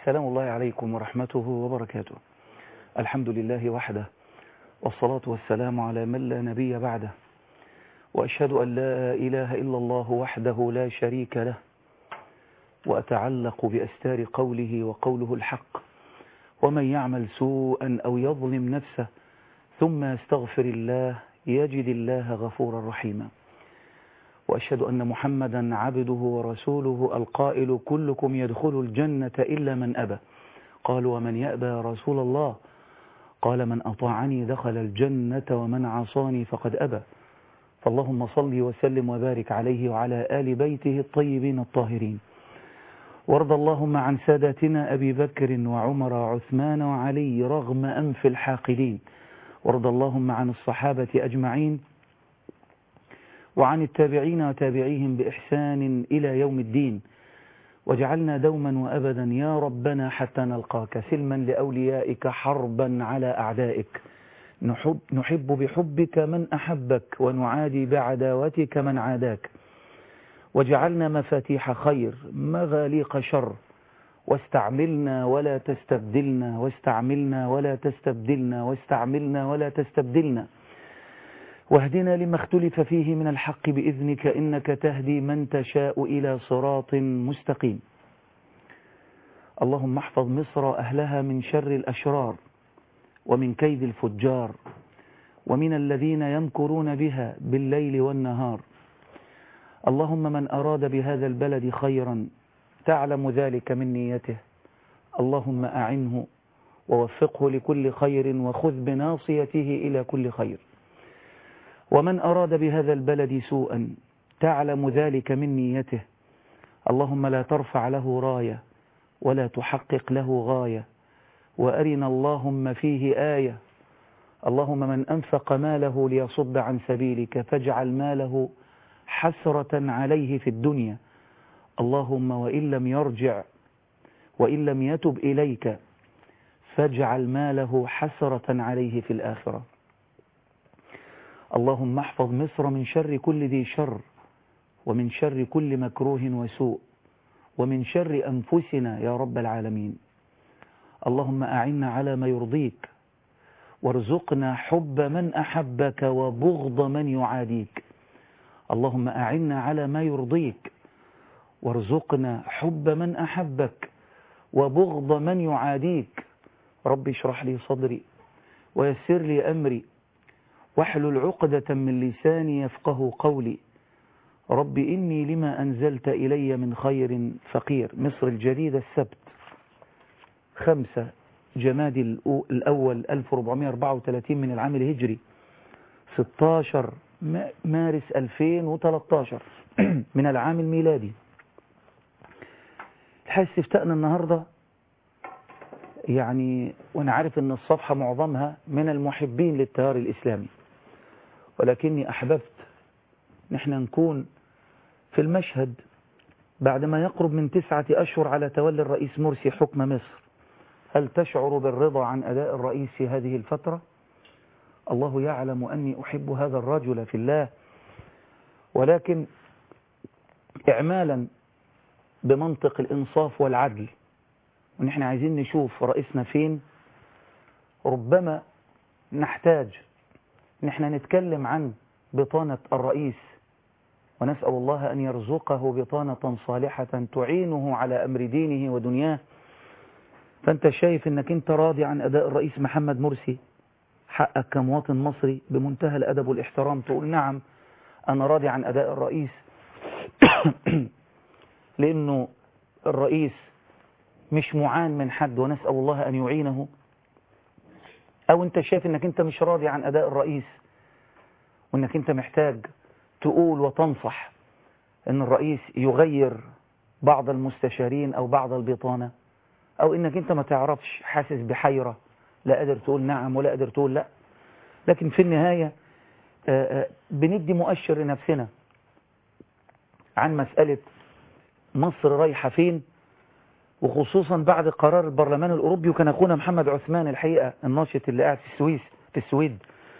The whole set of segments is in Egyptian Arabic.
سلام الله عليكم ورحمته وبركاته الحمد لله وحده والصلاة والسلام على من لا نبي بعده وأشهد أن لا إله إلا الله وحده لا شريك له وأتعلق بأستار قوله وقوله الحق ومن يعمل سوءا أو يظلم نفسه ثم يستغفر الله يجد الله غفورا رحيما وأشهد أن محمدا عبده ورسوله القائل كلكم يدخل الجنة إلا من أبى قال ومن يأبى يا رسول الله قال من أطاعني دخل الجنة ومن عصاني فقد أبى فاللهم صل وسلم وبارك عليه وعلى آل بيته الطيبين الطاهرين وارض اللهم عن ساداتنا أبي بكر وعمر وعثمان وعلي رغم أنف الحاقدين وارض اللهم عن الصحابة أجمعين وعن التابعين وتابعيهم بإحسان إلى يوم الدين وجعلنا دوما وأبدا يا ربنا حتى نلقاك سلما لأوليائك حربا على أعدائك نحب, نحب بحبك من أحبك ونعادي بعداوتك من عاداك وجعلنا مفاتيح خير مغاليق شر واستعملنا ولا تستبدلنا واستعملنا ولا تستبدلنا واستعملنا ولا تستبدلنا واهدنا لما اختلف فيه من الحق بإذنك إنك تهدي من تشاء إلى صراط مستقيم اللهم احفظ مصر أهلها من شر الأشرار ومن كيد الفجار ومن الذين يمكرون بها بالليل والنهار اللهم من أراد بهذا البلد خيرا تعلم ذلك من نيته اللهم أعنه ووفقه لكل خير وخذ بناصيته إلى كل خير ومن أراد بهذا البلد سوءا تعلم ذلك من نيته اللهم لا ترفع له راية ولا تحقق له غاية وأرنا اللهم فيه آية اللهم من أنفق ماله ليصد عن سبيلك فاجعل ماله حسرة عليه في الدنيا اللهم وإن لم يرجع وإن لم يتب إليك فاجعل ماله حسرة عليه في الآخرة اللهم احفظ مصر من شر كل ذي شر ومن شر كل مكروه وسوء ومن شر أنفسنا يا رب العالمين اللهم أعنا على ما يرضيك وارزقنا حب من أحبك وبغض من يعاديك اللهم أعنا على ما يرضيك وارزقنا حب من أحبك وبغض من يعاديك رب اشرح لي صدري ويسر لي أمري واحلل عقدة من لساني يفقه قولي رب إني لما أنزلت إلي من خير فقير مصر الجديدة السبت خمسة جماد الأول 1434 من العام الهجري 16 مارس 2013 من العام الميلادي الحقيقة استفتاءنا النهاردة يعني وأنا عارف أن الصفحة معظمها من المحبين للتيار الإسلامي ولكني أحببت نحن نكون في المشهد بعد ما يقرب من تسعة أشهر على تولي الرئيس مرسي حكم مصر هل تشعر بالرضا عن أداء الرئيس في هذه الفترة؟ الله يعلم أني أحب هذا الرجل في الله ولكن إعمالا بمنطق الإنصاف والعدل ونحن عايزين نشوف رئيسنا فين ربما نحتاج نحن نتكلم عن بطانة الرئيس ونسأل الله أن يرزقه بطانة صالحة تعينه على أمر دينه ودنياه فأنت شايف أنك أنت راضي عن أداء الرئيس محمد مرسي حقك كمواطن مصري بمنتهى الأدب والاحترام تقول نعم أنا راضي عن أداء الرئيس لأنه الرئيس مش معان من حد ونسأل الله أن يعينه أو أنت شايف أنك أنت مش راضي عن أداء الرئيس وأنك أنت محتاج تقول وتنصح أن الرئيس يغير بعض المستشارين أو بعض البطانة أو أنك أنت ما تعرفش حاسس بحيرة لا قادر تقول نعم ولا قادر تقول لا لكن في النهاية بندي مؤشر لنفسنا عن مسألة مصر رايحة فين وخصوصا بعد قرار البرلمان الأوروبي وكان أخونا محمد عثمان الحقيقة الناشط اللي قاعد في السويس في السويد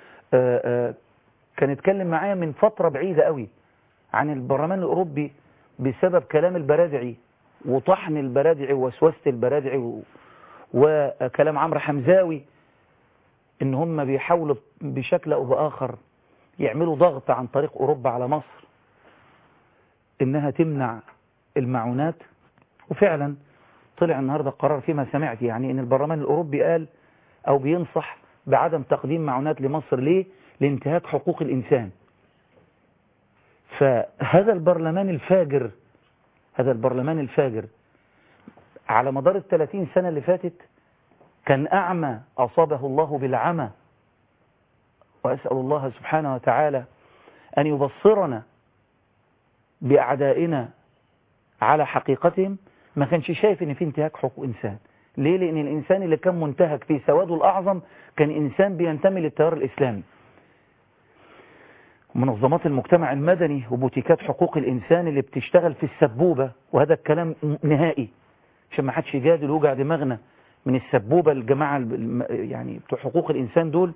كان يتكلم معايا من فترة بعيدة قوي عن البرلمان الأوروبي بسبب كلام البرادعي وطحن البرادعي ووسوسة البرادعي و... وكلام عمرو حمزاوي ان هم بيحاولوا بشكل او باخر يعملوا ضغط عن طريق اوروبا على مصر انها تمنع المعونات وفعلا طلع النهاردة قرار فيما سمعت يعني ان البرلمان الاوروبي قال او بينصح بعدم تقديم معونات لمصر ليه لانتهاك حقوق الانسان فهذا البرلمان الفاجر هذا البرلمان الفاجر على مدار الثلاثين سنة اللي فاتت كان أعمى أصابه الله بالعمى وأسأل الله سبحانه وتعالى أن يبصرنا بأعدائنا على حقيقتهم ما كانش شايف ان في انتهاك حقوق انسان ليه لان الانسان اللي كان منتهك في سواده الاعظم كان انسان بينتمي للتيار الاسلامي منظمات المجتمع المدني وبوتيكات حقوق الانسان اللي بتشتغل في السبوبة وهذا الكلام نهائي عشان ما حدش يجادل ويوجع دماغنا من السبوبة الجماعة يعني بتوع حقوق الانسان دول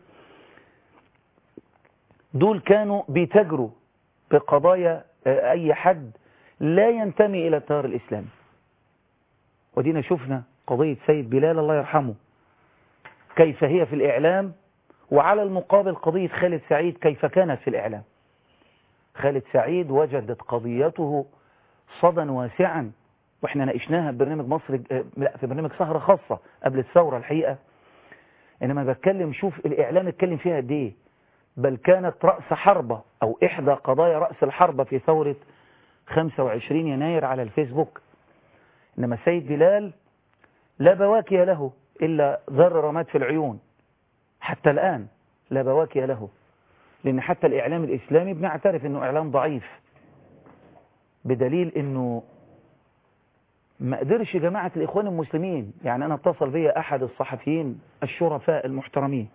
دول كانوا بيتاجروا بقضايا اي حد لا ينتمي الى التيار الاسلامي ودينا شفنا قضية سيد بلال الله يرحمه كيف هي في الإعلام وعلى المقابل قضية خالد سعيد كيف كانت في الإعلام خالد سعيد وجدت قضيته صدى واسعا واحنا ناقشناها في برنامج مصر لا في برنامج سهرة خاصة قبل الثورة الحقيقة انما بتكلم شوف الإعلام اتكلم فيها قد ايه بل كانت رأس حربة أو إحدى قضايا رأس الحربة في ثورة 25 يناير على الفيسبوك إنما سيد بلال لا بواكي له إلا ذر رماد في العيون حتى الآن لا بواكي له لأن حتى الإعلام الإسلامي بنعترف أنه إعلام ضعيف بدليل أنه ما قدرش جماعة الإخوان المسلمين يعني أنا اتصل بي أحد الصحفيين الشرفاء المحترمين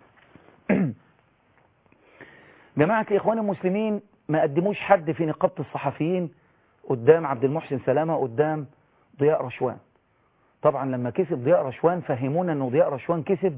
جماعة الإخوان المسلمين ما قدموش حد في نقابة الصحفيين قدام عبد المحسن سلامة قدام ضياء رشوان طبعا لما كسب ضياء رشوان فهمونا انه ضياء رشوان كسب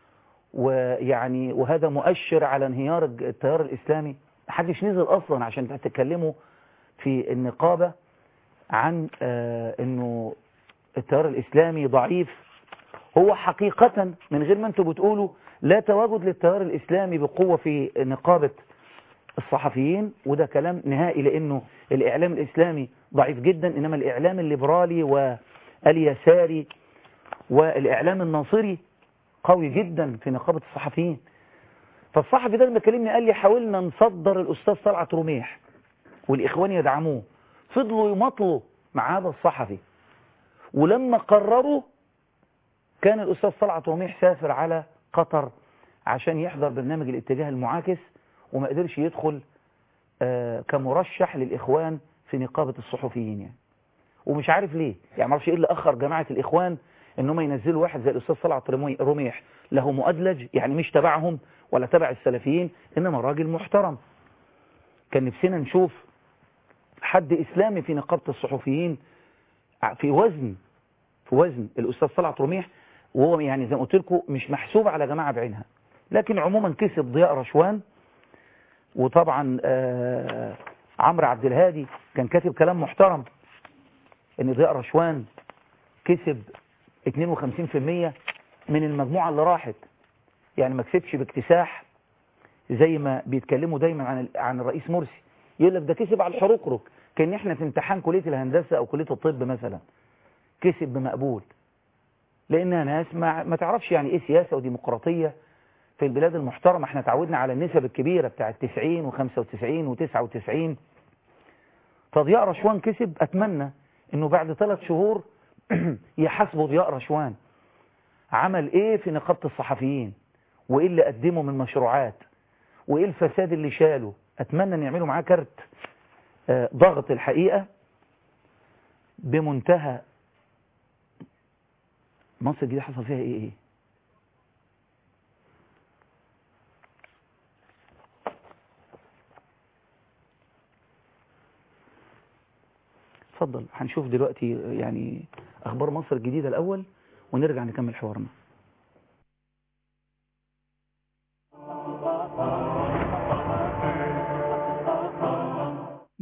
ويعني وهذا مؤشر على انهيار التيار الاسلامي محدش نزل اصلا عشان تتكلموا في النقابة عن آه انه التيار الاسلامي ضعيف هو حقيقة من غير ما انتم بتقولوا لا تواجد للتيار الاسلامي بقوة في نقابة الصحفيين وده كلام نهائي لانه الاعلام الاسلامي ضعيف جدا انما الاعلام الليبرالي واليساري والاعلام الناصري قوي جدا في نقابة الصحفيين فالصحفي ده لما كلمني قال لي حاولنا نصدر الاستاذ طلعت رميح والاخوان يدعموه فضلوا يمطلوا مع هذا الصحفي ولما قرروا كان الاستاذ طلعت رميح سافر على قطر عشان يحضر برنامج الاتجاه المعاكس وما قدرش يدخل آه كمرشح للإخوان في نقابة الصحفيين يعني ومش عارف ليه يعني ما اعرفش ايه اللي أخر جماعة الإخوان إنهم ينزلوا واحد زي الأستاذ طلعت رميح له مؤدلج يعني مش تبعهم ولا تبع السلفيين إنما راجل محترم كان نفسنا نشوف حد إسلامي في نقابة الصحفيين في وزن في وزن الأستاذ طلعت رميح وهو يعني زي ما قلت لكم مش محسوب على جماعة بعينها لكن عموما كسب ضياء رشوان وطبعا آه عمرو عبد الهادي كان كاتب كلام محترم ان ضياء رشوان كسب 52% من المجموعة اللي راحت يعني ما كسبش باكتساح زي ما بيتكلموا دايما عن عن الرئيس مرسي يقول لك ده كسب على الحروقرك كان احنا في امتحان كلية الهندسة او كلية الطب مثلا كسب بمقبول لانها ناس ما, ما تعرفش يعني ايه سياسة وديمقراطية في البلاد المحترمة احنا تعودنا على النسب الكبيرة بتاعة 90 و95 و99 فضياء رشوان كسب اتمنى انه بعد ثلاث شهور يحاسبوا ضياء رشوان عمل ايه في نقابة الصحفيين وايه اللي قدمه من مشروعات وايه الفساد اللي شاله اتمنى ان يعملوا معاه كارت اه ضغط الحقيقة بمنتهى مصر الجديدة حصل فيها ايه ايه اتفضل هنشوف دلوقتي يعني اخبار مصر الجديدة الاول ونرجع نكمل حوارنا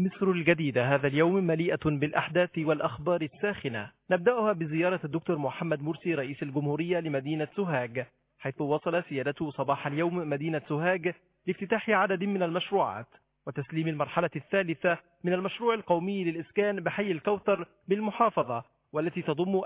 مصر الجديدة هذا اليوم مليئة بالأحداث والأخبار الساخنة نبدأها بزيارة الدكتور محمد مرسي رئيس الجمهورية لمدينة سوهاج حيث وصل سيادته صباح اليوم مدينة سوهاج لافتتاح عدد من المشروعات وتسليم المرحلة الثالثة من المشروع القومي للإسكان بحي الكوثر بالمحافظة والتي تضم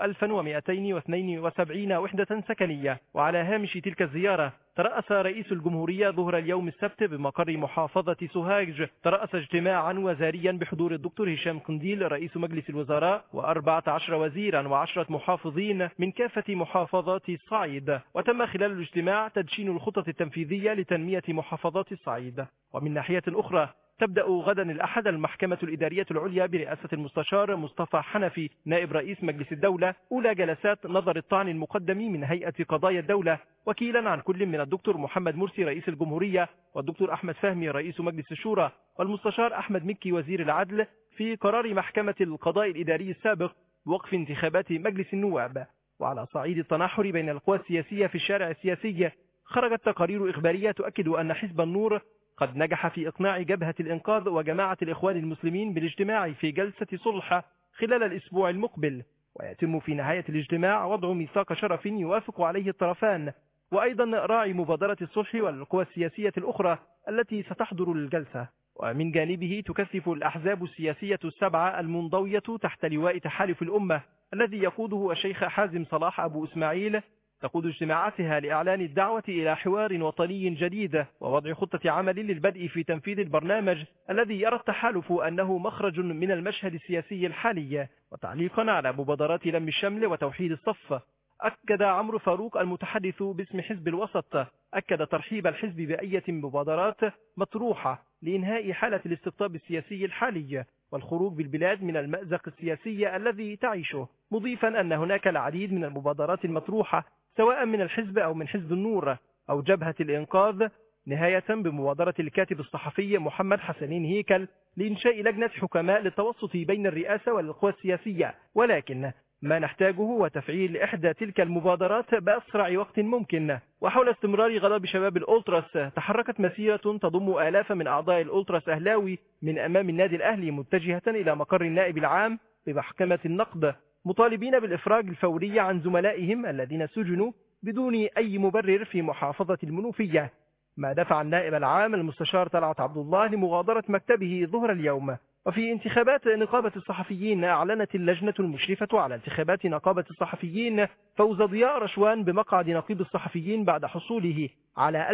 1272 وحدة سكنية وعلى هامش تلك الزيارة ترأس رئيس الجمهورية ظهر اليوم السبت بمقر محافظة سوهاج ترأس اجتماعا وزاريا بحضور الدكتور هشام قنديل رئيس مجلس الوزراء و14 وزيرا وعشرة محافظين من كافة محافظات الصعيد وتم خلال الاجتماع تدشين الخطط التنفيذية لتنمية محافظات الصعيد ومن ناحية أخرى تبدأ غدا الأحد المحكمة الإدارية العليا برئاسة المستشار مصطفى حنفي نائب رئيس مجلس الدولة أولى جلسات نظر الطعن المقدم من هيئة قضايا الدولة وكيلا عن كل من الدكتور محمد مرسي رئيس الجمهورية والدكتور أحمد فهمي رئيس مجلس الشورى والمستشار أحمد مكي وزير العدل في قرار محكمة القضاء الإداري السابق بوقف انتخابات مجلس النواب وعلى صعيد التناحر بين القوى السياسية في الشارع السياسي خرجت تقارير إخبارية تؤكد أن حزب النور قد نجح في إقناع جبهة الإنقاذ وجماعة الإخوان المسلمين بالاجتماع في جلسة صلح خلال الأسبوع المقبل ويتم في نهاية الاجتماع وضع ميثاق شرف يوافق عليه الطرفان وأيضا راعي مبادرة الصلح والقوى السياسية الأخرى التي ستحضر الجلسة ومن جانبه تكثف الأحزاب السياسية السبعة المنضوية تحت لواء تحالف الأمة الذي يقوده الشيخ حازم صلاح أبو إسماعيل تقود اجتماعاتها لإعلان الدعوة إلى حوار وطني جديد ووضع خطة عمل للبدء في تنفيذ البرنامج الذي يرى التحالف أنه مخرج من المشهد السياسي الحالي وتعليقا على مبادرات لم الشمل وتوحيد الصف أكد عمرو فاروق المتحدث باسم حزب الوسط أكد ترحيب الحزب بأية مبادرات مطروحة لإنهاء حالة الاستقطاب السياسي الحالي والخروج بالبلاد من المأزق السياسي الذي تعيشه مضيفا أن هناك العديد من المبادرات المطروحة سواء من الحزب أو من حزب النور أو جبهة الإنقاذ نهاية بمبادرة الكاتب الصحفي محمد حسنين هيكل لإنشاء لجنة حكماء للتوسط بين الرئاسة والقوى السياسية ولكن ما نحتاجه هو تفعيل إحدى تلك المبادرات بأسرع وقت ممكن وحول استمرار غضب شباب الأولتراس تحركت مسيرة تضم آلاف من أعضاء الأولتراس أهلاوي من أمام النادي الأهلي متجهة إلى مقر النائب العام بمحكمة النقد مطالبين بالإفراج الفوري عن زملائهم الذين سجنوا بدون أي مبرر في محافظة المنوفية ما دفع النائب العام المستشار طلعت عبد الله لمغادرة مكتبه ظهر اليوم وفي انتخابات نقابة الصحفيين أعلنت اللجنة المشرفة على انتخابات نقابة الصحفيين فوز ضياء رشوان بمقعد نقيب الصحفيين بعد حصوله على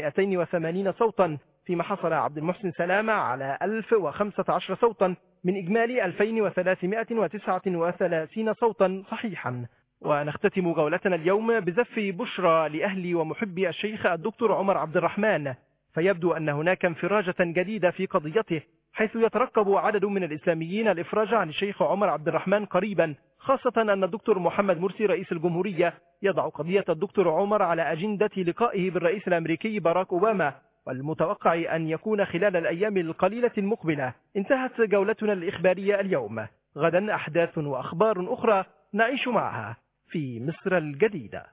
1280 صوتا فيما حصل عبد المحسن سلامة على 1015 صوتا من إجمالي 2339 صوتا صحيحا ونختتم جولتنا اليوم بزف بشرى لأهل ومحبي الشيخ الدكتور عمر عبد الرحمن فيبدو أن هناك انفراجة جديدة في قضيته حيث يترقب عدد من الإسلاميين الإفراج عن الشيخ عمر عبد الرحمن قريبا خاصة أن الدكتور محمد مرسي رئيس الجمهورية يضع قضية الدكتور عمر على أجندة لقائه بالرئيس الأمريكي باراك أوباما والمتوقع أن يكون خلال الأيام القليلة المقبلة انتهت جولتنا الإخبارية اليوم غدا أحداث وأخبار أخرى نعيش معها في مصر الجديدة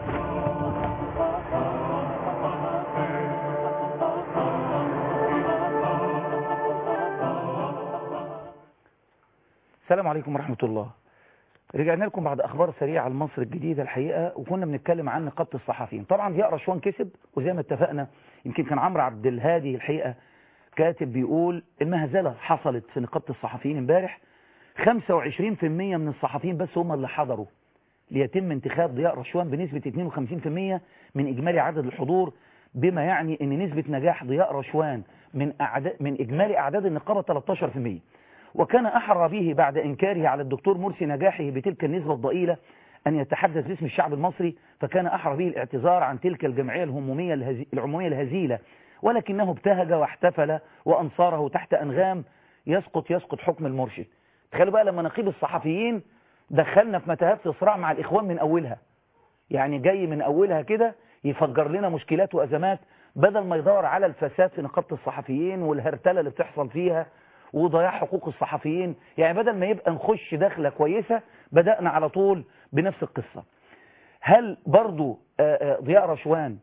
السلام عليكم ورحمة الله رجعنا لكم بعد أخبار سريعة عن مصر الجديدة الحقيقة وكنا بنتكلم عن نقابة الصحفيين طبعا ضياء رشوان كسب وزي ما اتفقنا يمكن كان عمرو عبد الهادي الحقيقة كاتب بيقول المهزلة حصلت في نقابة الصحفيين امبارح 25% من الصحفيين بس هم اللي حضروا ليتم انتخاب ضياء رشوان بنسبة 52% من إجمالي عدد الحضور بما يعني أن نسبة نجاح ضياء رشوان من, أعداد من إجمالي أعداد النقابة 13% وكان أحرى به بعد إنكاره على الدكتور مرسي نجاحه بتلك النسبة الضئيلة أن يتحدث باسم الشعب المصري فكان أحرى به الاعتذار عن تلك الجمعية الهمومية الهزي... العمومية الهزيلة ولكنه ابتهج واحتفل وأنصاره تحت أنغام يسقط يسقط حكم المرشد تخيلوا بقى لما نقيب الصحفيين دخلنا في متاهات في صراع مع الإخوان من أولها يعني جاي من أولها كده يفجر لنا مشكلات وأزمات بدل ما يدور على الفساد في نقابة الصحفيين والهرتلة اللي بتحصل فيها وضياع حقوق الصحفيين يعني بدل ما يبقى نخش دخلة كويسة بدأنا على طول بنفس القصة هل برضو ضياء رشوان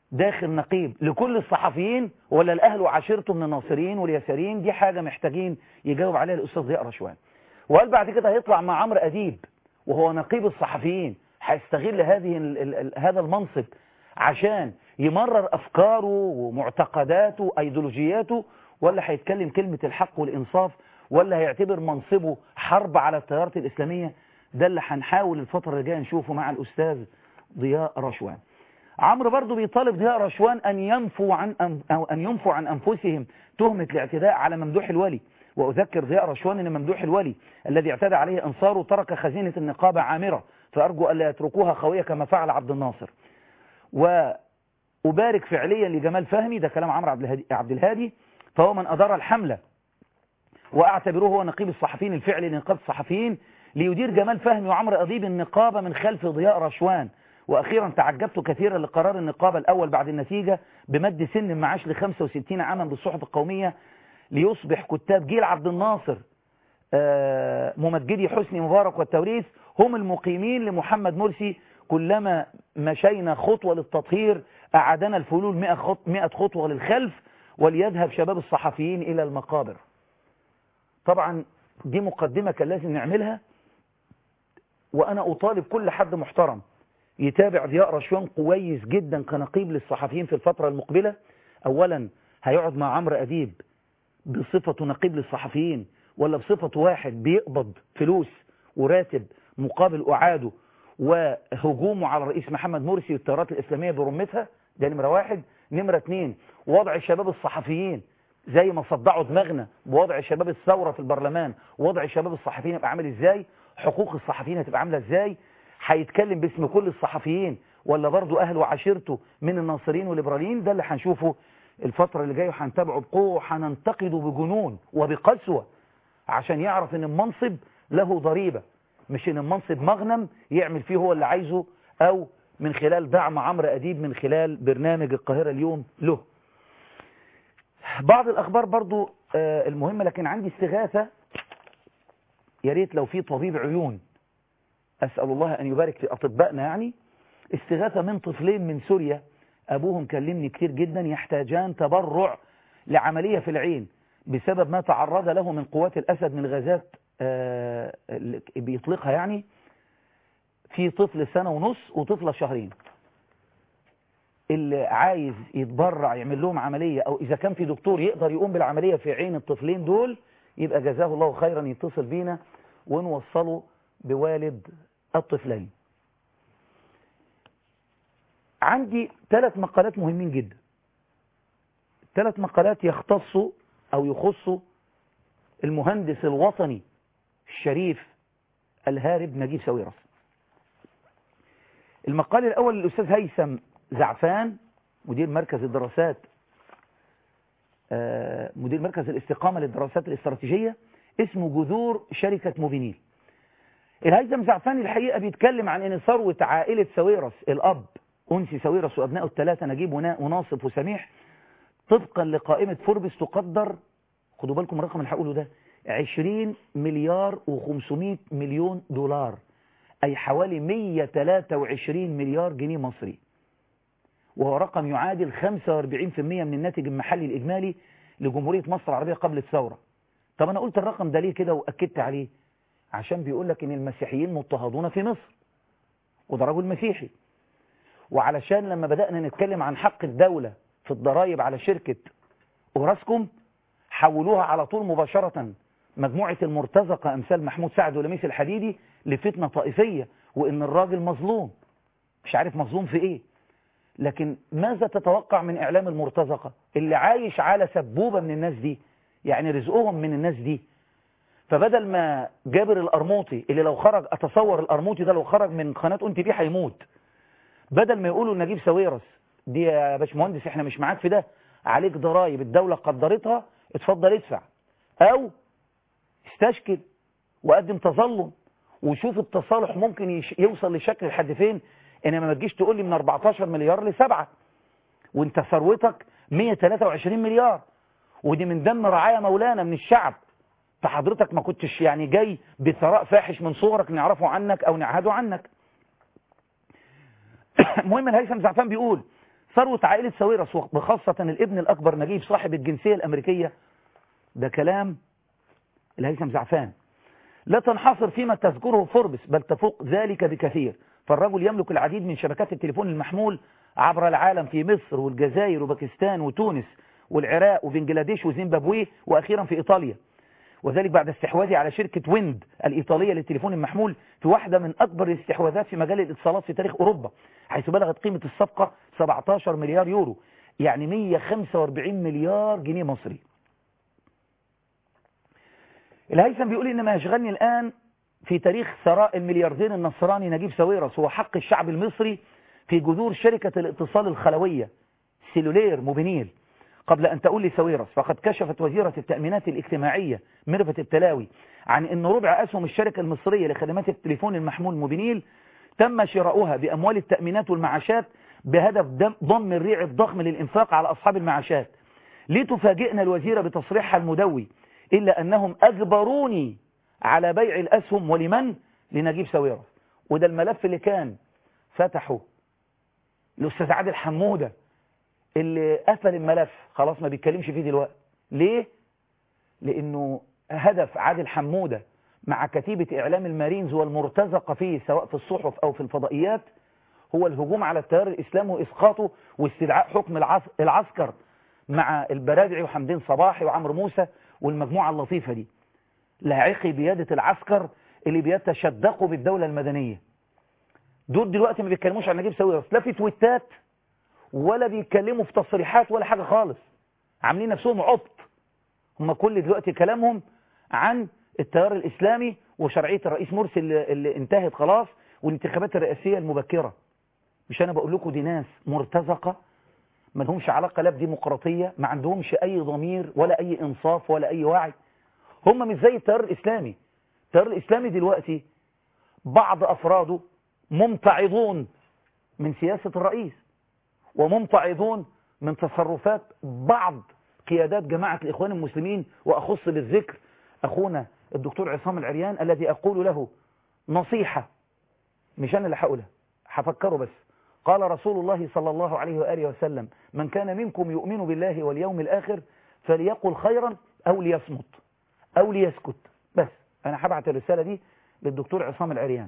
داخل نقيب لكل الصحفيين ولا الأهل وعشيرته من الناصرين واليساريين دي حاجة محتاجين يجاوب عليها الأستاذ ضياء رشوان وقال بعد كده هيطلع مع عمرو أديب وهو نقيب الصحفيين هيستغل هذه ال ال ال هذا المنصب عشان يمرر أفكاره ومعتقداته وأيديولوجياته ولا هيتكلم كلمة الحق والإنصاف ولا هيعتبر منصبه حرب على التيارات الإسلامية ده اللي هنحاول الفترة اللي جايه نشوفه مع الأستاذ ضياء رشوان عمرو برضو بيطالب ضياء رشوان أن ينفوا عن أو أن ينفوا عن أنفسهم تهمة الاعتداء على ممدوح الولي وأذكر ضياء رشوان أن ممدوح الولي الذي اعتدى عليه أنصاره ترك خزينة النقابة عامرة فأرجو ألا يتركوها خوية كما فعل عبد الناصر وأبارك فعليا لجمال فهمي ده كلام عمرو عبد الهادي فهو من أدار الحملة وأعتبره هو نقيب الصحفيين الفعلي لنقابة الصحفيين ليدير جمال فهمي وعمرو أديب النقابة من خلف ضياء رشوان وأخيرا تعجبت كثيرا لقرار النقابة الأول بعد النتيجة بمد سن المعاش ل 65 عاما بالصحف القومية ليصبح كتاب جيل عبد الناصر ممجدي حسني مبارك والتوريث هم المقيمين لمحمد مرسي كلما مشينا خطوة للتطهير أعادنا الفلول 100 خطوة للخلف وليذهب شباب الصحفيين إلى المقابر طبعا دي مقدمة كان لازم نعملها وأنا أطالب كل حد محترم يتابع ضياء رشوان كويس جدا كنقيب للصحفيين في الفترة المقبلة أولا هيقعد مع عمرو أديب بصفته نقيب للصحفيين ولا بصفة واحد بيقبض فلوس وراتب مقابل أعاده وهجومه على الرئيس محمد مرسي والتيارات الإسلامية برمتها ده نمرة واحد نمرة اتنين وضع شباب الصحفيين زي ما صدعوا دماغنا بوضع شباب الثورة في البرلمان وضع شباب الصحفيين يبقى عامل ازاي حقوق الصحفيين هتبقى عاملة ازاي هيتكلم باسم كل الصحفيين ولا برضه أهله وعشيرته من الناصرين والليبراليين ده اللي هنشوفه الفترة اللي جايه وهنتابعه بقوة وهننتقده بجنون وبقسوة عشان يعرف ان المنصب له ضريبة مش ان المنصب مغنم يعمل فيه هو اللي عايزه او من خلال دعم عمرو أديب من خلال برنامج القاهرة اليوم له بعض الأخبار برضو المهمة لكن عندي استغاثة يا ريت لو في طبيب عيون أسأل الله أن يبارك في أطبائنا يعني استغاثة من طفلين من سوريا أبوهم كلمني كتير جدا يحتاجان تبرع لعملية في العين بسبب ما تعرض له من قوات الأسد من غازات بيطلقها يعني في طفل سنة ونص وطفلة شهرين اللي عايز يتبرع يعمل لهم عملية أو إذا كان في دكتور يقدر يقوم بالعملية في عين الطفلين دول يبقى جزاه الله خيرا يتصل بينا ونوصله بوالد الطفلين عندي ثلاث مقالات مهمين جدا ثلاث مقالات يختصوا أو يخصوا المهندس الوطني الشريف الهارب نجيب ساويرس المقال الأول للأستاذ هيثم زعفان مدير مركز الدراسات مدير مركز الاستقامة للدراسات الاستراتيجية اسمه جذور شركة موبينيل الهيثم زعفان الحقيقة بيتكلم عن ان ثروة عائلة ساويرس الأب أنسي ساويرس وأبنائه الثلاثة نجيب وناصف وسميح طبقا لقائمة فوربس تقدر خدوا بالكم الرقم اللي هقوله ده 20 مليار و500 مليون دولار أي حوالي 123 مليار جنيه مصري وهو رقم يعادل 45% من الناتج المحلي الإجمالي لجمهورية مصر العربية قبل الثورة طب أنا قلت الرقم ده ليه كده وأكدت عليه عشان بيقول لك إن المسيحيين مضطهدون في مصر وده رجل مسيحي وعلشان لما بدأنا نتكلم عن حق الدولة في الضرائب على شركة أوراسكوم حولوها على طول مباشرة مجموعة المرتزقة أمثال محمود سعد ولميس الحديدي لفتنة طائفية وإن الراجل مظلوم مش عارف مظلوم في إيه لكن ماذا تتوقع من إعلام المرتزقة اللي عايش على سبوبة من الناس دي يعني رزقهم من الناس دي فبدل ما جابر الأرموطي اللي لو خرج أتصور الأرموطي ده لو خرج من قناة أنت بيه هيموت بدل ما يقولوا نجيب ساويرس دي يا باشمهندس احنا مش معاك في ده عليك ضرايب الدولة قدرتها اتفضل ادفع او استشكل وقدم تظلم وشوف التصالح ممكن يش... يوصل لشكل لحد فين انما ما تجيش تقول لي من 14 مليار لسبعة وانت ثروتك 123 مليار ودي من دم رعاية مولانا من الشعب فحضرتك ما كنتش يعني جاي بثراء فاحش من صغرك نعرفه عنك او نعهده عنك المهم الهيثم زعفان بيقول ثروة عائلة ساويرس وخاصة الابن الأكبر نجيب صاحب الجنسية الأمريكية ده كلام الهيثم زعفان لا تنحصر فيما تذكره فوربس بل تفوق ذلك بكثير فالرجل يملك العديد من شبكات التليفون المحمول عبر العالم في مصر والجزائر وباكستان وتونس والعراق وبنجلاديش وزيمبابوي وأخيرا في إيطاليا وذلك بعد استحواذه على شركة ويند الإيطالية للتليفون المحمول في واحدة من أكبر الاستحواذات في مجال الاتصالات في تاريخ أوروبا حيث بلغت قيمة الصفقة 17 مليار يورو يعني 145 مليار جنيه مصري الهيثم بيقول إن ما يشغلني الآن في تاريخ ثراء الملياردير النصراني نجيب ساويرس هو حق الشعب المصري في جذور شركة الاتصال الخلوية سيلولير موبينيل قبل أن تقول لي ساويرس فقد كشفت وزيرة التأمينات الاجتماعية ميرفت التلاوي عن أن ربع أسهم الشركة المصرية لخدمات التليفون المحمول موبينيل تم شراؤها بأموال التأمينات والمعاشات بهدف ضم الريع الضخم للإنفاق على أصحاب المعاشات لتفاجئنا الوزيرة بتصريحها المدوي إلا أنهم أجبروني على بيع الأسهم ولمن؟ لنجيب ساويرس وده الملف اللي كان فتحه الأستاذ عادل حمودة اللي قفل الملف خلاص ما بيتكلمش فيه دلوقتي ليه؟ لأنه هدف عادل حمودة مع كتيبة إعلام المارينز والمرتزقة فيه سواء في الصحف أو في الفضائيات هو الهجوم على التيار الإسلامي وإسقاطه واستدعاء حكم العسكر مع البرادعي وحمدين صباحي وعمرو موسى والمجموعة اللطيفة دي لاعقي بيادة العسكر اللي بيتشدقوا بالدولة المدنية دول دلوقتي ما بيتكلموش عن نجيب ساويرس لا في تويتات ولا بيتكلموا في تصريحات ولا حاجة خالص عاملين نفسهم عبط هم كل دلوقتي كلامهم عن التيار الإسلامي وشرعية الرئيس مرسي اللي, اللي انتهت خلاص والانتخابات الرئاسية المبكرة مش أنا بقول لكم دي ناس مرتزقة ما لهمش علاقة لا بديمقراطية ما عندهمش أي ضمير ولا أي إنصاف ولا أي وعي هم مش زي التيار الإسلامي التيار الإسلامي دلوقتي بعض أفراده ممتعضون من سياسة الرئيس وممتعضون من تصرفات بعض قيادات جماعة الإخوان المسلمين وأخص بالذكر أخونا الدكتور عصام العريان الذي أقول له نصيحة مش أنا اللي هقولها هفكره بس قال رسول الله صلى الله عليه وآله وسلم من كان منكم يؤمن بالله واليوم الآخر فليقل خيرا أو ليصمت أو ليسكت بس أنا هبعت الرسالة دي للدكتور عصام العريان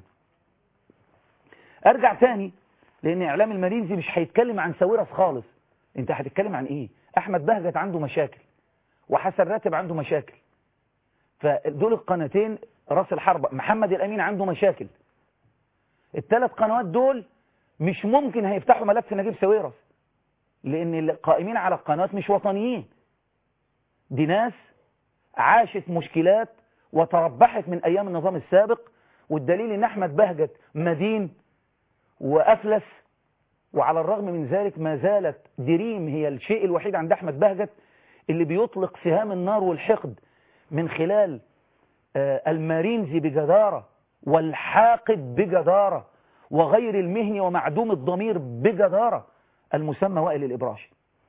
أرجع تاني لأن إعلام المارينزي مش هيتكلم عن ساويرس خالص أنت هتتكلم عن إيه أحمد بهجت عنده مشاكل وحسن راتب عنده مشاكل فدول القناتين راس الحربة محمد الأمين عنده مشاكل الثلاث قنوات دول مش ممكن هيفتحوا ملف نجيب ساويرس لأن القائمين على القنوات مش وطنيين دي ناس عاشت مشكلات وتربحت من أيام النظام السابق والدليل ان أحمد بهجت مدين وأفلس وعلى الرغم من ذلك ما زالت دريم هي الشيء الوحيد عند أحمد بهجت اللي بيطلق سهام النار والحقد من خلال المارينزي بجدارة والحاقد بجدارة وغير المهني ومعدوم الضمير بجدارة المسمى وائل الإبراشي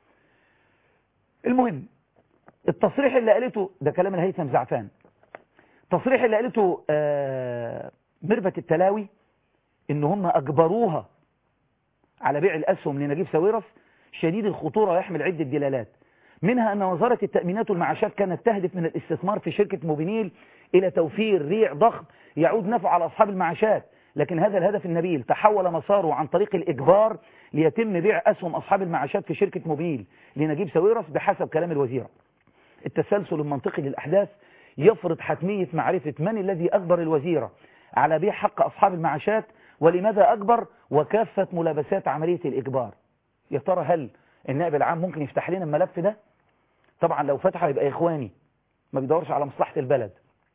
المهم التصريح اللي قالته ده كلام الهيثم زعفان التصريح اللي قالته ميرفت التلاوي ان هم اجبروها على بيع الاسهم لنجيب ساويرس شديد الخطورة ويحمل عدة دلالات منها أن وزارة التأمينات والمعاشات كانت تهدف من الاستثمار في شركة موبينيل إلى توفير ريع ضخم يعود نفعه على أصحاب المعاشات لكن هذا الهدف النبيل تحول مساره عن طريق الإجبار ليتم بيع أسهم أصحاب المعاشات في شركة موبيل لنجيب ساويرس بحسب كلام الوزيرة التسلسل المنطقي للأحداث يفرض حتمية معرفة من الذي أجبر الوزيرة على بيع حق أصحاب المعاشات ولماذا أجبر وكافة ملابسات عملية الإجبار يا ترى هل النائب العام ممكن يفتح لنا الملف ده طبعا لو فتحه يبقى إخواني ما بيدورش على مصلحة البلد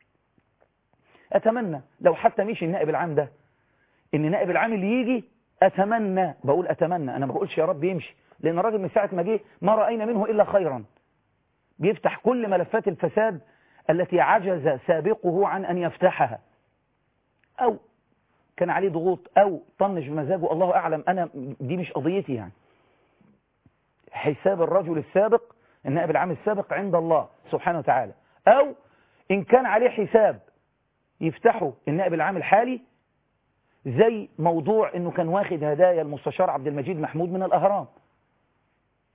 أتمنى لو حتى مشي النائب العام ده إن النائب العام اللي يجي أتمنى بقول أتمنى أنا ما بقولش يا رب يمشي لأن الراجل من ساعة ما جه ما رأينا منه إلا خيرا بيفتح كل ملفات الفساد التي عجز سابقه عن أن يفتحها أو كان عليه ضغوط أو طنش بمزاجه الله أعلم أنا دي مش قضيتي يعني حساب الرجل السابق النائب العام السابق عند الله سبحانه وتعالى أو إن كان عليه حساب يفتحه النائب العام الحالي زي موضوع انه كان واخد هدايا المستشار عبد المجيد محمود من الاهرام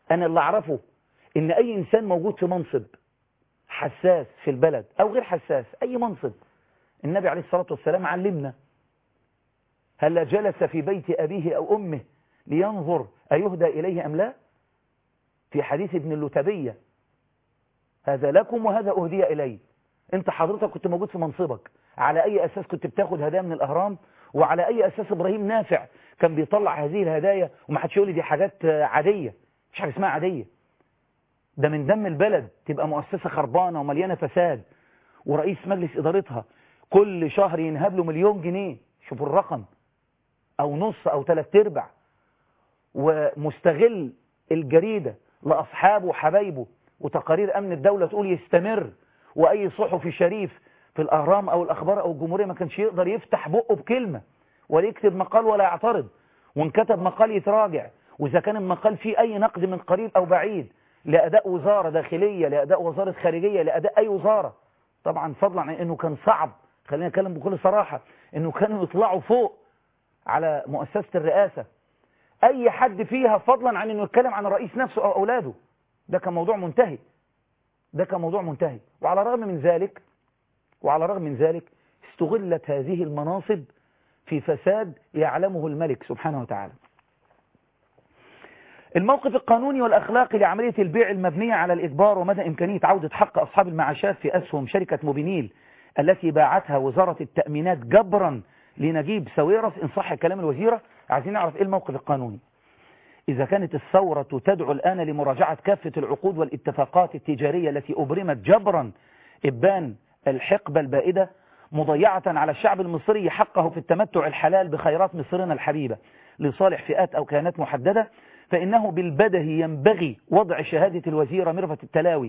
أنا اللي أعرفه إن أي إنسان موجود في منصب حساس في البلد أو غير حساس أي منصب النبي عليه الصلاة والسلام علمنا هل جلس في بيت أبيه أو أمه لينظر أيهدى إليه أم لا في حديث ابن اللتبية هذا لكم وهذا أهدي إلي انت حضرتك كنت موجود في منصبك على أي أساس كنت بتاخد هدايا من الأهرام وعلى أي أساس إبراهيم نافع كان بيطلع هذه الهدايا وما حدش يقول لي دي حاجات عادية مش حاجة اسمها عادية ده من دم البلد تبقى مؤسسة خربانة ومليانة فساد ورئيس مجلس إدارتها كل شهر ينهب له مليون جنيه شوفوا الرقم أو نص أو ثلاث ارباع ومستغل الجريدة لأصحابه وحبايبه وتقارير أمن الدولة تقول يستمر وأي صحفي شريف في الأهرام أو الأخبار أو الجمهورية ما كانش يقدر يفتح بقه بكلمة ولا يكتب مقال ولا يعترض وان كتب مقال يتراجع وإذا كان المقال فيه أي نقد من قريب أو بعيد لأداء وزارة داخلية لأداء وزارة خارجية لأداء أي وزارة طبعا فضلا عن أنه كان صعب خلينا نتكلم بكل صراحة أنه كانوا يطلعوا فوق على مؤسسة الرئاسة أي حد فيها فضلا عن أنه يتكلم عن الرئيس نفسه أو أولاده ده كان موضوع منتهي ده كان موضوع منتهي وعلى الرغم من ذلك وعلى الرغم من ذلك استغلت هذه المناصب في فساد يعلمه الملك سبحانه وتعالى الموقف القانوني والأخلاقي لعملية البيع المبنية على الإجبار ومدى إمكانية عودة حق أصحاب المعاشات في أسهم شركة موبينيل التي باعتها وزارة التأمينات جبرا لنجيب ساويرس إن صح كلام الوزيرة عايزين نعرف إيه الموقف القانوني إذا كانت الثورة تدعو الآن لمراجعة كافة العقود والاتفاقات التجارية التي أبرمت جبرا إبان الحقبة البائدة مضيعة على الشعب المصري حقه في التمتع الحلال بخيرات مصرنا الحبيبة لصالح فئات أو كيانات محددة فإنه بالبده ينبغي وضع شهادة الوزيرة ميرفت التلاوي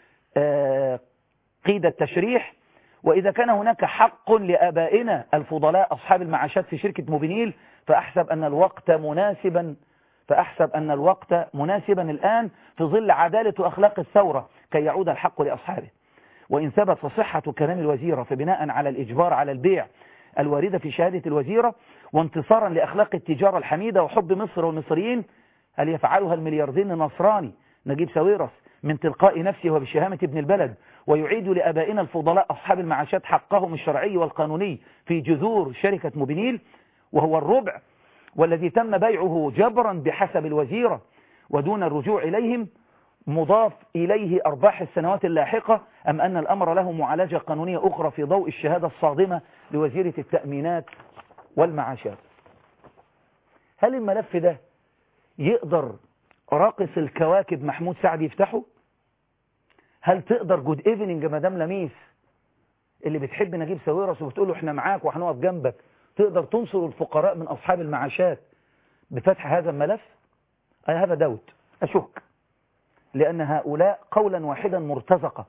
قيد التشريح وإذا كان هناك حق لآبائنا الفضلاء أصحاب المعاشات في شركة موبينيل فأحسب أن الوقت مناسبا فأحسب أن الوقت مناسبا الآن في ظل عدالة وأخلاق الثورة كي يعود الحق لأصحابه وإن ثبت صحة كلام الوزيرة فبناء على الإجبار على البيع الواردة في شهادة الوزيرة وانتصارا لأخلاق التجارة الحميدة وحب مصر والمصريين هل يفعلها الملياردين النصراني نجيب ساويرس من تلقاء نفسه وبشهامة ابن البلد ويعيد لأبائنا الفضلاء أصحاب المعاشات حقهم الشرعي والقانوني في جذور شركة موبينيل وهو الربع والذي تم بيعه جبرا بحسب الوزيرة ودون الرجوع إليهم مضاف إليه أرباح السنوات اللاحقة أم أن الأمر له معالجة قانونية أخرى في ضوء الشهادة الصادمة لوزيرة التأمينات والمعاشات هل الملف ده يقدر راقص الكواكب محمود سعد يفتحه هل تقدر جود ايفنينج مدام لميس اللي بتحب نجيب ساويرس وبتقول له احنا معاك وهنقف جنبك تقدر تنصر الفقراء من أصحاب المعاشات بفتح هذا الملف I have a doubt أشك لأن هؤلاء قولا واحدا مرتزقة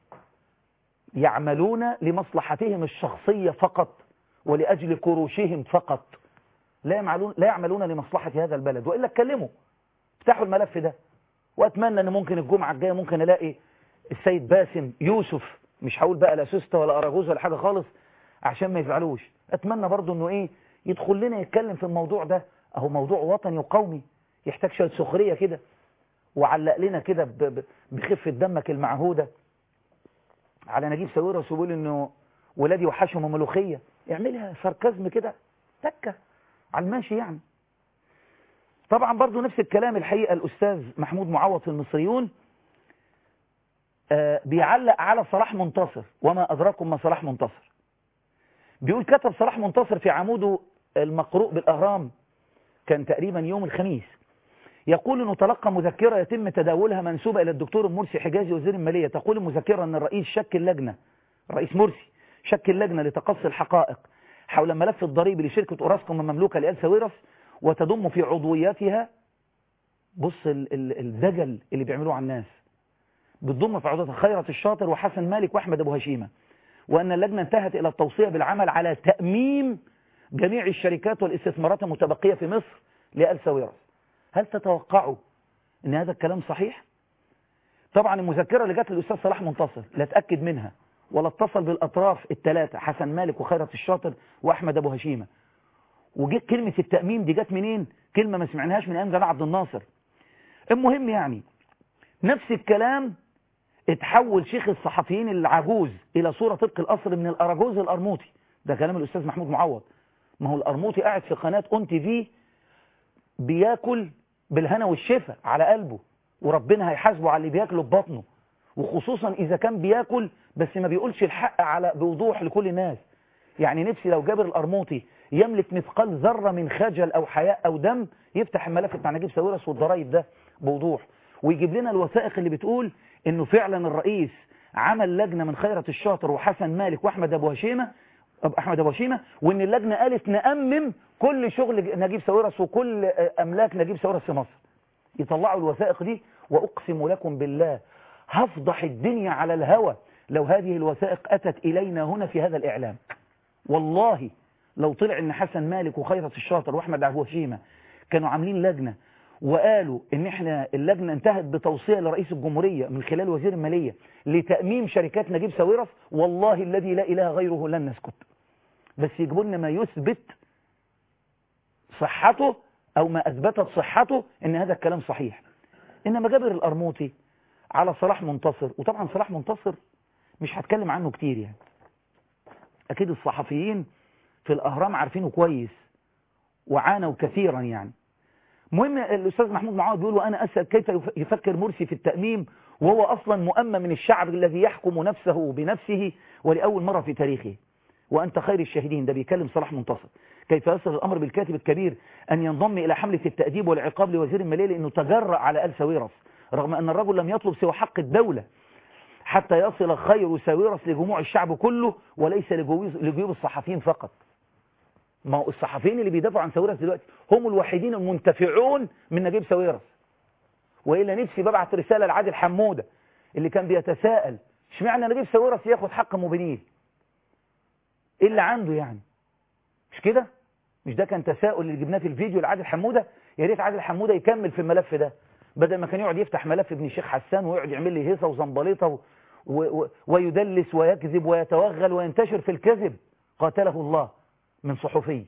يعملون لمصلحتهم الشخصية فقط ولأجل كروشهم فقط لا يعملون, لا يعملون لمصلحة هذا البلد وإلا اتكلموا افتحوا الملف ده وأتمنى أن ممكن الجمعة الجاية ممكن ألاقي السيد باسم يوسف مش هقول بقى لا سوسته ولا أراجوز ولا حاجة خالص عشان ما يزعلوش أتمنى برضو أنه إيه يدخل لنا يتكلم في الموضوع ده أهو موضوع وطني وقومي يحتاج شوية سخرية كده وعلق لنا كده بخفة دمك المعهودة على نجيب ساويرس ويقول انه ولادي وحشهم ملوخية يعملها ساركازم كده تكة على الماشي يعني طبعا برضو نفس الكلام الحقيقة الأستاذ محمود معوض في المصريون آه بيعلق على صلاح منتصر وما أدراكم ما صلاح منتصر بيقول كتب صلاح منتصر في عموده المقروء بالأهرام كان تقريبا يوم الخميس يقول انه تلقى مذكرة يتم تداولها منسوبة الى الدكتور مرسي حجازي وزير المالية تقول المذكرة ان الرئيس شكل لجنة الرئيس مرسي شكل لجنة لتقصي الحقائق حول ملف الضريبي لشركة اوراسكوم المملوكة لآل ساويرس وتضم في عضوياتها بص الدجل اللي بيعملوه على الناس بتضم في عضوياتها خيرت الشاطر وحسن مالك واحمد ابو هشيمة وان اللجنة انتهت الى التوصية بالعمل على تأميم جميع الشركات والاستثمارات المتبقية في مصر لآل ساويرس هل تتوقعوا ان هذا الكلام صحيح طبعا المذكرة اللي جت للأستاذ صلاح منتصر لا اتأكد منها ولا اتصل بالأطراف الثلاثة حسن مالك وخيرت الشاطر وأحمد أبو هشيمة وجت كلمة التأمين دي جت منين كلمة ما سمعناهاش من أيام جمال عبد الناصر المهم يعني نفس الكلام اتحول شيخ الصحفيين العجوز الى صورة طبق القصر من الاراجوز الارموطي ده كلام الاستاذ محمود معوض ما هو الارموطي قاعد في قناة اون تي في بياكل بالهنا والشفا على قلبه وربنا هيحاسبه على اللي بياكله ببطنه وخصوصا اذا كان بياكل بس ما بيقولش الحق على بوضوح لكل الناس يعني نفسي لو جابر الارموطي يملك مثقال ذرة من خجل او حياء او دم يفتح الملف بتاع نجيب ساويرس والضرايب ده بوضوح ويجيب لنا الوثائق اللي بتقول انه فعلا الرئيس عمل لجنة من خيرة الشاطر وحسن مالك واحمد ابو هشيمة احمد ابو هشيمة وان اللجنة قالت نأمم كل شغل نجيب ساويرس وكل املاك نجيب ساويرس في مصر يطلعوا الوثائق دي واقسم لكم بالله هفضح الدنيا على الهوى لو هذه الوثائق اتت الينا هنا في هذا الاعلام والله لو طلع ان حسن مالك وخيرة الشاطر واحمد ابو هشيمة كانوا عاملين لجنة وقالوا ان احنا اللجنة انتهت بتوصية لرئيس الجمهورية من خلال وزير المالية لتأميم شركات نجيب ساويرس والله الذي لا اله غيره لن نسكت بس يجيبوا لنا ما يثبت صحته او ما اثبتت صحته ان هذا الكلام صحيح انما جابر الارموطي على صلاح منتصر وطبعا صلاح منتصر مش هتكلم عنه كتير يعني اكيد الصحفيين في الاهرام عارفينه كويس وعانوا كثيرا يعني مهم الأستاذ محمود معاوض بيقول وأنا أسأل كيف يفكر مرسي في التأميم وهو أصلا مؤمن من الشعب الذي يحكم نفسه بنفسه ولأول مرة في تاريخه وأنت خير الشاهدين ده بيكلم صلاح منتصر كيف يصل الأمر بالكاتب الكبير أن ينضم إلى حملة التأديب والعقاب لوزير المالية لأنه تجرأ على آل ساويرس رغم أن الرجل لم يطلب سوى حق الدولة حتى يصل خير ساويرس لجموع الشعب كله وليس لجيوب الصحفيين فقط ما هو الصحفيين اللي بيدافعوا عن ساويرس دلوقتي هم الوحيدين المنتفعون من نجيب ساويرس وإلا نفسي ببعت رسالة لعادل حمودة اللي كان بيتساءل اشمعنى نجيب ساويرس ياخد حق مبينين ايه اللي عنده يعني مش كده مش ده كان تساؤل اللي جبناه في الفيديو لعادل حمودة يا ريت عادل حمودة يكمل في الملف ده بدل ما كان يقعد يفتح ملف ابن الشيخ حسان ويقعد يعمل لي هيصة وزنبليطة و... و... ويدلس ويكذب ويتوغل وينتشر في الكذب قاتله الله من صحفي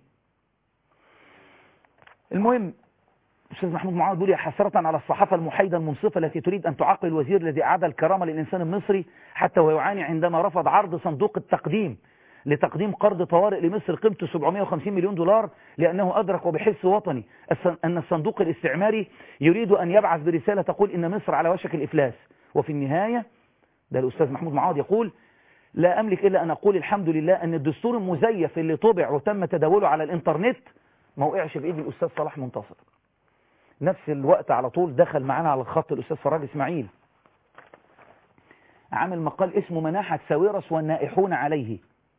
المهم أستاذ محمود معاذ بيقول يا حسرة على الصحافة المحايدة المنصفة التي تريد أن تعاقب الوزير الذي أعاد الكرامة للإنسان المصري حتى ويعاني عندما رفض عرض صندوق التقديم لتقديم قرض طوارئ لمصر قيمته 750 مليون دولار لأنه أدرك وبحس وطني أن الصندوق الاستعماري يريد أن يبعث برسالة تقول إن مصر على وشك الإفلاس وفي النهاية ده الأستاذ محمود معاذ يقول لا أملك إلا أن أقول الحمد لله أن الدستور المزيف اللي طبع وتم تداوله على الإنترنت ما وقعش بإيد الأستاذ صلاح منتصر نفس الوقت على طول دخل معانا على الخط الأستاذ فراج إسماعيل عامل مقال اسمه مناحة ساويرس والنائحون عليه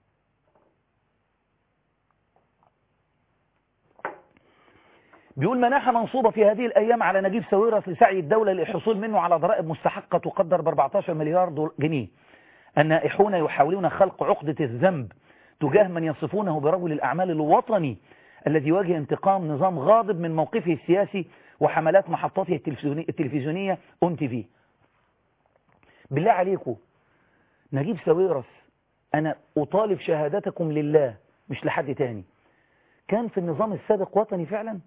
بيقول مناحة منصوبة في هذه الأيام على نجيب ساويرس لسعي الدولة للحصول منه على ضرائب مستحقة تقدر ب 14 مليار جنيه النائحون يحاولون خلق عقدة الذنب تجاه من يصفونه برجل الأعمال الوطني الذي يواجه انتقام نظام غاضب من موقفه السياسي وحملات محطاته التلفزيونية اون تي في بالله عليكم نجيب ساويرس أنا أطالب شهادتكم لله مش لحد تاني كان في النظام السابق وطني فعلا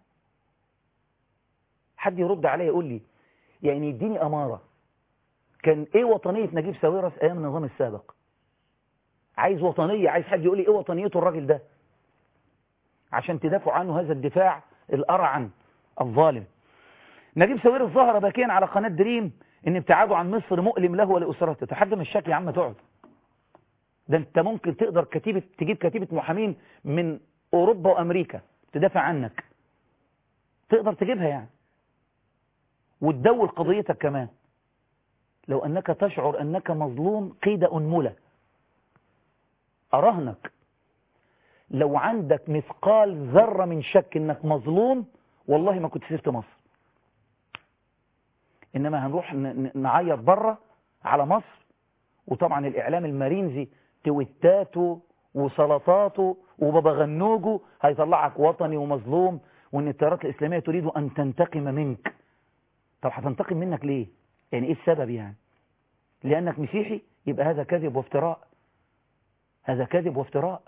حد يرد عليا يقول لي يعني يديني أمارة كان ايه وطنية نجيب ساويرس ايام النظام السابق عايز وطنية عايز حد يقول لي ايه وطنيته الراجل ده عشان تدافعوا عنه هذا الدفاع الأرعن الظالم نجيب ساويرس ظهر باكيا على قناة دريم ان ابتعاده عن مصر مؤلم له ولأسرته تحد من الشكل يا عم تقعد ده انت ممكن تقدر كتيبة تجيب كتيبة محامين من اوروبا وامريكا تدافع عنك تقدر تجيبها يعني وتدول قضيتك كمان لو أنك تشعر أنك مظلوم قيد أنملة أرهنك لو عندك مثقال ذرة من شك أنك مظلوم والله ما كنت سيرت مصر إنما هنروح نعيط بره على مصر وطبعا الإعلام المارينزي تويتاته وسلطاته وبابا غنوجه هيطلعك وطني ومظلوم وان التيارات الإسلامية تريد أن تنتقم منك طب هتنتقم منك ليه يعني ايه السبب يعني لأنك مسيحي يبقى هذا كذب وافتراء هذا كذب وافتراء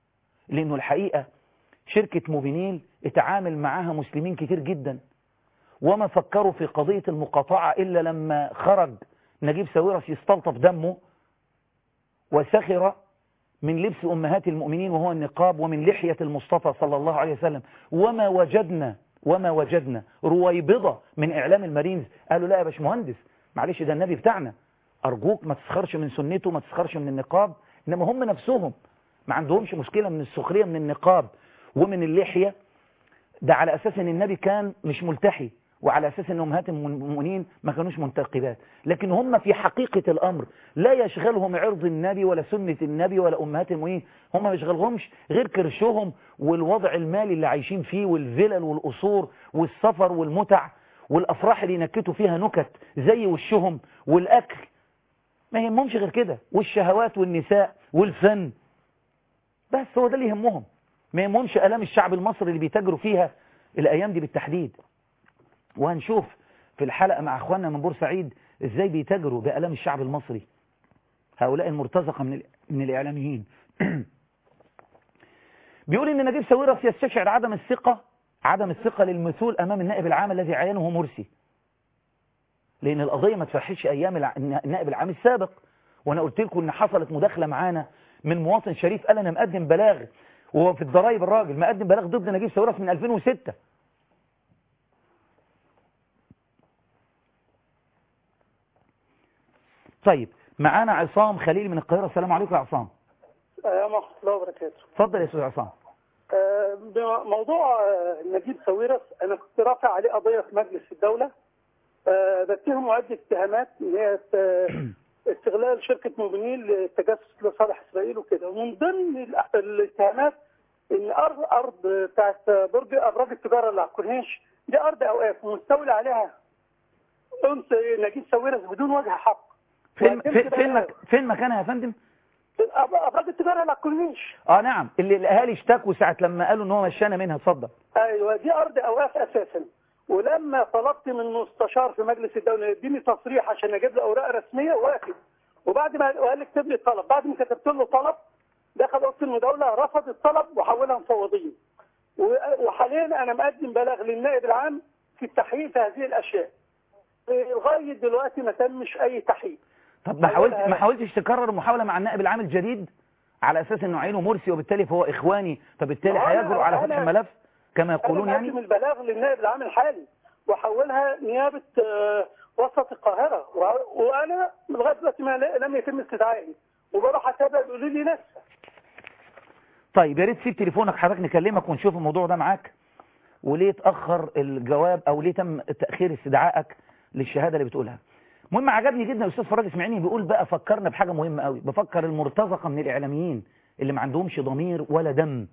لأنه الحقيقة شركة موبينيل اتعامل معاها مسلمين كتير جدا وما فكروا في قضية المقاطعة إلا لما خرج نجيب ساويرس يستلطف دمه وسخر من لبس أمهات المؤمنين وهو النقاب ومن لحية المصطفى صلى الله عليه وسلم وما وجدنا وما وجدنا رويبضة من إعلام المارينز قالوا لا يا باشمهندس معلش ده النبي بتاعنا أرجوك ما تسخرش من سنته ما تسخرش من النقاب إنما هم نفسهم ما عندهمش مشكلة من السخرية من النقاب ومن اللحية ده على أساس أن النبي كان مش ملتحي وعلى أساس أن أمهات المؤمنين ما كانوش منتقبات لكن هم في حقيقة الأمر لا يشغلهم عرض النبي ولا سنة النبي ولا أمهات المؤمنين هم ما يشغلهمش غير كرشهم والوضع المالي اللي عايشين فيه والفلل والقصور والسفر والمتع والأفراح اللي ينكتوا فيها نكت زي وشهم والأكل ما يهمهمش غير كده والشهوات والنساء والفن بس هو ده اللي يهمهم ما يهمهمش آلام الشعب المصري اللي بيتاجروا فيها الأيام دي بالتحديد وهنشوف في الحلقة مع أخواننا من بورسعيد إزاي بيتاجروا بآلام الشعب المصري هؤلاء المرتزقة من, من الإعلاميين بيقول إن نجيب ساويرس يستشعر عدم الثقة عدم الثقة للمثول أمام النائب العام الذي عينه مرسي لأن القضية ما تفرحش أيام النائب العام السابق وأنا قلت لكم إن حصلت مداخلة معانا من مواطن شريف قال أنا مقدم بلاغ وهو في الضرايب الراجل مقدم بلاغ ضد نجيب ساويرس من 2006 طيب معانا عصام خليل من القاهرة السلام عليكم يا عصام السلام ورحمة الله وبركاته اتفضل يا استاذ عصام آه، موضوع آه، نجيب ساويرس انا كنت رافع عليه قضيه في مجلس الدوله آه، بتهم عده اتهامات ان هي استغلال شركه موبينيل للتجسس لصالح اسرائيل وكده ومن ضمن الاتهامات ان ارض ارض بتاعت برج ابراج التجاره اللي على الكورنيش دي ارض اوقاف ومستولى عليها انس نجيب ساويرس بدون وجه حق فين فين فين, مك... فين مكانها يا فندم؟ ابراج التجاره اللي على الكورنيش اه نعم اللي الاهالي اشتكوا ساعه لما قالوا ان هو مشانا منها اتفضل ايوه دي ارض اوقاف اساسا ولما طلبت من مستشار في مجلس الدوله يديني تصريح عشان اجيب له اوراق رسميه وافق وبعد ما قال لي اكتب لي الطلب بعد ما كتبت له طلب دخل اوضه المداوله رفض الطلب وحولها مفوضين وحاليا انا مقدم بلاغ للنائب العام في التحقيق في هذه الاشياء لغايه دلوقتي ما تمش اي تحقيق طب ما حاولت ما حاولتش تكرر محاولة مع النائب العام الجديد على اساس انه عينه مرسي وبالتالي فهو اخواني فبالتالي هيجرؤ على فتح الملف كما يقولون يعني انا البلاغ للنائب العام الحالي وحولها نيابة وسط القاهرة وانا لغايه دلوقتي ما لم يتم استدعائي وبروح اتابع بيقولوا لي لسه طيب يا ريت تسيب تليفونك حضرتك نكلمك ونشوف الموضوع ده معاك وليه اتاخر الجواب او ليه تم تاخير استدعائك للشهاده اللي بتقولها المهم عجبني جدا الاستاذ فراج اسماعيلي بيقول بقى فكرنا بحاجه مهمه قوي بفكر المرتزقه من الاعلاميين اللي ما عندهمش ضمير ولا دم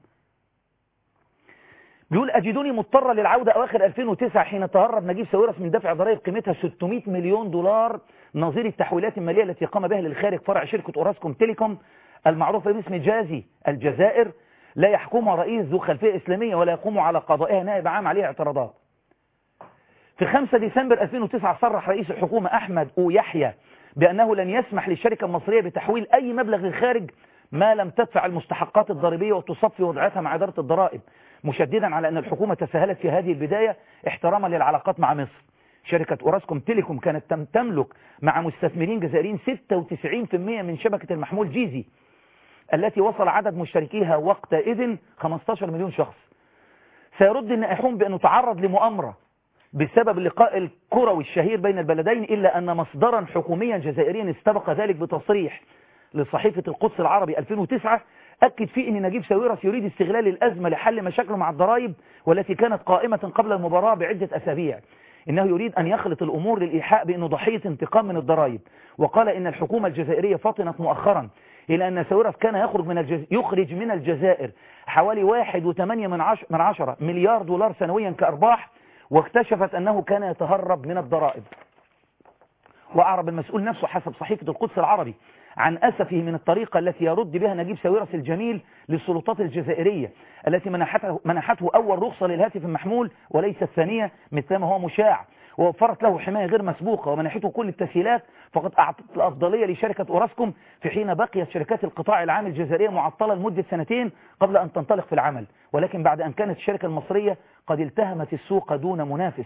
بيقول اجدوني مضطرا للعوده اواخر 2009 حين تهرب نجيب ساويرس من دفع ضرائب قيمتها 600 مليون دولار نظير التحويلات الماليه التي قام بها للخارج فرع شركه اوراسكوم تيليكوم المعروفه باسم جازي الجزائر لا يحكمها رئيس ذو خلفيه اسلاميه ولا يقوم على قضائها نائب عام عليها اعتراضات في 5 ديسمبر 2009 صرح رئيس الحكومة أحمد أو يحيى بأنه لن يسمح للشركة المصرية بتحويل أي مبلغ للخارج ما لم تدفع المستحقات الضريبية وتصفي وضعتها مع إدارة الضرائب مشددا على أن الحكومة تساهلت في هذه البداية احتراما للعلاقات مع مصر شركة أوراسكوم تيليكوم كانت تملك مع مستثمرين جزائريين 96% من شبكة المحمول جيزي التي وصل عدد مشتركيها وقتئذ 15 مليون شخص سيرد النائحون بأنه تعرض لمؤامرة بسبب اللقاء الكروي الشهير بين البلدين إلا أن مصدرا حكوميا جزائريا استبق ذلك بتصريح لصحيفة القدس العربي 2009 أكد فيه أن نجيب ساويرس يريد استغلال الأزمة لحل مشاكله مع الضرائب والتي كانت قائمة قبل المباراة بعدة أسابيع إنه يريد أن يخلط الأمور للإيحاء بأنه ضحية انتقام من الضرائب وقال إن الحكومة الجزائرية فطنت مؤخرا إلى أن ساويرس كان يخرج من الجز... يخرج من الجزائر حوالي 1.8 من, عش... من عشرة مليار دولار سنويا كأرباح واكتشفت أنه كان يتهرب من الضرائب وأعرب المسؤول نفسه حسب صحيفة القدس العربي عن أسفه من الطريقة التي يرد بها نجيب ساويرس الجميل للسلطات الجزائرية التي منحته, منحته أول رخصة للهاتف المحمول وليس الثانية مثلما هو مشاع ووفرت له حماية غير مسبوقة ومنحته كل التسهيلات فقد أعطت الأفضلية لشركة أوراسكوم في حين بقيت شركات القطاع العام الجزائرية معطلة لمدة سنتين قبل أن تنطلق في العمل ولكن بعد أن كانت الشركة المصرية قد التهمت السوق دون منافس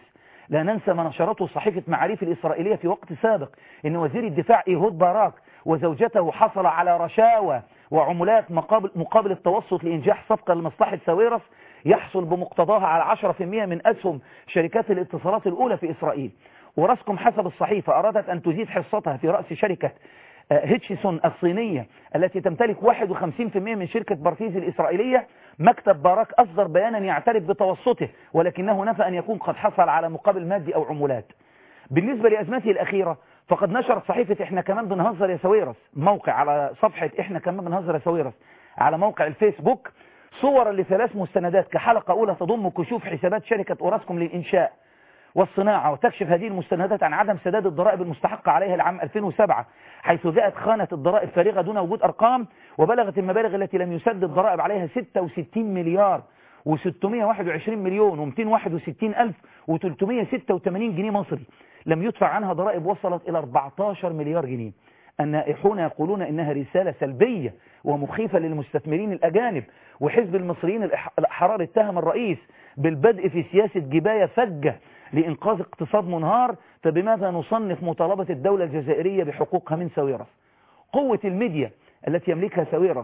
لا ننسى ما نشرته صحيفة معاريف الإسرائيلية في وقت سابق إن وزير الدفاع إيهود باراك وزوجته حصل على رشاوى وعمولات مقابل, مقابل التوسط لإنجاح صفقة لمصلحة ساويرس يحصل بمقتضاها على 10% من أسهم شركات الاتصالات الأولى في إسرائيل وراسكم حسب الصحيفة أرادت أن تزيد حصتها في رأس شركة هيتشيسون الصينية التي تمتلك 51% من شركة بارتيز الإسرائيلية مكتب باراك أصدر بيانا يعترف بتوسطه ولكنه نفى أن يكون قد حصل على مقابل مادي أو عمولات بالنسبة لأزمته الأخيرة فقد نشرت صحيفة إحنا كمان بنهزر يا سويرس موقع على صفحة إحنا كمان بنهزر يا سويرس على موقع الفيسبوك صورا لثلاث مستندات كحلقة أولى تضم كشوف حسابات شركة أوراسكوم للإنشاء والصناعة وتكشف هذه المستندات عن عدم سداد الضرائب المستحقة عليها العام 2007 حيث جاءت خانة الضرائب فارغة دون وجود أرقام وبلغت المبالغ التي لم يسدد الضرائب عليها 66 مليار و621 مليون و261 ألف و386 جنيه مصري لم يدفع عنها ضرائب وصلت إلى 14 مليار جنيه النائحون يقولون إنها رسالة سلبية ومخيفة للمستثمرين الأجانب وحزب المصريين الأحرار اتهم الرئيس بالبدء في سياسة جباية فجة لإنقاذ اقتصاد منهار فبماذا نصنف مطالبة الدولة الجزائرية بحقوقها من ساويرس قوة الميديا التي يملكها ساويرس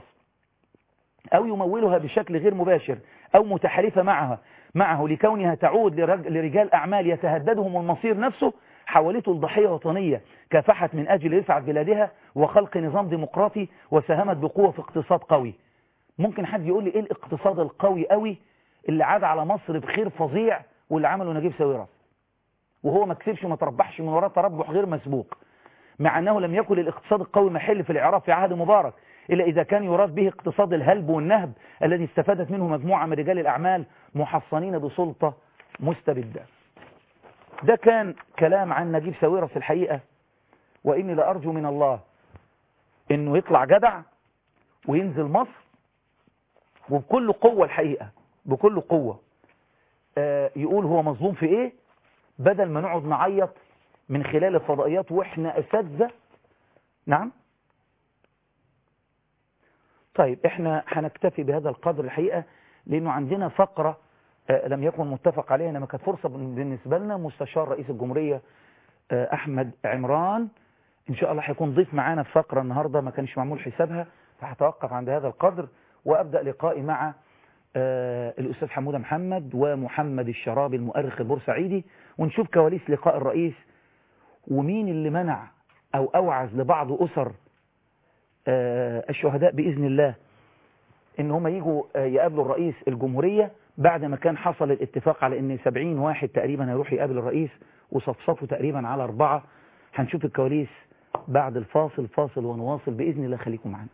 أو يمولها بشكل غير مباشر أو متحالفة معها معه لكونها تعود لرجال أعمال يتهددهم المصير نفسه حولته لضحية وطنية كافحت من أجل رفعة بلادها وخلق نظام ديمقراطي وساهمت بقوة في اقتصاد قوي ممكن حد يقول لي إيه الاقتصاد القوي قوي اللي عاد على مصر بخير فظيع واللي عمله نجيب ساويرس وهو ما كسبش وما تربحش من وراه تربح غير مسبوق مع أنه لم يكن الاقتصاد القوي محل في الإعراب في عهد مبارك إلا إذا كان يراد به اقتصاد الهلب والنهب الذي استفادت منه مجموعة من رجال الأعمال محصنين بسلطة مستبدة ده كان كلام عن نجيب ساويرس الحقيقة وإني لأرجو من الله إنه يطلع جدع وينزل مصر وبكل قوة الحقيقة بكل قوة آه يقول هو مظلوم في إيه بدل ما نقعد نعيط من خلال الفضائيات وإحنا أساتذة نعم طيب إحنا هنكتفي بهذا القدر الحقيقة لأنه عندنا فقرة آه لم يكن متفق عليها إنما كانت فرصة بالنسبة لنا مستشار رئيس الجمهورية آه أحمد عمران إن شاء الله هيكون ضيف معانا في فقرة النهاردة ما كانش معمول حسابها فهتوقف عند هذا القدر وأبدأ لقائي مع آه الأستاذ حمودة محمد ومحمد الشرابي المؤرخ البورسعيدي ونشوف كواليس لقاء الرئيس ومين اللي منع أو أوعز لبعض أسر آه الشهداء بإذن الله إن هم يجوا آه يقابلوا الرئيس الجمهورية بعد ما كان حصل الاتفاق على إن 70 واحد تقريبا هيروح يقابل الرئيس وصفصفوا تقريبا على أربعة هنشوف الكواليس بعد الفاصل فاصل ونواصل بإذن الله خليكم معنا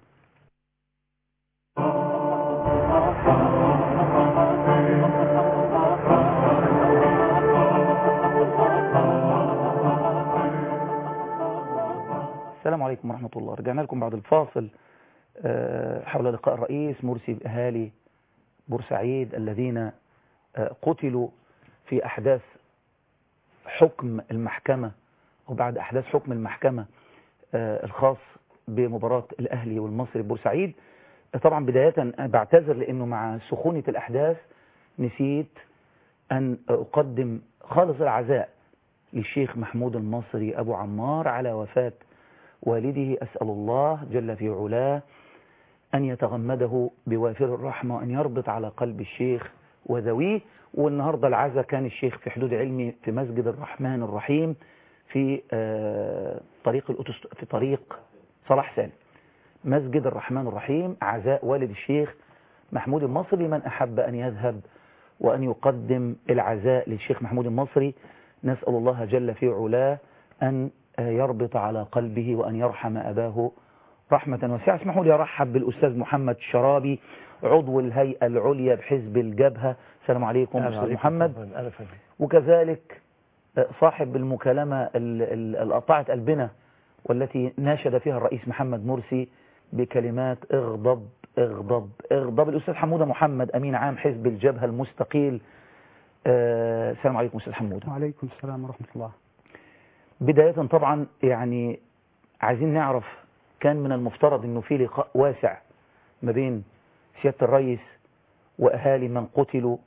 السلام عليكم ورحمة الله رجعنا لكم بعد الفاصل حول لقاء الرئيس مرسي بأهالي بورسعيد الذين قتلوا في أحداث حكم المحكمة وبعد أحداث حكم المحكمة الخاص بمباراة الأهلي والمصري بورسعيد طبعا بداية بعتذر لأنه مع سخونة الأحداث نسيت أن أقدم خالص العزاء للشيخ محمود المصري أبو عمار على وفاة والده أسأل الله جل في علاه أن يتغمده بوافر الرحمة وأن يربط على قلب الشيخ وذويه والنهاردة العزاء كان الشيخ في حدود علمي في مسجد الرحمن الرحيم في طريق في طريق صلاح سالم مسجد الرحمن الرحيم عزاء والد الشيخ محمود المصري من أحب أن يذهب وأن يقدم العزاء للشيخ محمود المصري نسأل الله جل في علاه أن يربط على قلبه وأن يرحم أباه رحمة واسعة اسمحوا لي أرحب بالأستاذ محمد الشرابي عضو الهيئة العليا بحزب الجبهة السلام عليكم أستاذ محمد وكذلك صاحب المكالمة اللي قطعت قلبنا والتي ناشد فيها الرئيس محمد مرسي بكلمات اغضب اغضب اغضب الأستاذ حمودة محمد أمين عام حزب الجبهة المستقيل آه السلام عليكم أستاذ حمودة وعليكم السلام ورحمة الله بداية طبعا يعني عايزين نعرف كان من المفترض أنه في لقاء واسع ما بين سيادة الرئيس وأهالي من قتلوا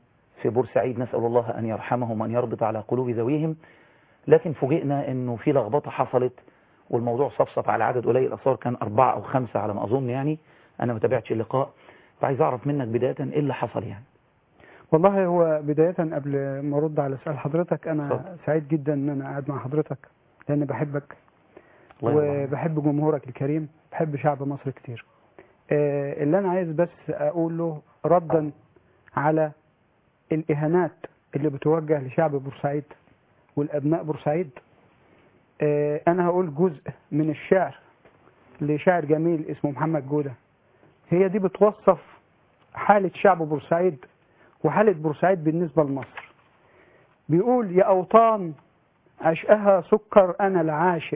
في بورسعيد نسأل الله أن يرحمهم وأن يربط على قلوب ذويهم لكن فوجئنا أنه في لخبطة حصلت والموضوع صفصف على عدد قليل أصار كان أربعة أو خمسة على ما أظن يعني أنا ما تابعتش اللقاء فعايز أعرف منك بداية إيه اللي حصل يعني والله هو بداية قبل ما أرد على سؤال حضرتك أنا اتفضل. سعيد جدا إن أنا قاعد مع حضرتك لأن بحبك الله يرضى وبحب جمهورك الكريم بحب شعب مصر كتير آه، اللي أنا عايز بس أقوله ردا على الإهانات اللي بتوجه لشعب بورسعيد والأبناء بورسعيد آه، أنا هقول جزء من الشعر لشاعر جميل اسمه محمد جودة هي دي بتوصف حالة شعب بورسعيد وحالة بورسعيد بالنسبة لمصر بيقول يا أوطان عشقها سكر أنا العاشق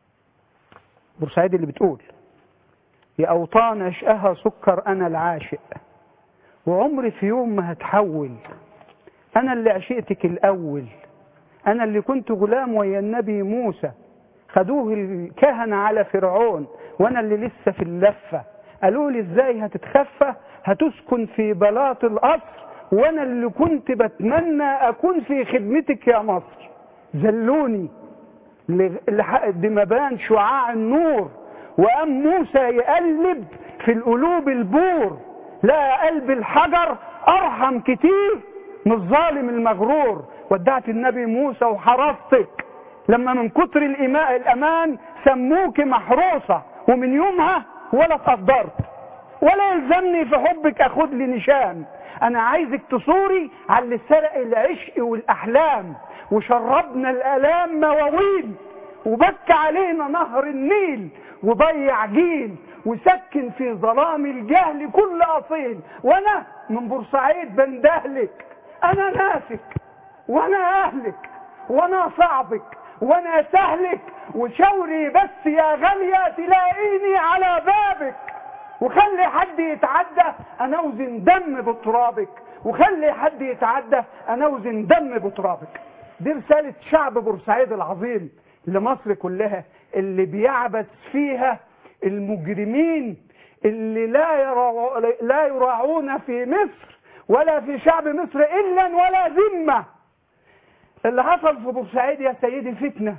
بورسعيد اللي بتقول يا أوطان عشقها سكر أنا العاشق وعمري في يوم ما هتحول أنا اللي عشقتك الأول أنا اللي كنت غلام ويا النبي موسى خدوه الكهنة على فرعون وأنا اللي لسه في اللفة قالوا لي إزاي هتتخفى هتسكن في بلاط القصر وأنا اللي كنت بتمنى أكون في خدمتك يا مصر زلوني ل- لحد ما بان شعاع النور وقام موسى يقلب في القلوب البور لقى قلب الحجر ارحم كتير من الظالم المغرور ودعت النبي موسى وحرستك لما من كتر الإماء الأمان سموك محروسة ومن يومها ولا اتقدرت ولا يلزمني في حبك اخد لي نشان انا عايزك تصوري على اللي سرق العشق والاحلام وشربنا الالام مواويل وبكى علينا نهر النيل وضيع جيل وسكن في ظلام الجهل كل اصيل وانا من بورسعيد بندهلك انا ناسك وانا اهلك وانا صعبك وانا سهلك وشوري بس يا غالية تلاقيني على بابك وخلي حد يتعدى انا اوزن دم بترابك وخلي حد يتعدى انا اوزن دم بترابك دي رسالة شعب بورسعيد العظيم لمصر كلها اللي بيعبث فيها المجرمين اللي لا يرع... لا يراعون في مصر ولا في شعب مصر الا ولا ذمه اللي حصل في بورسعيد يا سيدي فتنه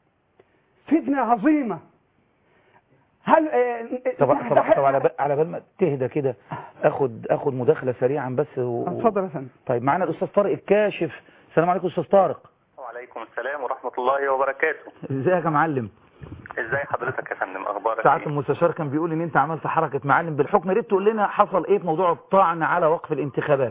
فتنه عظيمه هل آه، طب طب تحت- طب على بال على بال ما تهدى كده اخد اخد مداخله سريعا بس و... اتفضل يا فندم طيب معانا الاستاذ طارق الكاشف السلام عليكم استاذ طارق وعليكم السلام ورحمة الله وبركاته ازيك يا معلم ازاي حضرتك يا فندم اخبارك ساعات ايه المستشار كان بيقول ان انت عملت حركه معلم بالحكم يا ريت تقول لنا حصل ايه في موضوع الطعن على وقف الانتخابات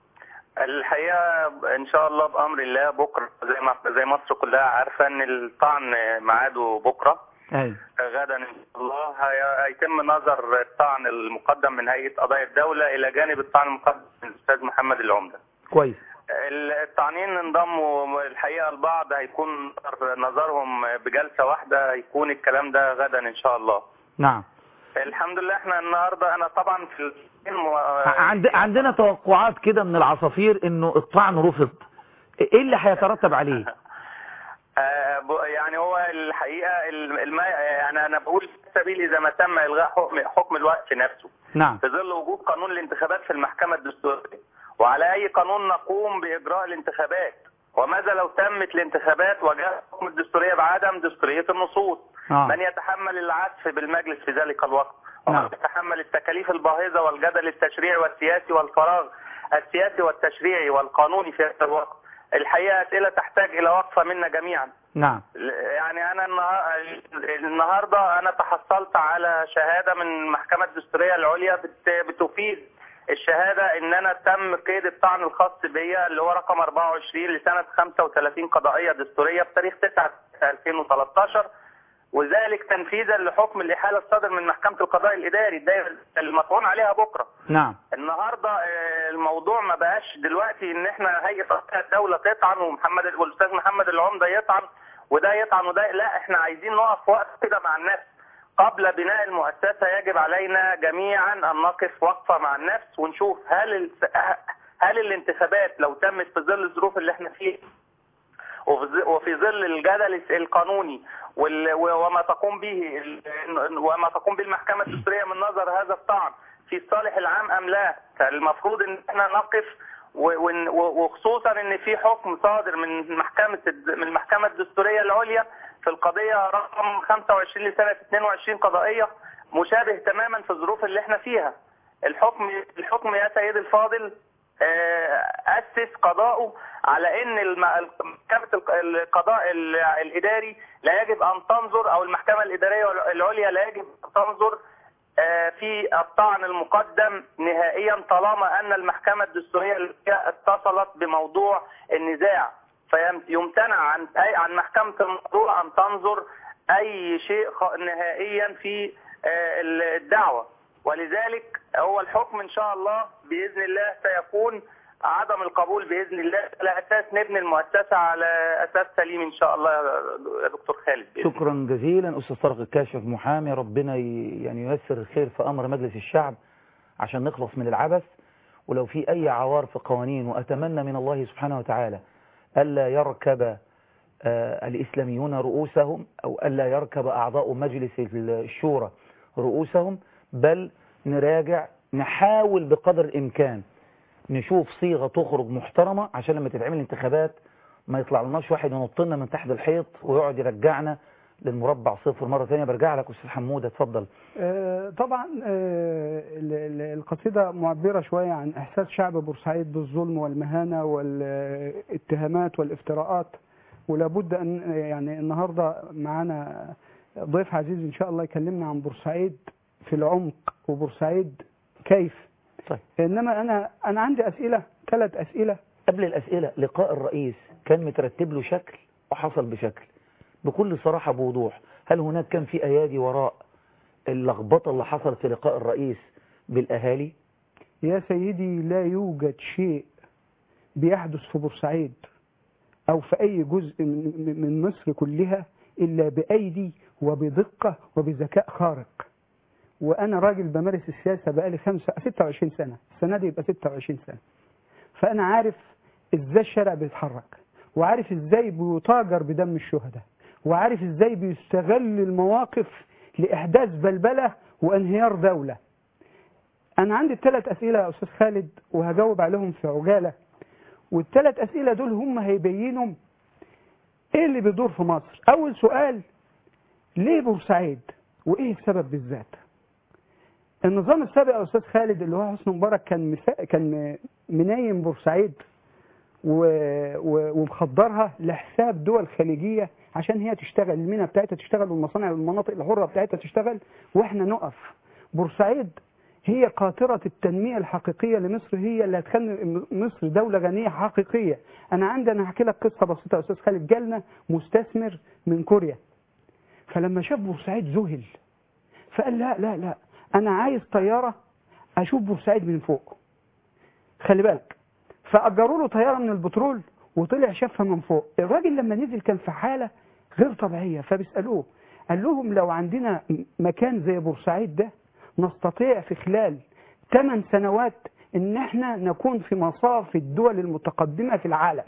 الحقيقة ان شاء الله بامر الله بكرة زي ما زي مصر كلها عارفة ان الطعن ميعاده بكرة ايوه غدا ان شاء الله هي- هيتم نظر الطعن المقدم من هيئة قضايا الدولة الى جانب الطعن المقدم من الاستاذ محمد العمدة كويس الطعنين انضموا الحقيقة البعض هيكون نظرهم بجلسة واحدة هيكون الكلام ده غدا ان شاء الله نعم الحمد لله احنا النهارده انا طبعا في الفيلم عند عندنا توقعات كده من العصافير انه الطعن رفض ايه اللي هيترتب عليه آه، ب- يعني هو الحقيقه ال- الم... يعني انا بقول في سبيل اذا ما تم الغاء حكم حكم الوقف نفسه نعم في ظل وجود قانون الانتخابات في المحكمه الدستوريه وعلى اي قانون نقوم باجراء الانتخابات وماذا لو تمت الانتخابات وجاء الحكم الدستوريه بعدم دستوريه النصوص آه. من يتحمل العزف بالمجلس في ذلك الوقت نعم. ومن يتحمل التكاليف الباهظه والجدل التشريعي والسياسي والفراغ السياسي والتشريعي والقانوني في هذا الوقت الحقيقه اسئله تحتاج الى وقفه منا جميعا نعم يعني انا النها- النهارده انا تحصلت على شهاده من المحكمه الدستوريه العليا بت- بتفيد الشهاده ان انا تم قيد الطعن الخاص بيا اللي هو رقم 24 لسنه 35 قضائيه دستوريه بتاريخ 9 2013 وذلك تنفيذا لحكم الاحاله الصادر من محكمه القضاء الاداري ده المطعون عليها بكره نعم النهارده آه، الموضوع ما بقاش دلوقتي ان احنا هيئه قضاء الدوله تطعن ومحمد والاستاذ محمد العمده يطعن وده يطعن وده لا احنا عايزين نقف وقت كده مع النفس قبل بناء المؤسسه يجب علينا جميعا ان نقف وقفه مع النفس ونشوف هل ال- هل الانتخابات لو تمت في ظل الظروف اللي احنا فيها وفي ظ- وفي ظل الجدل القانوني وال- وما تقوم به ال- وما تقوم به المحكمة الدستورية من نظر هذا الطعن في الصالح العام أم لا فالمفروض ان احنا نقف و- ون- و- وخصوصا ان في حكم صادر من محكمه الد- من المحكمه الدستوريه العليا في القضيه رقم 25 لسنه 22 قضائيه مشابه تماما في الظروف اللي احنا فيها الحكم الحكم يا سيدي الفاضل آه، اسس قضاؤه على ان الم- محكمه الق- القضاء ال- الاداري لا يجب ان تنظر او المحكمه الاداريه العليا لا يجب ان تنظر آه، في الطعن المقدم نهائيا طالما ان المحكمه الدستوريه العليا اتصلت بموضوع النزاع فيمتنع عن أي عن محكمه الموضوع ان تنظر اي شيء خ- نهائيا في آه، الدعوه ولذلك هو الحكم ان شاء الله باذن الله سيكون عدم القبول باذن الله على اساس نبني المؤسسه على اساس سليم ان شاء الله يا دكتور خالد بإذن الله. شكرا جزيلا أستاذ طارق الكاشف محامي ربنا ي- يعني ييسر الخير في أمر مجلس الشعب عشان نخلص من العبث ولو في أي عوار في قوانين وأتمنى من الله سبحانه وتعالى ألا يركب آه، الإسلاميون رؤوسهم أو ألا يركب أعضاء مجلس الشورى رؤوسهم بل نراجع نحاول بقدر الإمكان نشوف صيغة تخرج محترمة عشان لما تتعمل انتخابات ما يطلع لناش واحد ينط لنا من تحت الحيط ويقعد يرجعنا للمربع صفر مرة ثانية برجع لك أستاذ حمودة اتفضل آه، طبعا آه، ال- ال- القصيدة معبرة شوية عن إحساس شعب بورسعيد بالظلم والمهانة والاتهامات والافتراءات ولابد أن يعني النهاردة معانا ضيف عزيز إن شاء الله يكلمنا عن بورسعيد في العمق وبورسعيد كيف طيب إنما أنا أنا عندي أسئلة ثلاث أسئلة قبل الأسئلة لقاء الرئيس كان مترتب له شكل وحصل بشكل بكل صراحة بوضوح هل هناك كان في أيادي وراء اللخبطة اللي حصلت في لقاء الرئيس بالأهالي يا سيدي لا يوجد شيء بيحدث في بورسعيد أو في أي جزء من من مصر كلها إلا بأيدي وبدقة وبذكاء خارق وأنا راجل بمارس السياسة بقالي خمسة 26 سنة السنة دي يبقى 26 سنة فأنا عارف إزاي الشارع بيتحرك وعارف إزاي بيتاجر بدم الشهداء وعارف إزاي بيستغل المواقف لإحداث بلبلة وانهيار دولة أنا عندي ثلاث أسئلة يا أستاذ خالد وهجاوب عليهم في عجالة والثلاث أسئلة دول هم هيبينوا إيه اللي بيدور في مصر أول سؤال ليه بورسعيد وإيه السبب بالذات النظام السابق يا أستاذ خالد اللي هو حسني مبارك كان مسا... كان منايم بورسعيد و... و... ومخدرها لحساب دول خليجية عشان هي تشتغل المينا بتاعتها تشتغل والمصانع والمناطق الحرة بتاعتها تشتغل واحنا نقف بورسعيد هي قاطرة التنمية الحقيقية لمصر هي اللي هتخلي مصر دولة غنية حقيقية أنا عندي أنا هحكي لك قصة بسيطة يا أستاذ خالد جالنا مستثمر من كوريا فلما شاف بورسعيد ذهل فقال لا لا لا أنا عايز طيارة أشوف بورسعيد من فوق خلي بالك فأجروا له طيارة من البترول وطلع شافها من فوق الراجل لما نزل كان في حالة غير طبيعية فبيسألوه قال لهم لو عندنا مكان زي بورسعيد ده نستطيع في خلال 8 سنوات ان احنا نكون في مصاف الدول المتقدمة في العالم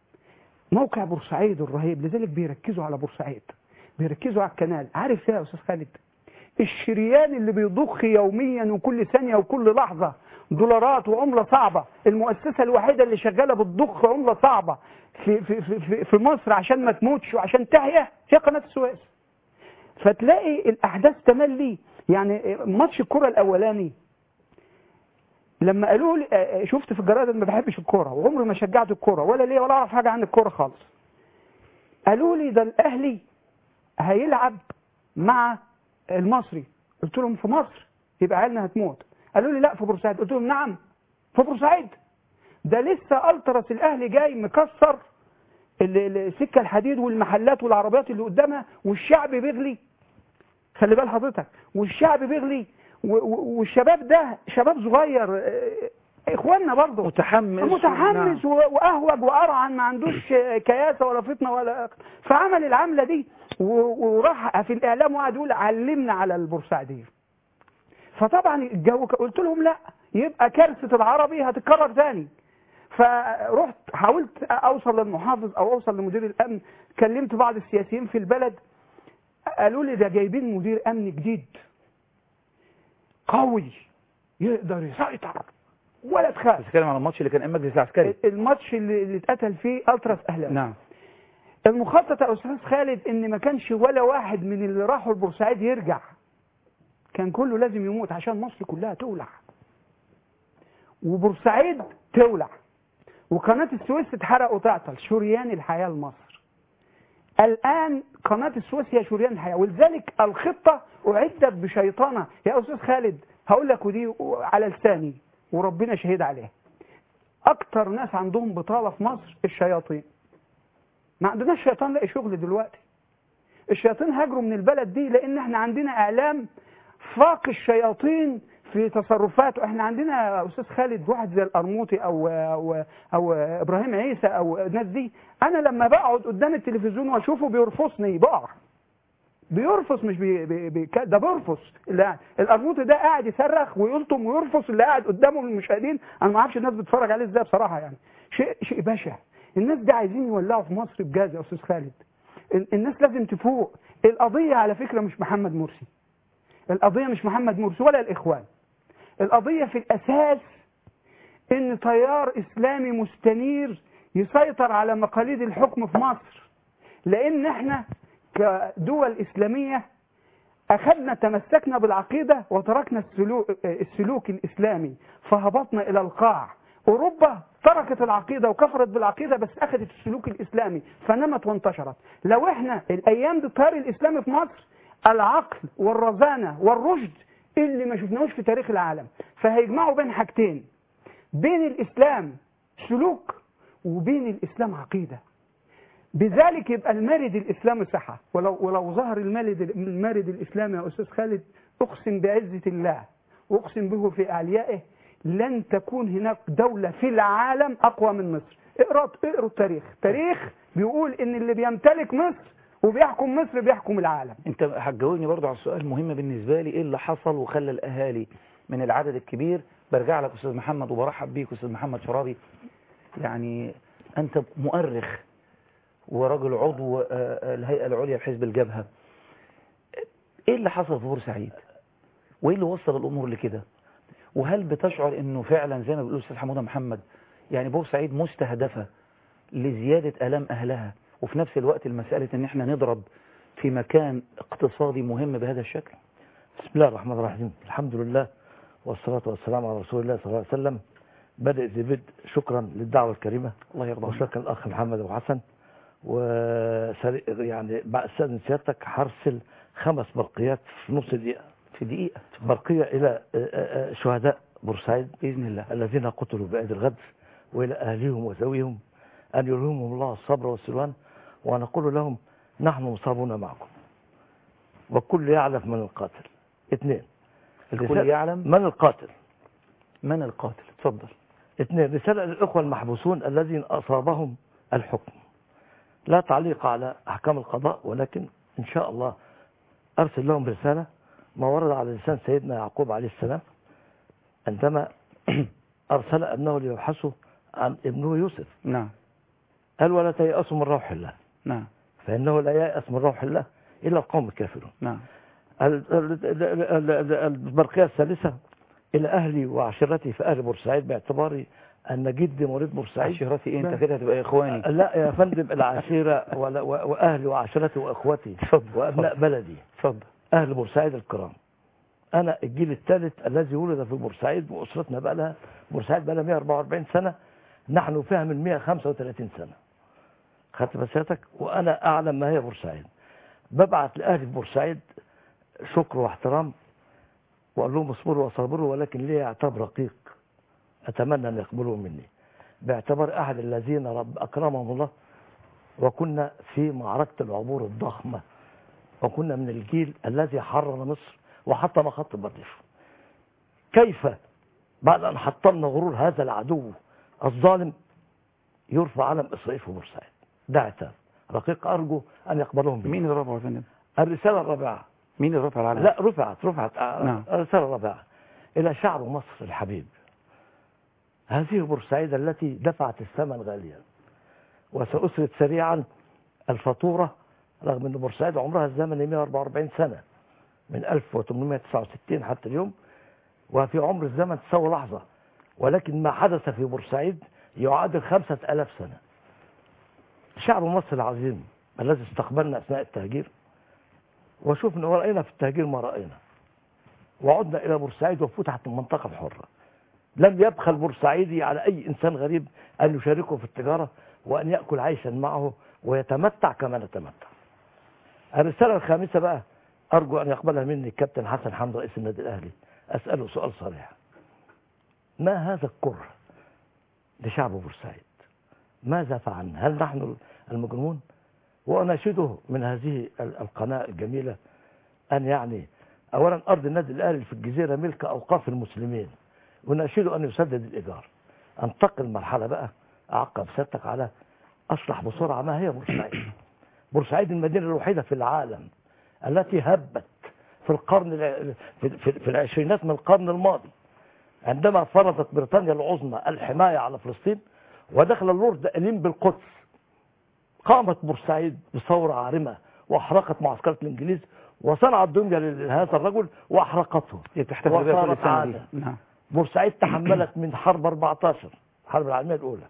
موقع بورسعيد الرهيب لذلك بيركزوا على بورسعيد بيركزوا على الكنال عارف ايه يا استاذ خالد الشريان اللي بيضخ يوميا وكل ثانية وكل لحظة دولارات وعملة صعبة المؤسسة الوحيدة اللي شغالة بتضخ عملة صعبة في, في, في, في مصر عشان ما تموتش وعشان تحيا هي قناة السويس فتلاقي الأحداث تملي يعني ماتش الكرة الأولاني لما قالوا لي شفت في الجرائد ما بحبش الكرة وعمري ما شجعت الكرة ولا ليه ولا أعرف حاجة عن الكرة خالص قالوا لي ده الأهلي هيلعب مع المصري قلت لهم في مصر يبقى عيالنا هتموت قالوا لي لا في بورسعيد قلت لهم نعم في بورسعيد ده لسه التراس الاهلي جاي مكسر السكه الحديد والمحلات والعربيات اللي قدامها والشعب بيغلي خلي بال حضرتك والشعب بيغلي والشباب ده شباب صغير اخواننا برضه متحمس متحمس واهوج وارعن ما عندوش كياسه ولا فطنه ولا فعمل العمله دي وراح في الاعلام وقعد يقول علمنا على البورسعيديه فطبعا الجو قلت لهم لا يبقى كارثه العربي هتتكرر ثاني فرحت حاولت اوصل للمحافظ او اوصل لمدير الامن كلمت بعض السياسيين في البلد قالوا لي ده جايبين مدير امن جديد قوي يقدر يسيطر ولا تخاف بتتكلم على الماتش اللي كان المجلس العسكري الماتش اللي, اللي اتقتل فيه التراس اهلاوي نعم المخطط يا استاذ خالد ان ما كانش ولا واحد من اللي راحوا البورسعيد يرجع كان كله لازم يموت عشان مصر كلها تولع وبورسعيد تولع وقناة السويس تتحرق وتعطل شريان الحياة لمصر الآن قناة السويس هي شريان الحياة ولذلك الخطة أعدت بشيطانة يا أستاذ خالد هقول لك ودي على لساني وربنا شهيد عليه أكتر ناس عندهم بطالة في مصر الشياطين ما عندناش شيطان لاقي شغل دلوقتي الشياطين هاجروا من البلد دي لان احنا عندنا اعلام فاق الشياطين في تصرفاته احنا عندنا يا استاذ خالد واحد زي القرموطي او او او ابراهيم عيسى او الناس دي انا لما بقعد قدام التلفزيون واشوفه بيرفصني بقع بيرفص مش بي بي بي ده بيرفص اللي قاعد القرموطي ده قاعد يصرخ ويلطم ويرفص اللي قاعد قدامه المشاهدين انا ما اعرفش الناس بتتفرج عليه ازاي بصراحه يعني شيء شيء بشع الناس دي عايزين يولعوا في مصر بجاز يا استاذ خالد ال- الناس لازم تفوق القضيه على فكره مش محمد مرسي القضيه مش محمد مرسي ولا الاخوان القضيه في الاساس ان تيار اسلامي مستنير يسيطر على مقاليد الحكم في مصر لان احنا كدول اسلاميه اخذنا تمسكنا بالعقيده وتركنا السلوك, السلوك الاسلامي فهبطنا الى القاع اوروبا تركت العقيده وكفرت بالعقيده بس اخذت السلوك الاسلامي فنمت وانتشرت لو احنا الايام دي التيار الاسلامي في مصر العقل والرزانه والرشد اللي ما شفناهوش في تاريخ العالم فهيجمعوا بين حاجتين بين الاسلام سلوك وبين الاسلام عقيده بذلك يبقى المارد الاسلامي صحه ولو ولو ظهر المارد المارد الاسلامي يا استاذ خالد اقسم بعزه الله واقسم به في اعليائه لن تكون هناك دوله في العالم اقوى من مصر اقرا اقروا التاريخ تاريخ بيقول ان اللي بيمتلك مصر وبيحكم مصر بيحكم العالم انت هتجاوبني برضو على السؤال مهم بالنسبه لي ايه اللي حصل وخلى الاهالي من العدد الكبير برجع لك استاذ محمد وبرحب بيك استاذ محمد شرابي يعني انت مؤرخ ورجل عضو آه، آه، الهيئه العليا لحزب الجبهه ايه اللي حصل في بورسعيد وايه اللي وصل الامور لكده وهل بتشعر انه فعلا زي ما بيقول الاستاذ حموده محمد يعني بورسعيد مستهدفه لزياده الام اهلها وفي نفس الوقت المساله ان احنا نضرب في مكان اقتصادي مهم بهذا الشكل بسم الله الرحمن الرحيم الحمد لله والصلاة والسلام على رسول الله صلى الله عليه وسلم بدء ذي بدء شكرا للدعوة الكريمة الله يرضى عنك وشكرا الأخ محمد أبو حسن وسري يعني بعد استاذن سيادتك هرسل خمس برقيات في نص دقيقة في دقيقه برقية إلى آه، آه، شهداء بورسعيد باذن الله الذين قتلوا بأيدي الغدر وإلى أهليهم وذويهم أن يلهمهم الله الصبر والسلوان ونقول لهم نحن مصابون معكم والكل يعلم من القاتل اثنين الكل رسالة- يعلم من القاتل من القاتل اتفضل اثنين رسالة للإخوة المحبوسون الذين أصابهم الحكم لا تعليق على أحكام القضاء ولكن إن شاء الله أرسل لهم رسالة ما ورد على لسان سيدنا يعقوب عليه السلام عندما أرسل أبنه ليبحثوا عن ابنه يوسف نعم قال ولا تيأسوا من روح الله نعم فإنه لا ييأس من روح الله إلا القوم الكافرون نعم ال- ال- ال- ال- ال- البرقية الثالثة إلى أهلي وعشيرتي في أهل بورسعيد باعتباري أن جدي مريض بورسعيد عشيرتي ايه انت كده هتبقى اخواني لا يا فندم العشيرة ولا- و- وأهلي وعشيرتي وأخوتي اتفضل وأبناء بلدي اتفضل أهل بورسعيد الكرام أنا الجيل الثالث الذي ولد في بورسعيد وأسرتنا بقى لها بورسعيد بقى لها 144 سنة نحن فيها من 135 سنة خدت مسيرتك وأنا أعلم ما هي بورسعيد ببعت لأهل بورسعيد شكر واحترام وأقول لهم اصبروا وصبروا ولكن لي عتاب رقيق أتمنى أن يقبلوا مني باعتبار أحد الذين رب أكرمهم الله وكنا في معركة العبور الضخمة وكنا من الجيل الذي حرر مصر وحطم خط البطيخ كيف بعد أن حطمنا غرور هذا العدو الظالم يرفع علم إسرائيل في بورسعيد ده عتاب رقيق أرجو أن يقبلهم مني مين اللي رفعه يا فندم الرسالة الرابعة مين اللي رفع العلم لا رفعت رفعت نعم. الرسالة الرابعة إلى شعب مصر الحبيب هذه بورسعيد التي دفعت الثمن غاليا وسأسرد سريعا الفاتورة رغم أن بورسعيد عمرها الزمني 144 سنة من 1869 حتى اليوم وفي عمر الزمن تساوي لحظة ولكن ما حدث في بورسعيد يعادل خمسة ألاف سنة شعب مصر العظيم الذي استقبلنا أثناء التهجير وشفنا ورأينا في التهجير ما رأينا وعدنا إلى بورسعيد وفتحت المنطقة الحرة لم يبخل بورسعيدي على أي إنسان غريب أن يشاركه في التجارة وأن يأكل عيشا معه ويتمتع كما نتمتع الرسالة الخامسة بقى أرجو أن يقبلها مني الكابتن حسن حمد رئيس النادي الأهلي أسأله سؤال صريح ما هذا الكره لشعب بورسعيد ماذا فعلنا هل نحن المجرمون وأناشده من هذه القناة الجميلة أن يعني أولا أرض النادي الأهلي في الجزيرة ملك أوقاف المسلمين وناشده أن يسدد الإيجار أنتقل مرحلة بقى أعقب سيادتك على أشرح بسرعة ما هي بورسعيد بورسعيد المدينة الوحيدة في العالم التي هبت في القرن الع- في, في, في العشرينات من القرن الماضي عندما فرضت بريطانيا العظمى الحماية على فلسطين ودخل اللورد أليم بالقدس قامت بورسعيد بثورة عارمة وأحرقت معسكرة الإنجليز وصنعت دمية لهذا الرجل وأحرقته هي تحتفل بها كل وصارت سنة عادة. دي نعم بورسعيد تحملت من حرب 14 الحرب العالمية الأولى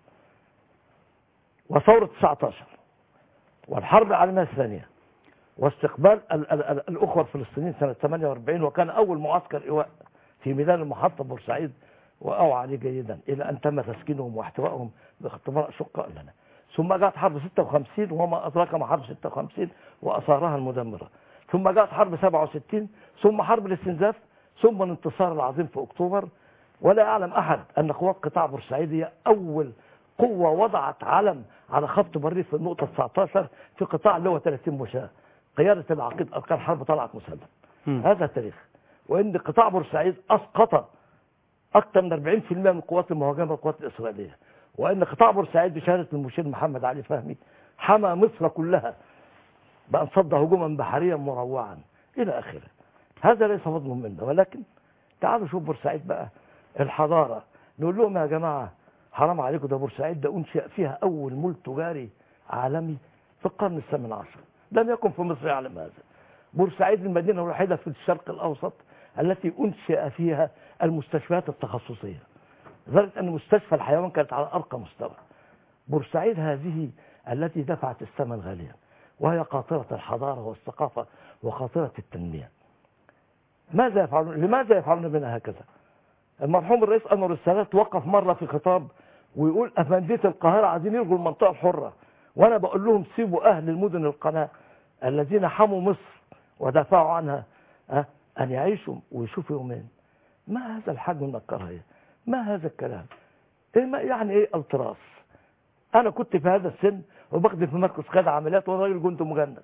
وثورة 19 والحرب العالمية الثانية واستقبال ال ال ال الأخوة الفلسطينيين سنة 48 وكان أول معسكر إيواء في ميدان المحطة بورسعيد وأوعى عليه جيدا إلى أن تم تسكينهم واحتوائهم باختبار أشقاء لنا ثم جاءت حرب 56 وما أدراك ما حرب 56 وأثارها المدمرة ثم جاءت حرب 67 ثم حرب الاستنزاف ثم الانتصار العظيم في أكتوبر ولا يعلم أحد أن قوات قطاع بورسعيد هي أول قوة وضعت علم على خط بريد في النقطة 19 في قطاع اللي هو 30 مشاة قيادة العقيد أركان حرب طلعت مسلم مم. هذا التاريخ وإن قطاع بورسعيد أسقط أكثر من 40% من القوات المهاجمة القوات الإسرائيلية وإن قطاع بورسعيد بشهادة المشير محمد علي فهمي حمى مصر كلها بأن صد هجوما بحريا مروعا إلى آخره هذا ليس فضل منا ولكن تعالوا شوف بورسعيد بقى الحضارة نقول لهم يا جماعة حرام عليكم ده بورسعيد ده أنشأ فيها أول مول تجاري عالمي في القرن الثامن عشر لم يكن في مصر يعلم هذا بورسعيد المدينة الوحيدة في الشرق الأوسط التي أنشأ فيها المستشفيات التخصصية لدرجة أن مستشفى الحيوان كانت على أرقى مستوى بورسعيد هذه التي دفعت الثمن غاليا وهي قاطرة الحضارة والثقافة وقاطرة التنمية ماذا يفعلون لماذا يفعلون بنا هكذا المرحوم الرئيس أنور السادات وقف مرة في خطاب ويقول أفندية القاهرة عايزين يلغوا المنطقة الحرة وأنا بقول لهم سيبوا أهل المدن القناة الذين حموا مصر ودافعوا عنها أه؟ أن يعيشوا ويشوفوا يومين ما هذا الحجم من الكراهية ما هذا الكلام إيه ما يعني إيه التراس أنا كنت في هذا السن وبخدم في مركز قيادة عمليات وأنا راجل كنت مجند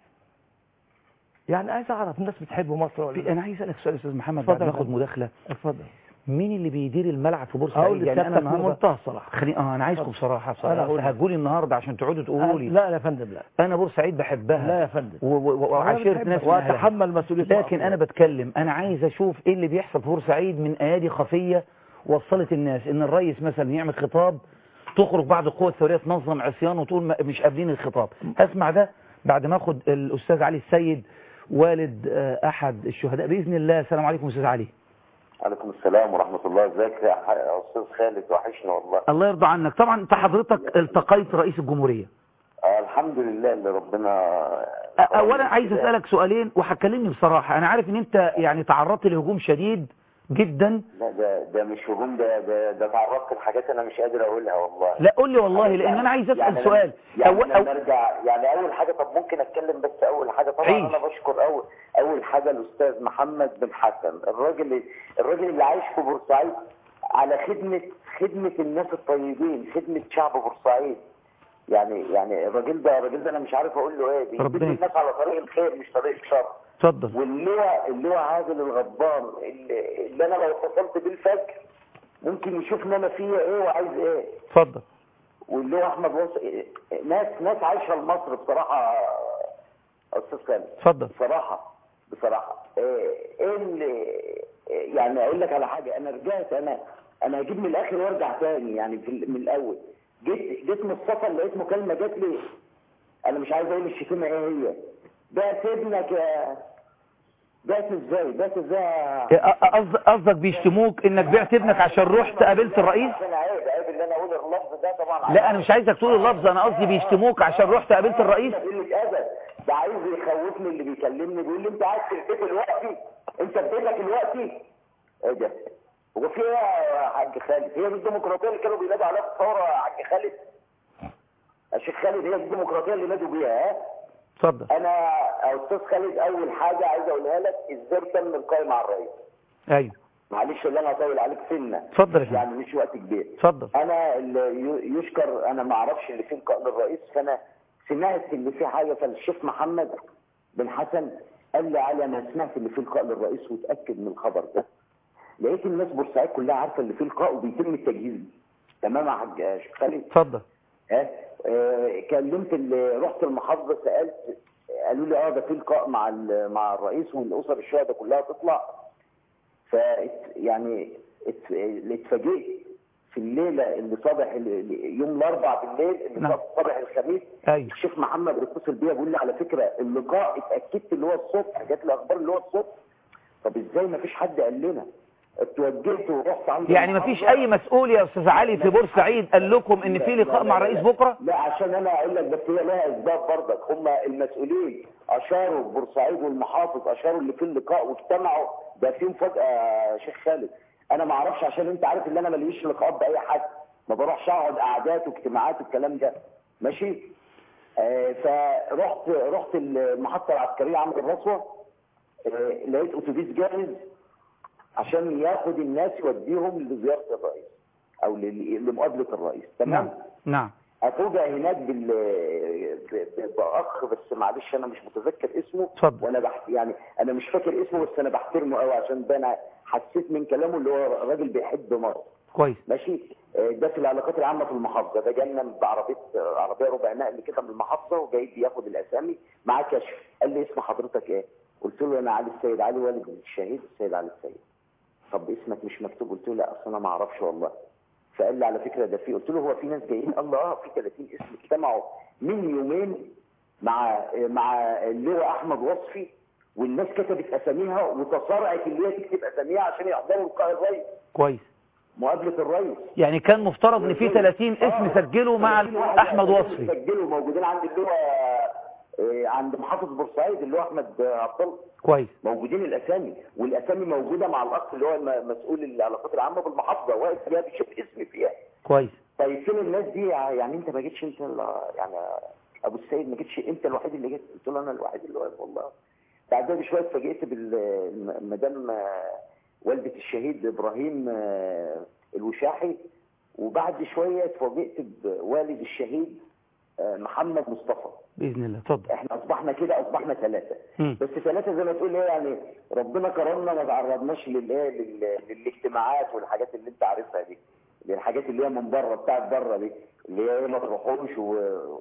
يعني عايز أعرف الناس بتحب مصر ولا في- لا انا عايز اسالك سؤال يا استاذ محمد بعد اتفضل ما يا اخد فندم. مداخله اتفضل مين اللي بيدير الملعب في بورسعيد أقول يعني انا لسيادتك النهارده بمنتهى الصراحة خلي اه انا عايزكم اتفضل. بصراحه أنا بصراحه أقول. هتقولي النهارده عشان تقعدوا تقولوا لي لا يا فندم لا انا بورسعيد بحبها لا يا فندم و- و- وعاشرت ناس من أهلها. واتحمل مسؤوليته لكن انا بتكلم انا عايز اشوف ايه اللي بيحصل في بورسعيد من ايادي خفيه وصلت الناس ان الرئيس مثلا يعمل خطاب تخرج بعض القوى الثوريه تنظم عصيان وتقول ما- مش قابلين الخطاب اسمع ده بعد ما اخد الاستاذ علي السيد والد آه، احد الشهداء باذن الله السلام عليكم استاذ علي عليكم السلام ورحمة الله ازيك يا ح- يا أستاذ خالد وحشنا والله الله يرضى عنك طبعا انت حضرتك التقيت رئيس الجمهوريه آه الحمد لله اللي ربنا أ- اولا عايز اسالك سؤالين وهتكلمني بصراحه انا عارف ان انت يعني تعرضت لهجوم شديد جدا لا ده ده مش هجوم ده ده ده تعرضت لحاجات أنا مش قادر أقولها والله لا قول لي والله لان انا عايز اسال يعني سؤال يعني أو لما أو ارجع يعني اول حاجه طب ممكن اتكلم بس اول حاجه طبعا عيش. انا بشكر اول اول حاجه الاستاذ محمد بن حسن الراجل الراجل اللي عايش في بورسعيد على خدمه خدمه الناس الطيبين خدمه شعب بورسعيد يعني يعني الراجل ده الراجل ده انا مش عارف اقول له ايه ربنا بيدل يك- الناس على طريق الخير مش طريق الشر اتفضل واللواء اللواء عادل الغضبان اللي, اللي انا لو اتصلت بيه الفجر ممكن يشوفني انا فيا ايه وعايز ايه اتفضل واللي هو احمد وص... ناس ناس عايشه لمصر بصراحه استاذ خالد اتفضل بصراحه بصراحه ايه إيه اللي يعني اقول لك على حاجه انا رجعت انا انا هجيب من الاخر وارجع تاني يعني في ال- من الاول جيت جيت من السفر لقيت مكالمه جات لي انا مش عايز اقول الشتيمه ايه هي ده سيبنك يا بعت ازاي بعت ازاي يا- إيه، أ- قصد- قصدك بيشتموك انك بعت ابنك عشان رحت قابلت الرئيس عشان عيب عيب ان انا اقول اللفظ ده طبعا لا انا مش عايزك تقول اللفظ انا قصدي بيشتموك عشان رحت قابلت الرئيس ده قله ادب ده عايز يخوفني اللي بيكلمني بيقول لي انت قاعد في البيت دلوقتي انت في بيتك دلوقتي ايه ده هو في ايه يا حاج خالد هي دي الديمقراطيه اللي كانوا بينادوا عليها في الثوره يا حاج خالد يا شيخ خالد هي دي الديمقراطيه اللي نادوا بيها ها اتفضل انا يا استاذ خالد اول حاجه عايز اقولها لك ازاي تم القائمه على الرئيس ايوه معلش اللي انا هطول عليك سنه اتفضل يا فندم يعني مش وقت كبير اتفضل انا اللي ي- يشكر انا ما اعرفش اللي فيه لقاء للرئيس فانا سمعت اللي فيه حاجه فالشيخ محمد بن حسن قال لي علي انا سمعت اللي فيه لقاء للرئيس وتاكد من الخبر ده لقيت الناس بورسعيد كلها عارفه اللي فيه لقاء وبيتم التجهيز تمام يا حاج شيخ خالد اتفضل ها آه، كلمت اللي رحت المحافظه سالت قالوا لي اه ده في لقاء مع ال- مع الرئيس والاسر الشهداء كلها تطلع ف يعني ات- اتفاجئت في الليله اللي صبح ال- يوم الاربع بالليل اللي نعم. صبح الخميس ايوه الشيخ محمد اتصل بيا بيقول لي على فكره اللقاء اتاكدت اللي هو الصبح جات لي اخبار اللي هو الصبح طب ازاي ما فيش حد قال لنا اتوجهت ورحت عند يعني مفيش المحافظة. اي مسؤول يا استاذ علي في بورسعيد قال لكم ان في لا، لقاء لا، مع لا، الرئيس لا. بكره لا عشان انا اقول لك بس هي لها اسباب برضك هم المسؤولين اشاروا بورسعيد والمحافظ اشاروا اللي في اللقاء واجتمعوا ده في مفاجاه يا شيخ خالد انا ما اعرفش عشان انت عارف ان انا ماليش لقاءات باي حد ما بروحش اقعد قعدات واجتماعات والكلام ده ماشي آه فرحت رحت المحطه العسكريه عند الرسوه آه لقيت اتوبيس جاهز عشان ياخد الناس يوديهم لزياره الرئيس او لل- لمقابله الرئيس تمام نعم نعم افوجئ هناك بال ب- ب- باخ بس معلش انا مش متذكر اسمه اتفضل. وانا بحت... يعني انا مش فاكر اسمه بس انا بحترمه قوي عشان ده انا حسيت من كلامه اللي هو راجل بيحب مصر كويس ماشي آه، ده في العلاقات العامه في المحافظه ده جالنا بعربيه آه، عربيه ربع نقل كده من المحافظه وجاي بياخد الاسامي معاه كشف قال لي اسم حضرتك ايه؟ قلت له انا علي السيد علي والد الشهيد السيد علي السيد طب اسمك مش مكتوب قلت له لا اصل انا ما اعرفش والله فقال لي على فكره ده في قلت له هو في ناس جايين قال لي اه في 30 اسم اجتمعوا من يومين مع مع اللواء احمد وصفي والناس كتبت اساميها وتصارعت اللي هي تكتب اساميها عشان يحضروا لقاء الرئيس كويس مقابله الرئيس يعني كان مفترض ان في 30 اسم آه. سجلوا مع 30 واحد احمد وصفي سجلوا موجودين عند اللواء آه، عند محافظ بورسعيد اللي هو احمد آه، عبد الله كويس موجودين الاسامي والاسامي موجوده مع الاخ اللي هو الم- مسؤول العلاقات العامه بالمحافظه واقف فيها بيشوف اسمي فيها كويس طيب فين الناس دي يعني انت ما جيتش انت ال- يعني ابو السيد ما جيتش انت الوحيد اللي جيت قلت له انا الوحيد اللي واقف والله بعدها بشويه اتفاجئت بالمدام والده الشهيد ابراهيم آه، الوشاحي وبعد شويه اتفاجئت بوالد الشهيد آه، محمد مصطفى باذن الله اتفضل احنا اصبحنا كده اصبحنا ثلاثه مم. بس ثلاثه زي ما تقول ايه يعني ربنا كرمنا ما تعرضناش للايه لل- للاجتماعات والحاجات اللي انت عارفها دي الحاجات اللي هي من بره بتاعت بره دي اللي هي ايه ما تروحوش و...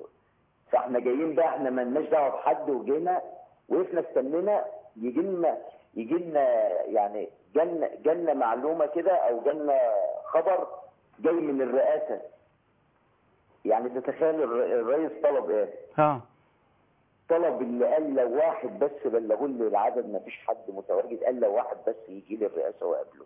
فاحنا جايين بقى احنا ما لناش دعوه بحد وجينا وقفنا استنينا يجي لنا يجي لنا يعني جالنا جالنا معلومه كده او جالنا خبر جاي من الرئاسه يعني تتخيل الر- الرئيس طلب ايه؟ اه طلب اللي قال لو واحد بس بلغوا لي العدد ما فيش حد متواجد قال لو واحد بس يجي لي الرئاسه واقابله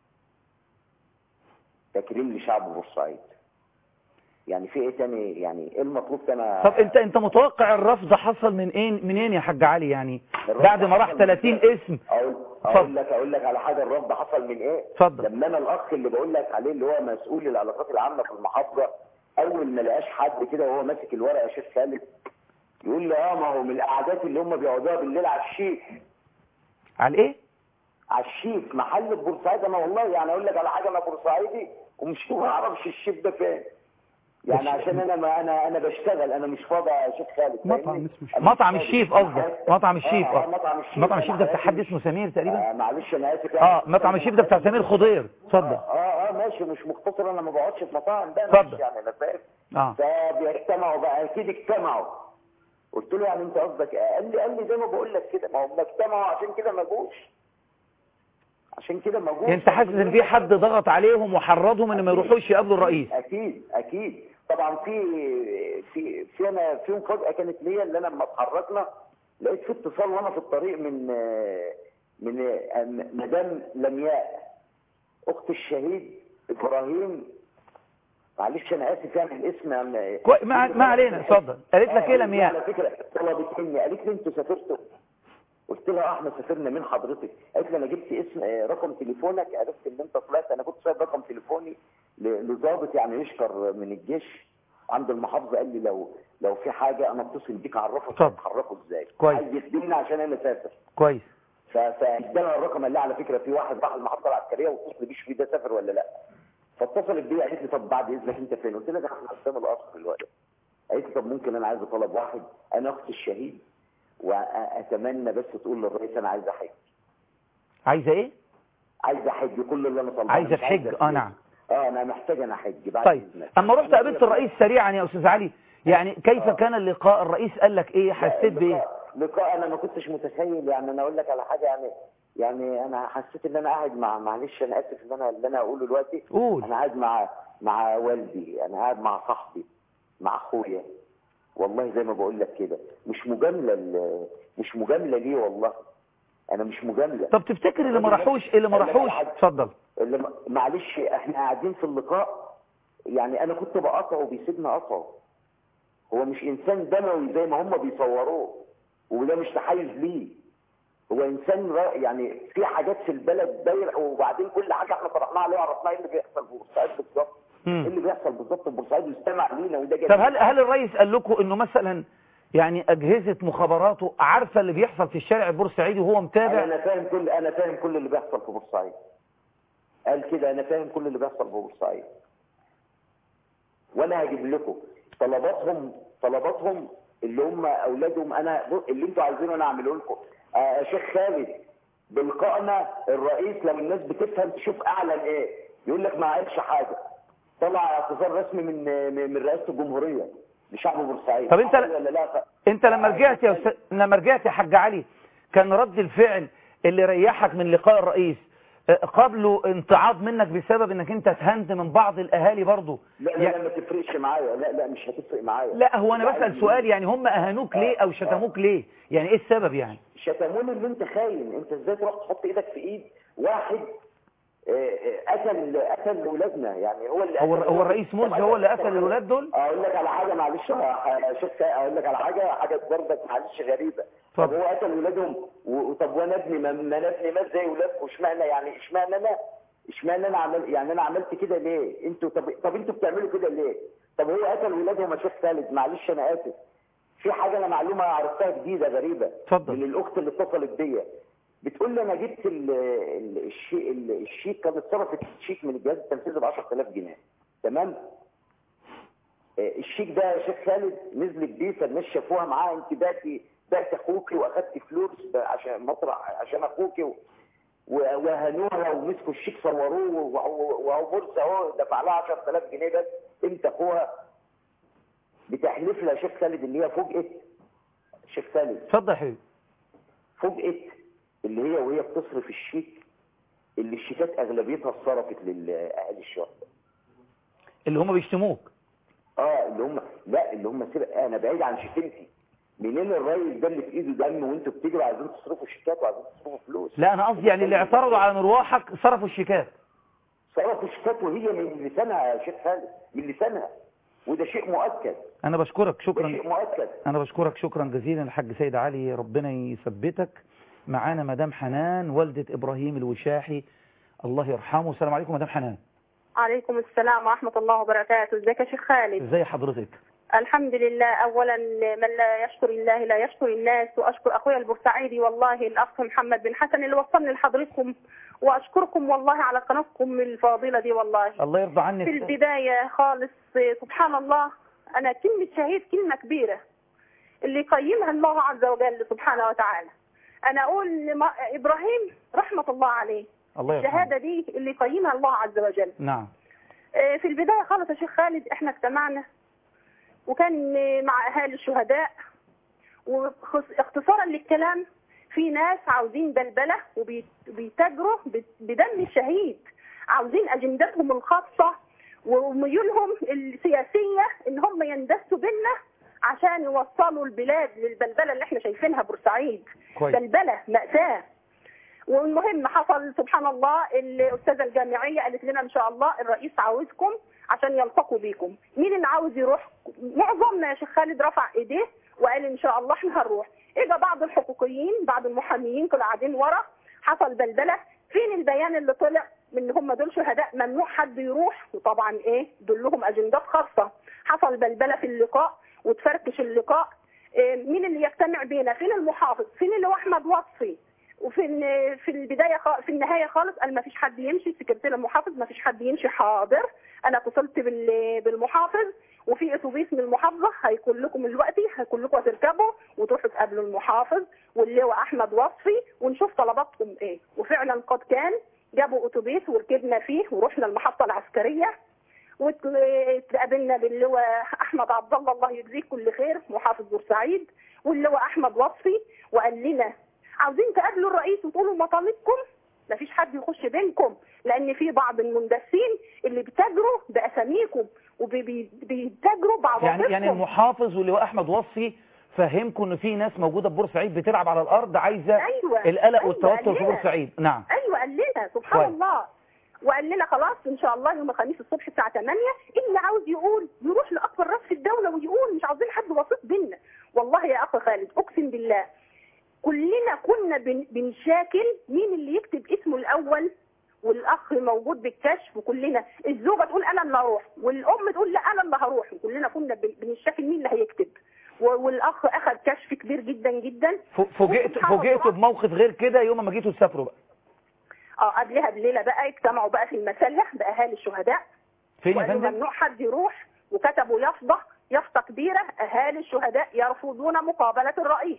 تكريم لشعب بورسعيد يعني في ايه تاني يعني ايه المطلوب تاني طب انت انت متوقع الرفض حصل من ايه منين يا حاج علي يعني الرفض بعد ما راح حصل 30 من- اسم اقول اتفضل. اقول لك اقول لك على حاجه الرفض حصل من ايه اتفضل. لما انا الاخ اللي بقول لك عليه اللي هو مسؤول العلاقات العامه في المحافظه اول ما لقاش حد كده وهو ماسك الورقه يا شيخ خالد يقول لي اه ما هو من القعدات اللي هم بيقعدوها بالليل على الشيك على ايه على الشيك محل في بورسعيد انا والله يعني اقول لك على حاجه انا بورسعيدي ومش ما اعرفش الشيك ده فين يعني عشان انا ما انا انا بشتغل انا مش فاضي يا شيخ خالد مطعم فاهمني؟ اسمه أنا مش مطعم فاضي. الشيف قصدك مطعم الشيف آه، آه، اه مطعم الشيف مطعم الشيف ده أنا بتاع حد عارف. اسمه سمير تقريبا آه معلش انا اسف اه مطعم الشيف ده بتاع سمير خضير اتفضل اه اه, آه ماشي مش مختصر انا ما بقعدش في مطاعم ده اتفضل. ماشي يعني انا فاهم اه فبيجتمعوا بقى اكيد اجتمعوا قلت له يعني انت قصدك ايه؟ قال لي قال لي زي ما بقول لك كده ما هم اجتمعوا عشان كده ما جوش عشان كده ما جوش انت حاسس ان في حد ضغط عليهم وحرضهم ان ما يروحوش يقابلوا الرئيس اكيد اكيد طبعا في في في انا في مفاجاه كانت ليا اللي انا لما اتحركنا لقيت في اتصال وانا في الطريق من من آه، مدام لمياء اخت الشهيد ابراهيم معلش انا اسف يعني الاسم أنا- كوي... ما... ما علينا اتفضل قالت لك ايه آه، لمياء على فكره طلبت مني قالت لي انتوا سافرتوا قلت لها اه احنا سافرنا من حضرتك قالت لي انا جبت اسم آه، رقم تليفونك عرفت ان انت طلعت انا كنت سايب رقم تليفوني ل- لضابط يعني يشكر من الجيش عند المحافظه قال لي لو لو في حاجه انا اتصل بيك اعرفك اتفضل. هتحركوا ازاي كويس. عايز يخدمني عشان انا اسافر كويس ف- فادانا الرقم قال لي على فكره في واحد راح المحطه العسكريه واتصل بيه شوف ده سافر ولا لا فاتصلت بيا قالت لي طب بعد اذنك انت فين؟ قلت لها ده احنا قدام القصر دلوقتي قالت لي طب ممكن انا عايز طلب واحد انا اخت الشهيد واتمنى بس تقول للرئيس انا عايز احج عايزه ايه عايز احج كل اللي انا طالبه عايزه مش عايز تحج اه أفلوس. نعم اه انا محتاج انا احج بعد طيب إذنك. اما رحت قابلت الرئيس سريعا يا استاذ علي يعني كيف كان اللقاء الرئيس قال لك ايه حسيت بايه لقاء, لقاء انا ما كنتش متخيل يعني انا اقول لك على حاجه يعني يعني انا حسيت ان انا قاعد مع معلش انا اسف ان انا اللي انا هقوله دلوقتي قول انا قاعد مع مع والدي انا قاعد مع صاحبي مع اخويا والله زي ما بقول لك كده مش مجامله ل- مش مجامله ليه والله انا مش مجامله طب تفتكر اللي ما راحوش اللي ما راحوش اتفضل اللي م- معلش احنا قاعدين في اللقاء يعني انا كنت بقطعه وبيسيبني اقطعه هو مش انسان دموي زي ما هم بيصوروه وده مش تحيز ليه هو انسان را- يعني في حاجات في البلد دايره وبعدين كل حاجه احنا طرحناها عليه وعرفناها ايه اللي بيحصل في بورسعيد بالظبط ايه مم. اللي بيحصل بالظبط في بورسعيد واستمع لينا وده جميل طب هل هل الرئيس قال لكم انه مثلا يعني اجهزه مخابراته عارفه اللي بيحصل في الشارع البورسعيدي وهو انا متابع أنا فاهم كل انا فاهم كل اللي بيحصل في بورسعيد قال كده انا فاهم كل اللي بيحصل في بورسعيد وانا هجيب لكم طلباتهم طلباتهم اللي هم اولادهم انا اللي انتوا عايزينه انا اعمله لكم آه يا شيخ خالد بلقائنا الرئيس لو الناس بتفهم تشوف اعلن ايه يقول لك ما عملش حاجه طلع اعتذار رسمي من من من رئاسه الجمهوريه لشعب بورسعيد طب أنت- ولا لا انت لما رجعت يا أستاذ لما رجعت يا حاج علي كان رد الفعل اللي ريحك من لقاء الرئيس آه، قبله انتعاض منك بسبب انك انت اتهنت من بعض الاهالي برضه لا لا, يا- لا ما تفرقش معايا لا لا مش هتفرق معايا لا هو انا بسأل سؤال يعني هم اهانوك ليه او شتموك ليه يعني ايه السبب يعني شتموني ان انت خاين انت ازاي تروح تحط ايدك في ايد واحد آه، آه، قتل قتل ولادنا يعني هو اللي هو قتل هو الرئيس مرسي هو اللي قتل الولاد دول اقول لك على حاجه معلش يا شيخ اقول لك على حاجه حاجه برضك معلش غريبه طب اتفضل. هو قتل ولادهم و- طب وانا ابني ما ما انا ابني مات زي ولادكم اشمعنى يعني اشمعنى انا اشمعنى انا عمل يعني انا عملت كده ليه انتوا طب طب انتوا بتعملوا كده ليه طب هو قتل ولادهم يا شيخ خالد معلش انا اسف في حاجه انا معلومه عرفتها جديده غريبه اتفضل. من الاخت اللي اتصلت بيا بتقول لي انا جبت ال- ال- الشيك الشيك كانت اتصرفت الشيك من الجهاز التنفيذي ب 10000 جنيه تمام آه، الشيك ده يا شيخ خالد نزلت بيه فالناس شافوها معاه انت بعتي بعت اخوكي واخدت فلوس ب- عشان مطرح عشان اخوكي و- و- وهنوها ومسكوا الشيك صوروه وهو وهو مرسى اهو دفع لها 10000 جنيه بس انت اخوها بتحلف لها يا شيخ خالد اللي هي فوجئت شيخ خالد اتفضل يا حبيبي فوجئت اللي هي وهي بتصرف الشيك اللي الشيكات اغلبيتها اتصرفت للاهالي الشهداء اللي هم بيشتموك اه اللي هم لا اللي هم سرق انا بعيد عن شتمتي منين الراجل ده اللي في ايده دم وانتوا بتجروا عايزين تصرفوا شيكات وعايزين تصرفوا فلوس لا انا قصدي يعني اللي اعترضوا على مروحك صرفوا الشيكات صرفوا شيكات وهي من لسانها يا شيخ خالد من لسانها وده شيء مؤكد انا بشكرك ده شكرا شيء مؤكد انا بشكرك شكرا جزيلا الحاج سيد علي ربنا يثبتك معانا مدام حنان والدة ابراهيم الوشاحي الله يرحمه السلام عليكم مدام حنان عليكم السلام ورحمة الله وبركاته ازيك يا شيخ خالد ازي حضرتك الحمد لله أولا من لا يشكر الله لا يشكر الناس وأشكر أخويا البورسعيدي والله الأخ محمد بن حسن اللي وصلني لحضرتكم وأشكركم والله على قناتكم الفاضلة دي والله الله يرضى في عنك البداية خالص سبحان الله أنا كلمة شهيد كلمة كبيرة اللي يقيمها الله عز وجل سبحانه وتعالى أنا أقول لما- إبراهيم رحمة الله عليه الله يرحمه الشهادة دي اللي يقيمها الله عز وجل نعم آه، في البداية خالص يا شيخ خالد احنا اجتمعنا وكان آه، مع اهالي الشهداء واختصارا للكلام في ناس عاوزين بلبلة وبيتاجروا بدم الشهيد عاوزين اجندتهم الخاصة وميولهم السياسية ان هم يندسوا بينا عشان يوصلوا البلاد للبلبلة اللي احنا شايفينها بورسعيد كويس بلبلة مأساة والمهم حصل سبحان الله الاستاذه الجامعيه قالت لنا ان شاء الله الرئيس عاوزكم عشان يلتقوا بيكم مين اللي عاوز يروح معظمنا يا شيخ خالد رفع ايديه وقال ان شاء الله احنا هنروح اجى بعض الحقوقيين بعض المحاميين كانوا قاعدين ورا حصل بلبله فين البيان اللي طلع من هم دول شهداء ممنوع حد يروح وطبعا ايه دول لهم اجندات خاصه حصل بلبله في اللقاء وتفركش اللقاء إيه مين اللي يجتمع بينا فين المحافظ فين اللي هو احمد وصفي وفي ال- في البدايه خ- في النهايه خالص قال ما فيش حد يمشي سكرتير المحافظ ما فيش حد يمشي حاضر انا اتصلت بال- بالمحافظ وفي اتوبيس من المحافظه هيكون لكم دلوقتي هيكون لكم هتركبوا وتروحوا تقابلوا المحافظ واللي هو احمد وصفي ونشوف طلباتكم ايه وفعلا قد كان جابوا اتوبيس وركبنا فيه ورحنا المحطه العسكريه واتقابلنا باللواء احمد عبد الله الله يجزيه كل خير محافظ بورسعيد واللواء احمد وصفي وقال لنا عاوزين تقابلوا الرئيس وتقولوا مطالبكم مفيش حد يخش بينكم لان في بعض المندسين اللي بيتاجروا باساميكم وبيتاجروا بعض يعني يعني المحافظ واللواء احمد وصفي فهمكم ان في ناس موجوده في بورسعيد بتلعب على الارض عايزه أيوة. القلق أيوة، والتوتر قال في لنا. بورسعيد نعم ايوه قال لنا سبحان كويس. الله وقال لنا خلاص ان شاء الله يوم الخميس الصبح الساعه 8 اللي عاوز يقول يروح لاكبر راس في الدوله ويقول مش عاوزين حد وسيط بينا والله يا اخ خالد اقسم بالله كلنا كنا بن- بنشاكل مين اللي يكتب اسمه الاول والاخ موجود بالكشف وكلنا الزوجه تقول انا اللي هروح والام تقول لا انا اللي هروح وكلنا كنا بن- بنشاكل مين اللي هيكتب و- والاخ اخذ كشف كبير جدا جدا ف- فوجئت سبحان فوجئتوا الله. بموقف غير كده يوم ما جيتوا تسافروا بقى اه قبلها بليله بقى اجتمعوا بقى في المسله باهالي الشهداء فين يا وقالوا فندم ممنوع حد يروح وكتبوا يافطه يافطه كبيره اهالي الشهداء يرفضون مقابله الرئيس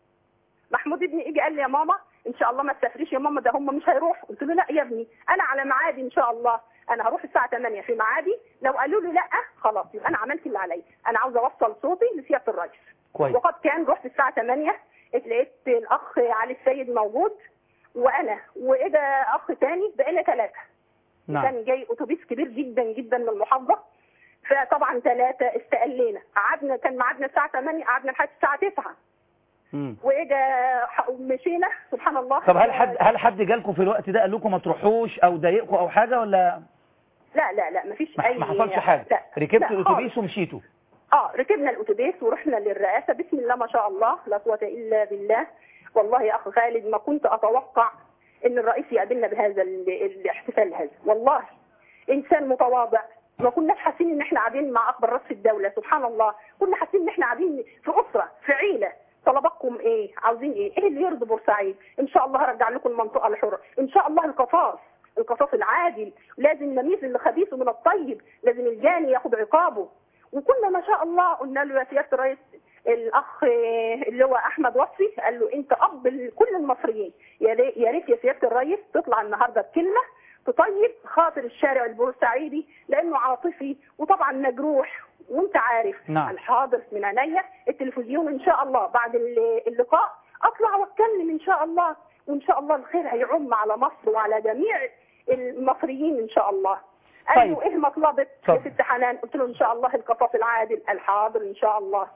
محمود ابني اجي قال لي يا ماما ان شاء الله ما تسافريش يا ماما ده هم مش هيروحوا قلت له لا يا ابني انا على ميعادي ان شاء الله انا هروح الساعه 8 في ميعادي لو قالوا لي لا خلاص يبقى انا عملت اللي عليا انا عاوزه اوصل صوتي لسياده الرئيس كويس وقد كان رحت الساعه 8 لقيت الاخ علي السيد موجود وانا واجا اخ تاني بقينا ثلاثه نعم كان جاي اتوبيس كبير جدا جدا من المحافظه فطبعا ثلاثه استقلينا قعدنا كان ميعادنا الساعه 8 قعدنا لحد الساعه 9 مم. واجا ح- مشينا سبحان الله طب هل حد هل حد جالكم في الوقت ده قال لكم ما تروحوش او ضايقكم او حاجه ولا لا لا لا مفيش ما اي ما حصلش حاجه لا ركبتوا لا الاتوبيس خالص. ومشيتوا اه ركبنا الاتوبيس ورحنا للرئاسه بسم الله ما شاء الله لا قوه الا بالله والله يا اخ خالد ما كنت اتوقع ان الرئيس يقابلنا بهذا ال- الاحتفال هذا والله انسان متواضع ما كناش حاسين ان احنا قاعدين مع اكبر راس في الدوله سبحان الله كنا حاسين ان احنا قاعدين في اسره في عيله طلباتكم ايه عاوزين ايه ايه اللي يرضي بورسعيد ان شاء الله هرجع لكم المنطقه الحره ان شاء الله القصاص القصاص العادل لازم نميز الخبيث من الطيب لازم الجاني ياخد عقابه وكنا ما شاء الله قلنا له يا سياده الرئيس الاخ اللي هو احمد وصفي قال له انت اب لكل المصريين يا ريت يا ريت يا سياده الرئيس تطلع النهارده بكلمه تطيب خاطر الشارع البورسعيدي لانه عاطفي وطبعا مجروح وانت عارف نعم. الحاضر من عينيا التلفزيون ان شاء الله بعد ال- اللقاء اطلع واتكلم ان شاء الله وان شاء الله الخير هيعم على مصر وعلى جميع المصريين ان شاء الله قال له طيب. ايه مطلبك يا اتفضل. ست حنان قلت له ان شاء الله القصاص العادل الحاضر ان شاء الله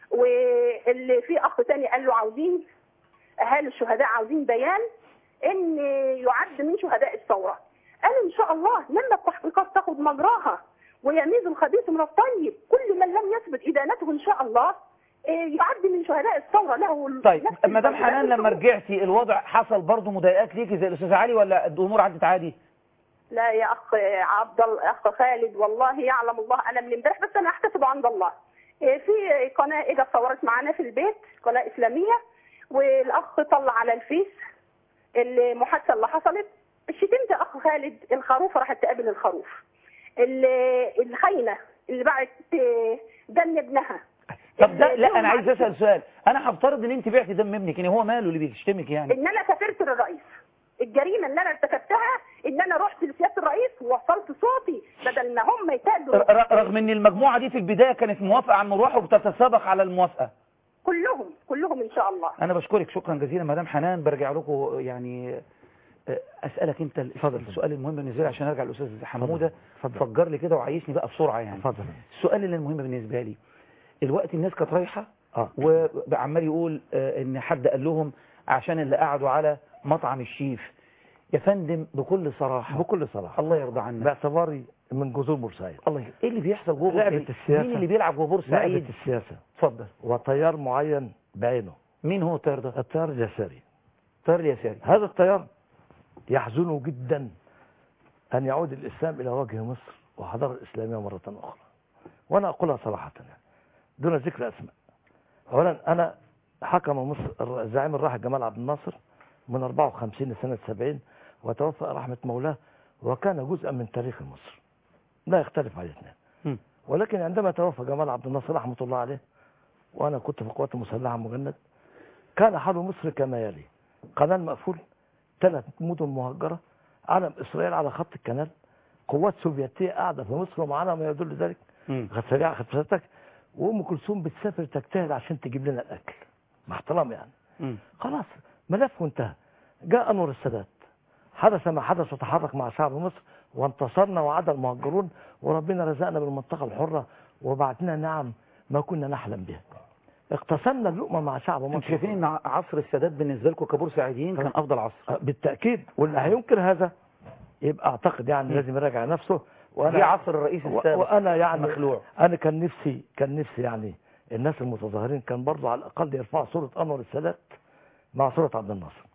واللي في اخ تاني قال له عاوزين اهالي الشهداء عاوزين بيان ان يعد من شهداء الثوره قال ان شاء الله لما التحقيقات تاخد مجراها ويميز الخبيث من الطيب كل من لم يثبت ادانته ان شاء الله إيه، يعد من شهداء الثوره له ال- طيب نفس مدام الواجبات حنان لما والحقوق. رجعتي الوضع حصل برضه مضايقات ليكي زي الاستاذ علي ولا الامور عدت عادي لا يا اخ عبد الله اخ خالد والله يعلم الله انا من امبارح بس انا احتسب عند الله إيه، في قناه اجت صورت معانا في البيت قناه اسلاميه والاخ طلع على الفيس المحادثه اللي حصلت شتمت اخ خالد الخروف راحت تقابل الخروف ال- الخاينه اللي باعت آه، دم ابنها طب ده اللي لا لهم انا عايز عكس- اسال سؤال انا هفترض ان انت بعتي دم ابنك ان هو ماله اللي بيشتمك يعني ان انا سافرت للرئيس الجريمه اللي انا ارتكبتها ان انا رحت لسياده الرئيس ووصلت صوتي بدل ما هم يتاجروا ر- ر- رغم ان المجموعه دي في البدايه كانت موافقه على المروح وبتتسابق على الموافقه كلهم كلهم ان شاء الله انا بشكرك شكرا جزيلا مدام حنان برجع لكم يعني آه، اسالك انت اتفضل السؤال المهم بالنسبه لي عشان ارجع للاستاذ حموده اتفضل. فجر لي كده وعيشني بقى بسرعه يعني اتفضل السؤال اللي المهم بالنسبه لي الوقت الناس كانت رايحه اه وعمال يقول آه، ان حد قال لهم عشان اللي قعدوا على مطعم الشيف يا فندم بكل صراحة بكل صراحه الله يرضى عنك باعتباري من جذور بورسعيد الله يرضى. ايه اللي بيحصل جوه لعبة بورسعيد؟ السياسة. مين اللي بيلعب جوه بورسعيد لعبه السياسه اتفضل وتيار معين بعينه مين هو الطيار ده التيار اليساري الطيار اليساري هذا التيار يحزنه جدا أن يعود الإسلام إلى وجه مصر وحضارة الإسلامية مرة أخرى وأنا أقولها صراحة يعني دون ذكر أسماء أولا أنا حكم مصر الزعيم الراحل جمال عبد الناصر من 54 لسنة 70 وتوفى رحمة مولاه وكان جزءا من تاريخ مصر لا يختلف عليه اثنين مم. ولكن عندما توفى جمال عبد الناصر رحمة الله عليه وأنا كنت في القوات المسلحة مجند كان حال مصر كما يلي قناة مقفول ثلاث مدن مهجرة علم إسرائيل على خط الكنال قوات سوفيتية قاعدة في مصر ومعانا ما يدل ذلك مم. خد سريعة خد فلاتك وأم كلثوم بتسافر تجتهد عشان تجيب لنا الأكل مع احترام يعني مم. خلاص ملف وانتهى جاء أنور السادات حدث ما حدث وتحرك مع شعب مصر وانتصرنا وعاد المهجرون وربنا رزقنا بالمنطقة الحرة وبعتنا نعم ما كنا نحلم بها اقتسمنا اللقمة مع شعب مصر انتوا شايفين ان عصر السادات بالنسبه لكم كبورسعيديين كان افضل عصر آه، بالتأكيد واللي هينكر هذا يبقى اعتقد يعني لازم يراجع نفسه دي عصر الرئيس و- السابق وانا يعني مخلوع انا كان نفسي كان نفسي يعني الناس المتظاهرين كان برضو على الاقل يرفعوا صورة انور السادات مع صورة عبد الناصر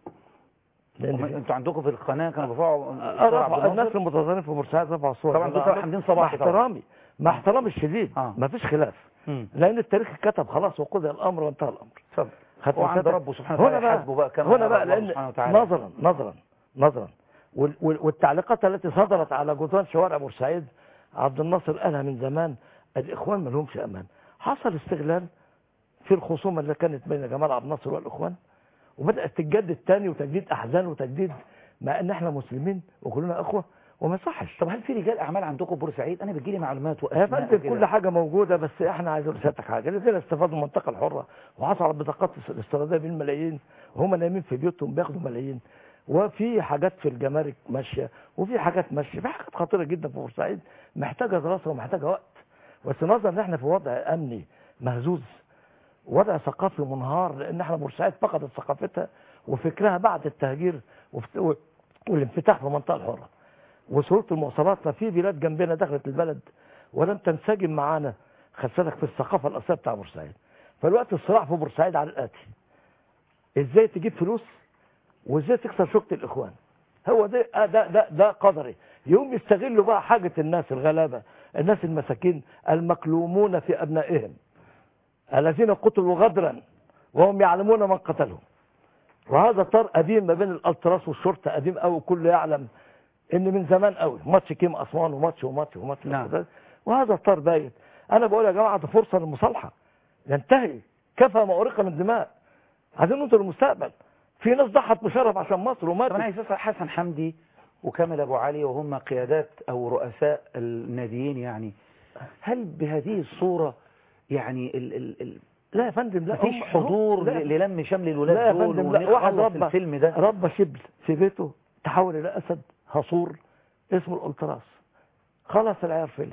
لان هم- في- انتوا عندكم في القناه كانوا بيرفعوا آه، صورة رفع عبد الناس الناصر؟ المتظاهرين في بورسعيد رفعوا صور طبعا دكتور حمدين صباحي مع طبعا. احترامي مع احترامي الشديد آه. ما فيش خلاف مم. لان التاريخ اتكتب خلاص وقضي الامر وانتهى الامر اتفضل خدت وعند مسألة؟ ربه سبحانه وتعالى هنا بقى يحاسبه بقى كما هنا يرى بقى الله لان سبحانه وتعالى. نظرا نظرا نظرا وال- وال- والتعليقات التي صدرت على جدران شوارع بورسعيد عبد الناصر قالها من زمان الاخوان ما لهمش امان حصل استغلال في الخصومه اللي كانت بين جمال عبد الناصر والاخوان وبدات تتجدد تاني وتجديد احزان وتجديد مع ان احنا مسلمين وكلنا اخوه وما يصحش طب هل في رجال اعمال عندكم في بورسعيد انا بتجيلي معلومات يا واسماء فندم وكده. كل حاجة موجودة بس احنا عايزين رسالتك حاجة الذين استفادوا من المنطقة الحرة وحصلوا على البطاقات الاستيرادية بالملايين وهم نايمين في بيوتهم بياخدوا ملايين وفي حاجات في الجمارك ماشية وفي حاجات ماشية في حاجات خطيرة جدا في بورسعيد محتاجة دراسة ومحتاجة وقت بس نظرا ان احنا في وضع امني مهزوز وضع ثقافي منهار لان احنا بورسعيد فقدت ثقافتها وفكرها بعد التهجير وفت- والانفتاح في المنطقة الحرة وسهوله المواصلات ففي بلاد جنبنا دخلت البلد ولم تنسجم معانا خدتك في الثقافه الاصليه بتاع بورسعيد فالوقت الصراع في بورسعيد على الاتي ازاي تجيب فلوس وازاي تكسر شوكه الاخوان هو ده آه ده ده ده قدري يوم يستغلوا بقى حاجه الناس الغلابه الناس المساكين المكلومون في ابنائهم الذين قتلوا غدرا وهم يعلمون من قتلهم وهذا طار قديم ما بين الالتراس والشرطه قديم قوي كله يعلم ان من زمان قوي ماتش كيم اسوان وماتش وماتش وماتش نعم. وهذا طار بايت انا بقول يا جماعه ده فرصه للمصالحه ينتهي كفى ما اريق من دماء عايزين ننظر المستقبل في ناس ضحت بشرف عشان مصر طب انا وماتت عايز اسال حسن حمدي وكامل ابو علي وهم قيادات او رؤساء الناديين يعني هل بهذه الصوره يعني ال ال ال لا يا فندم لا مفيش هم- حضور لا. ل- للم شمل لا الولاد يا دول فندم لا واحد ونخلص ربى الفيلم ده ربى شبل في بيته تحول الى اسد هصور اسمه الالتراس خلاص العيار فلت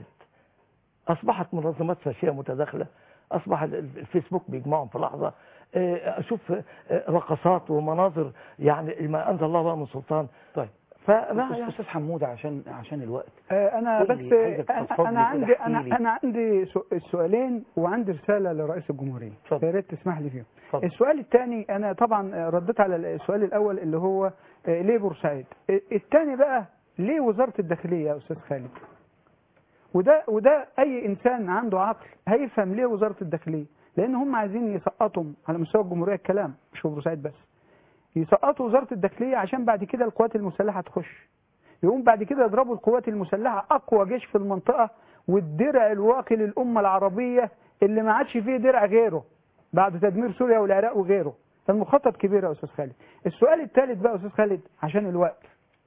اصبحت منظمات فاشيه متداخله اصبح ال- ال- الفيسبوك بيجمعهم في لحظه آه، اشوف آه، رقصات ومناظر يعني ما انزل الله بقى من سلطان طيب فما يعني استاذ حموده عشان عشان الوقت آه، انا قول بس لي، عايزك انا, تفضفض أنا لي عندي كده، انا احكي لي. انا عندي سو- سؤالين وعندي رساله لرئيس الجمهوريه اتفضل. يا ريت تسمح لي فيهم اتفضل. السؤال الثاني انا طبعا رديت على السؤال الاول اللي هو آه، ليه بورسعيد آه، الثاني بقى ليه وزاره الداخليه يا استاذ خالد وده وده اي انسان عنده عقل هيفهم ليه وزاره الداخليه لان هم عايزين يسقطوا على مستوى الجمهوريه الكلام مش في بورسعيد بس يسقطوا وزاره الداخليه عشان بعد كده القوات المسلحه تخش يقوم بعد كده يضربوا القوات المسلحه اقوى جيش في المنطقه والدرع الواقي للامه العربيه اللي ما عادش فيه درع غيره بعد تدمير سوريا والعراق وغيره المخطط كبير يا استاذ خالد السؤال الثالث بقى يا استاذ خالد عشان الوقت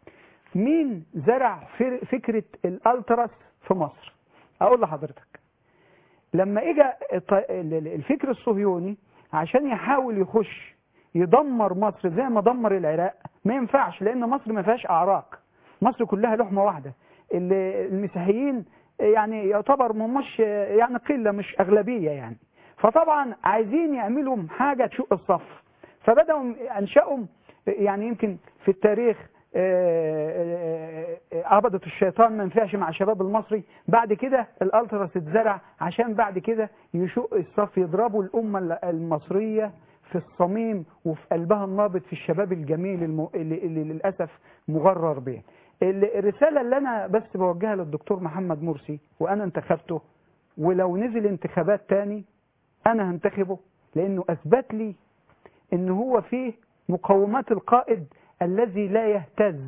مين زرع فر- فكره الالتراس في مصر اقول لحضرتك لما اجى الط- ال- ال- الفكر الصهيوني عشان يحاول يخش يدمر مصر زي ما دمر العراق ما ينفعش لان مصر ما فيهاش اعراق مصر كلها لحمه واحده ال- المسيحيين يعني يعتبر ما مش يعني قله مش اغلبيه يعني فطبعا عايزين يعملوا حاجه تشق الصف فبداوا انشأوا يعني يمكن في التاريخ آه، آه، عبدة الشيطان ما ينفعش مع الشباب المصري بعد كده الالتراس اتزرع عشان بعد كده يشق الصف يضربوا الامه المصريه في الصميم وفي قلبها النابض في الشباب الجميل الم... اللي, اللي للاسف مغرر به ال- الرساله اللي انا بس بوجهها للدكتور محمد مرسي وانا انتخبته ولو نزل انتخابات تاني انا هنتخبه لانه اثبت لي ان هو فيه مقومات القائد الذي لا يهتز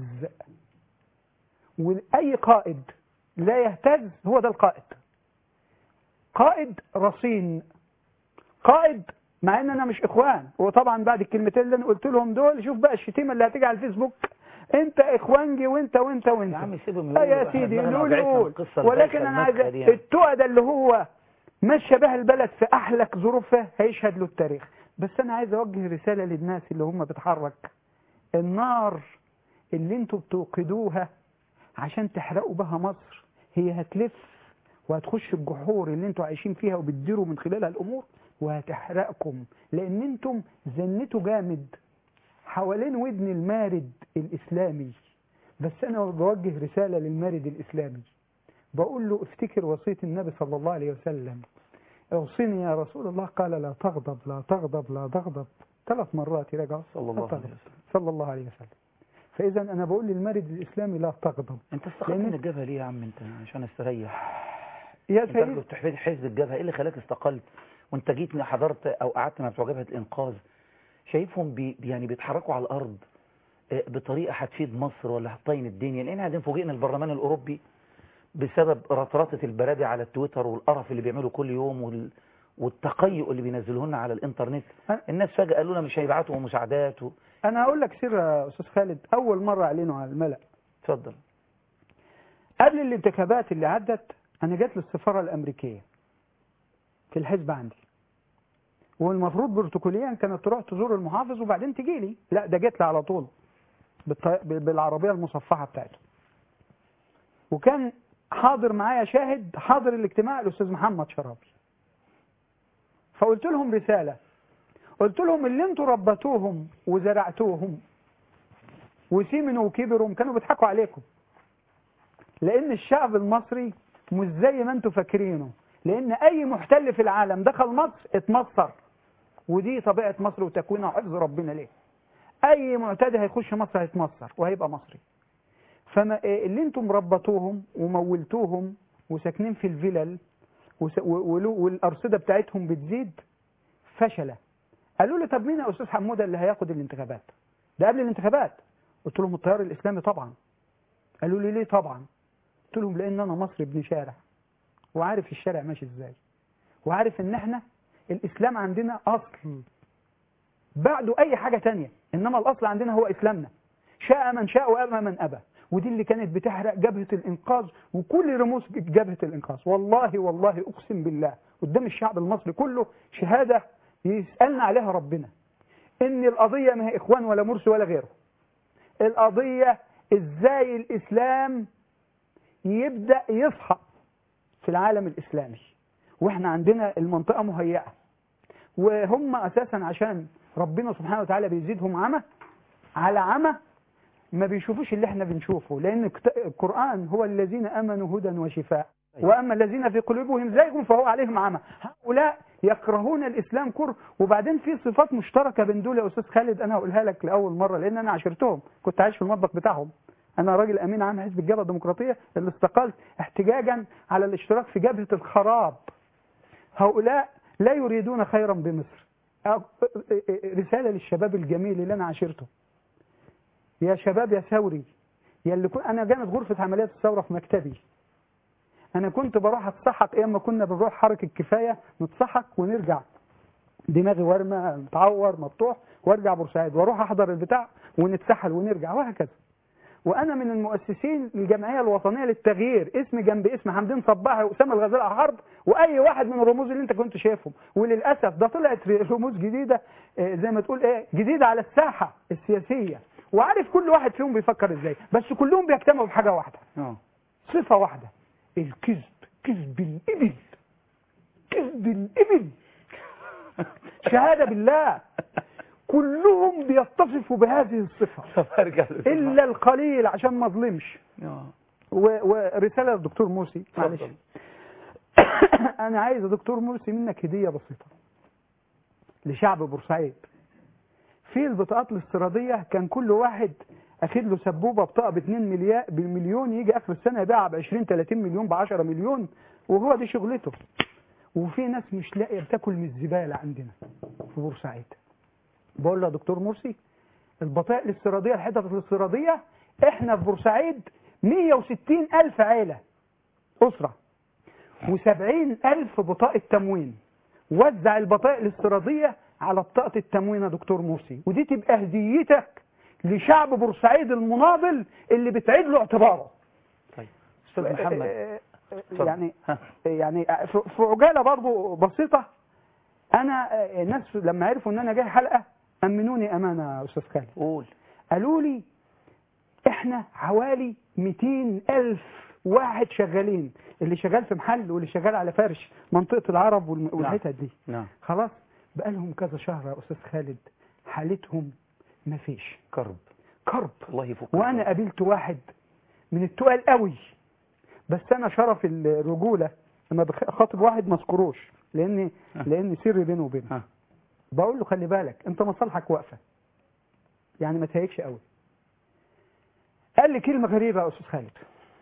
واي قائد لا يهتز هو ده القائد قائد رصين قائد مع ان انا مش اخوان وطبعا بعد الكلمتين اللي انا قلت لهم دول شوف بقى الشتيمه اللي هتيجي على الفيسبوك انت اخوانجي وانت وانت وانت يا عم سيبهم اه يقولوا يا بقى، سيدي احنا يقول وجعتنا يقول القصة ولكن البايخة انا عايز المسخة دي يعني. التقى ده اللي هو ماشي به البلد في احلك ظروفها هيشهد له التاريخ بس انا عايز اوجه رساله للناس اللي هم بتحرك النار اللي انتوا بتوقدوها عشان تحرقوا بها مصر هي هتلف وهتخش الجحور اللي انتوا عايشين فيها وبتديروا من خلالها الامور وهتحرقكم لان انتم زنتوا جامد حوالين ودن المارد الاسلامي بس انا بوجه رساله للمارد الاسلامي بقول له افتكر وصيه النبي صلى الله عليه وسلم اوصني يا رسول الله قال لا تغضب لا تغضب لا تغضب ثلاث مرات يرجع صلى الله عليه وسلم. صلى الله عليه وسلم فاذا انا بقول للمارد الاسلامي لا تغضب انت استقلت لأن- من الجبهه ليه يا عم انت عشان استريح يا انت راجل سيد بتحب حزب الجبهه ايه اللي خلاك استقلت وانت جيت حضرت او قعدت مع بتوع جبهه الانقاذ شايفهم بي يعني بيتحركوا على الارض آه، بطريقه هتفيد مصر ولا هتطين الدنيا لان قاعدين فوجئنا البرلمان الاوروبي بسبب رطرطه البرادة على التويتر والقرف اللي بيعملوا كل يوم وال والتقيؤ اللي بينزلوه لنا على الانترنت أه. الناس فجاه قالوا لنا مش هيبعتوا مساعدات و... انا هقول لك سر يا استاذ خالد اول مره اعلنوا على الملأ اتفضل قبل الانتخابات اللي عدت انا جات لي السفاره الامريكيه في الحزب عندي والمفروض بروتوكوليا كانت تروح تزور المحافظ وبعدين تجي لي لا ده جت لي على طول بالط- بالعربيه المصفحه بتاعته وكان حاضر معايا شاهد حاضر الاجتماع الاستاذ محمد شرابي فقلت لهم رساله قلت لهم اللي انتوا ربتوهم وزرعتوهم وسمنوا وكبروا كانوا بيضحكوا عليكم لان الشعب المصري مش زي ما انتوا فاكرينه لان اي محتل في العالم دخل مصر اتمصر ودي طبيعه مصر وتكوينها وحفظ ربنا ليه اي معتدي هيخش مصر هيتمصر وهيبقى مصري فما إيه اللي انتم ربطوهم ومولتوهم وساكنين في الفلل وس- و- ولو- والارصده بتاعتهم بتزيد فشله قالوا لي طب مين يا استاذ حموده اللي هياخد الانتخابات ده قبل الانتخابات قلت لهم التيار الاسلامي طبعا قالوا لي ليه طبعا قلت لهم لان انا مصري ابن شارع وعارف الشارع ماشي ازاي وعارف ان احنا الاسلام عندنا اصل بعده اي حاجه تانية انما الاصل عندنا هو اسلامنا شاء من شاء وابى من ابى ودي اللي كانت بتحرق جبهه الانقاذ وكل رموز جبهه الانقاذ والله والله اقسم بالله قدام الشعب المصري كله شهاده يسالنا عليها ربنا ان القضيه ما هي اخوان ولا مرسي ولا غيره القضيه ازاي الاسلام يبدا يصحى في العالم الاسلامي واحنا عندنا المنطقه مهيئه وهم اساسا عشان ربنا سبحانه وتعالى بيزيدهم عمى على عمى ما بيشوفوش اللي احنا بنشوفه لان كت- القران هو الذين امنوا هدى وشفاء واما الذين في قلوبهم زيغ فهو عليهم عمى هؤلاء يكرهون الاسلام كره وبعدين في صفات مشتركه بين دول يا استاذ خالد انا هقولها لك لاول مره لان انا عاشرتهم كنت عايش في المطبخ بتاعهم انا راجل امين عام حزب الجبهه الديمقراطيه اللي استقلت احتجاجا على الاشتراك في جبهه الخراب هؤلاء لا يريدون خيرا بمصر أ- رساله للشباب الجميل اللي انا عاشرته يا شباب يا ثوري يا اللي كن... انا جامد غرفه عمليات الثوره في مكتبي انا كنت بروح اتسحق ايام ما كنا بنروح حركه كفايه نتسحق ونرجع دماغي ورمه متعور مفتوح وارجع بورسعيد واروح احضر البتاع ونتسحل ونرجع وهكذا وانا من المؤسسين للجمعيه الوطنيه للتغيير اسم جنب اسم حمدين صباحي واسامه الغزال حرب واي واحد من الرموز اللي انت كنت شايفهم وللاسف ده طلعت رموز جديده آه، زي ما تقول ايه جديده على الساحه السياسيه وعارف كل واحد فيهم بيفكر ازاي بس كلهم بيجتمعوا في حاجه واحده اه صفه واحده الكذب كذب الابل كذب الابل شهاده بالله كلهم بيتصفوا بهذه الصفة ارجع له. إلا القليل عشان ما اظلمش آه. و- ورسالة للدكتور مرسي معلش اتفضل. أنا عايز يا دكتور مرسي منك هدية بسيطة لشعب بورسعيد في البطاقات الاستيرادية كان كل واحد أخد له سبوبة بطاقة ب 2 مليار بالمليون يجي آخر السنة يبيعها ب 20 30 مليون ب 10 مليون وهو دي شغلته وفي ناس مش لاقية بتاكل من الزبالة عندنا في بورسعيد بقول له يا دكتور مرسي البطائق الاستيرادية الحتت الاستيرادية احنا في بورسعيد 160 ألف عيلة أسرة و70 ألف بطاقة تموين وزع البطائق الاستيرادية على بطاقة التموين يا دكتور مرسي ودي تبقى هديتك لشعب بورسعيد المناضل اللي بتعيد له اعتباره طيب استاذ محمد آه، آه، اتفضل. يعني ها. يعني في في عجاله برضو بسيطه انا آه، الناس لما عرفوا ان انا جاي حلقه امنوني امانه يا استاذ خالد قول قالوا لي احنا حوالي 200 الف واحد شغالين اللي شغال في محل واللي شغال على فرش منطقه العرب والم- والحتت دي نعم خلاص بقالهم كذا شهر يا استاذ خالد حالتهم مفيش كرب كرب الله يفك وانا الكرب. قابلت واحد من التقال قوي بس انا شرف الرجوله لما بخاطب واحد ما اذكروش لان ها. لان سر بينه وبينه ها. بقول له خلي بالك انت مصالحك واقفه يعني ما تهيكش قوي قال لي كلمه غريبه يا استاذ خالد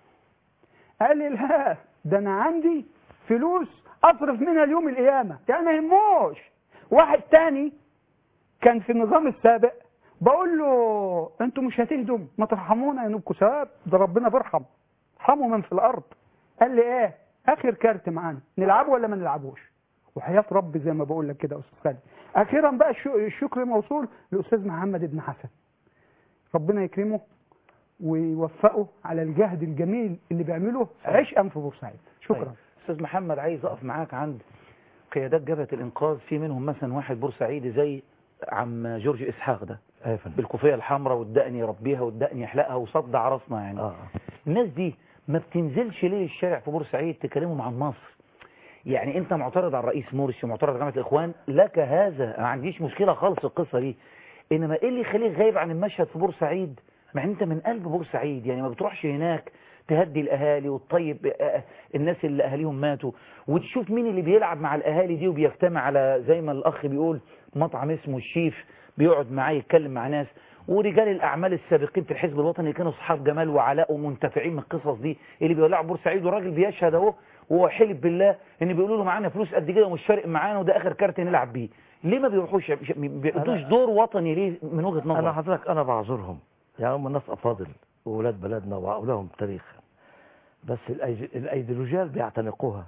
قال لي لا ده انا عندي فلوس اصرف منها اليوم القيامه يعني ما يهموش واحد تاني كان في النظام السابق بقول له انتوا مش هتهدم ما ترحمونا يا نبكوا ثواب ده ربنا بيرحم ارحموا من في الارض قال لي ايه اخر كارت معانا نلعبه ولا ما نلعبوش وحياة رب زي ما بقول لك كده يا استاذ خالد اخيرا بقى الش- الشكر موصول لاستاذ محمد بن حسن ربنا يكرمه ويوفقه على الجهد الجميل اللي بيعمله عشقا في بورسعيد شكرا طيب. استاذ محمد عايز اقف معاك عند قيادات جبهه الانقاذ في منهم مثلا واحد بورسعيدي زي عم جورج اسحاق ده ايوه يا فندم بالكوفيه الحمراء والدقن يربيها والدقن يحلقها وصدع راسنا يعني اه الناس دي ما بتنزلش ليه الشارع في بورسعيد تكلمهم عن مصر يعني انت معترض على الرئيس مرسي ومعترض على جامعه الاخوان لك هذا ما عنديش مشكله خالص في القصه دي انما ايه اللي يخليك غايب عن المشهد في بورسعيد مع ان انت من قلب بورسعيد يعني ما بتروحش هناك تهدي الاهالي وتطيب آه، الناس اللي اهاليهم ماتوا وتشوف مين اللي بيلعب مع الاهالي دي وبيجتمع على زي ما الاخ بيقول مطعم اسمه الشيف بيقعد معاه يتكلم مع ناس ورجال الاعمال السابقين في الحزب الوطني اللي كانوا اصحاب جمال وعلاء ومنتفعين من القصص دي اللي بيولعوا بورسعيد والراجل بيشهد اهو وهو حلف بالله ان بيقولوا له معانا فلوس قد كده ومش فارق معانا وده اخر كارت نلعب بيه ليه ما بيروحوش ما بيقضوش أنا- دور وطني ليه من وجهه انا نظرك حضرتك انا بعذرهم يعني هم ناس افاضل واولاد بلدنا ولهم تاريخ بس الأيد- الايديولوجيا اللي بيعتنقوها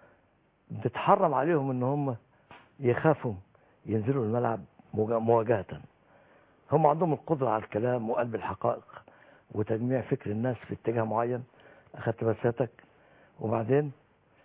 بتحرم عليهم ان هم يخافوا ينزلوا الملعب مجا- مواجهه هم عندهم القدره على الكلام وقلب الحقائق وتجميع فكر الناس في اتجاه معين اخدت مساتك وبعدين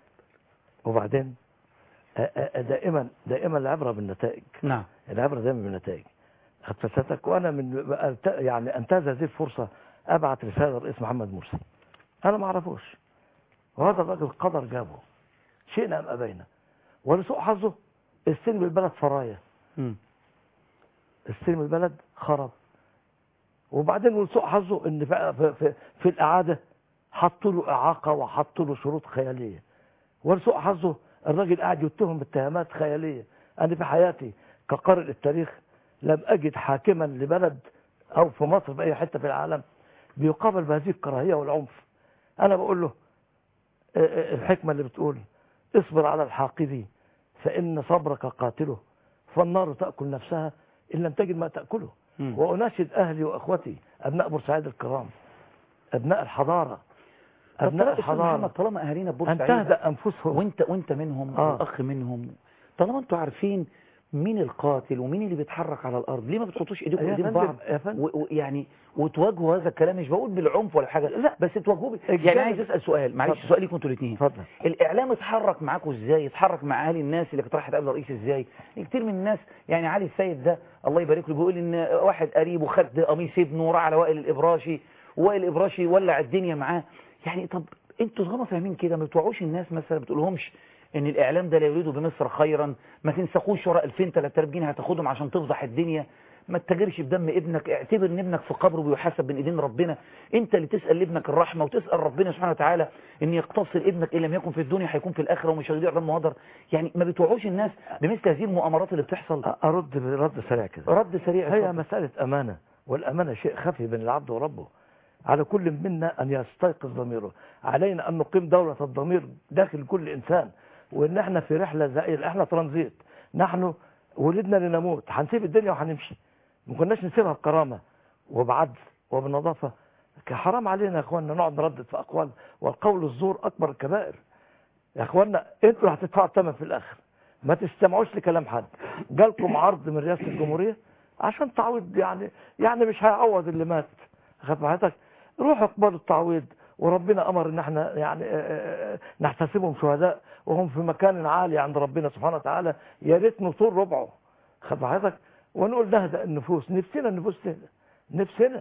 وبعدين آ- آ- دائما دائما العبره بالنتائج نعم العبره دايما بالنتائج خدت فلسفتك وانا من أنت- يعني انتهز هذه الفرصه ابعت رساله للرئيس محمد مرسي انا ما اعرفوش وهذا الراجل قدر جابه شئنا ام ابينا ولسوء حظه استلم البلد فرايا مم. استلم البلد خرب وبعدين ولسوء حظه ان في, في, في, في الاعاده حطوا له اعاقه وحطوا له شروط خياليه ولسوء حظه الراجل قاعد يتهم باتهامات خياليه انا في حياتي كقارئ التاريخ لم اجد حاكما لبلد او في مصر في اي حته في العالم بيقابل بهذه الكراهيه والعنف انا بقول له آه، آه، الحكمه اللي بتقول اصبر على الحاقد فان صبرك قاتله فالنار تاكل نفسها ان لم تجد ما تاكله مم. واناشد اهلي واخوتي ابناء بورسعيد الكرام ابناء الحضاره طب ابناء طالما- أستاذ محمد الحضاره طالما اهالينا ان بورسعيد تهدا انفسهم وانت وانت منهم آه. والاخ منهم طالما انتوا عارفين مين القاتل ومين اللي بيتحرك على الارض ليه ما بتحطوش ايديكم يا ايدين فندم، بعض يا فندم. و- و- يعني وتواجهوا هذا الكلام مش بقول بالعنف ولا حاجه لا. بس تواجهوه ب- الجانب- يعني عايز اسال سؤال معلش اتفضل. سؤال ليكم انتوا الاثنين اتفضل الاعلام اتحرك معاكم ازاي اتحرك مع اهالي الناس اللي كانت رايحه تقابل الرئيس ازاي كتير من الناس يعني علي السيد ده الله يبارك له بيقول ان واحد قريبه خد قميص ابنه وراح على وائل الابراشي وائل الابراشي ولع الدنيا معاه يعني طب انتوا طالما فاهمين كده ما بتوعوش الناس مثلا ما بتقولهمش ان الاعلام ده لا يريد بمصر خيرا ما تنسقوش وراء 2000 3000 جنيه هتاخدهم عشان تفضح الدنيا ما تتاجرش بدم ابنك اعتبر ان ابنك في قبره بيحاسب بين ايدين ربنا انت اللي تسال لابنك الرحمه وتسال ربنا سبحانه وتعالى ان يقتصر ابنك ان لم يكن في الدنيا هيكون في الاخره ومش هيضيع دم وهدر يعني ما بتوعوش الناس بمثل هذه المؤامرات اللي بتحصل ارد برد سريع كده رد سريع هي اتفضل. مساله امانه والامانه شيء خفي بين العبد وربه على كل منا ان يستيقظ ضميره علينا ان نقيم دوله الضمير داخل كل انسان وان احنا في رحله زائله احنا ترانزيت نحن ولدنا لنموت هنسيب الدنيا وهنمشي ما كناش نسيبها بكرامه وبعدل وبنظافه حرام علينا يا اخوانا نقعد نردد في اقوال والقول الزور اكبر الكبائر يا اخوانا انتوا اللي هتدفعوا الثمن في الاخر ما تستمعوش لكلام حد جالكم عرض من رئاسه الجمهوريه عشان تعويض يعني يعني مش هيعوض اللي مات خد حضرتك روحوا اقبلوا التعويض وربنا امر ان احنا يعني آه، آه، آه، نحتسبهم شهداء وهم في مكان عالي عند ربنا سبحانه وتعالى يا ريت نطول ربعه خد حضرتك ونقول نهدأ النفوس نفسنا النفوس تهدأ نفسنا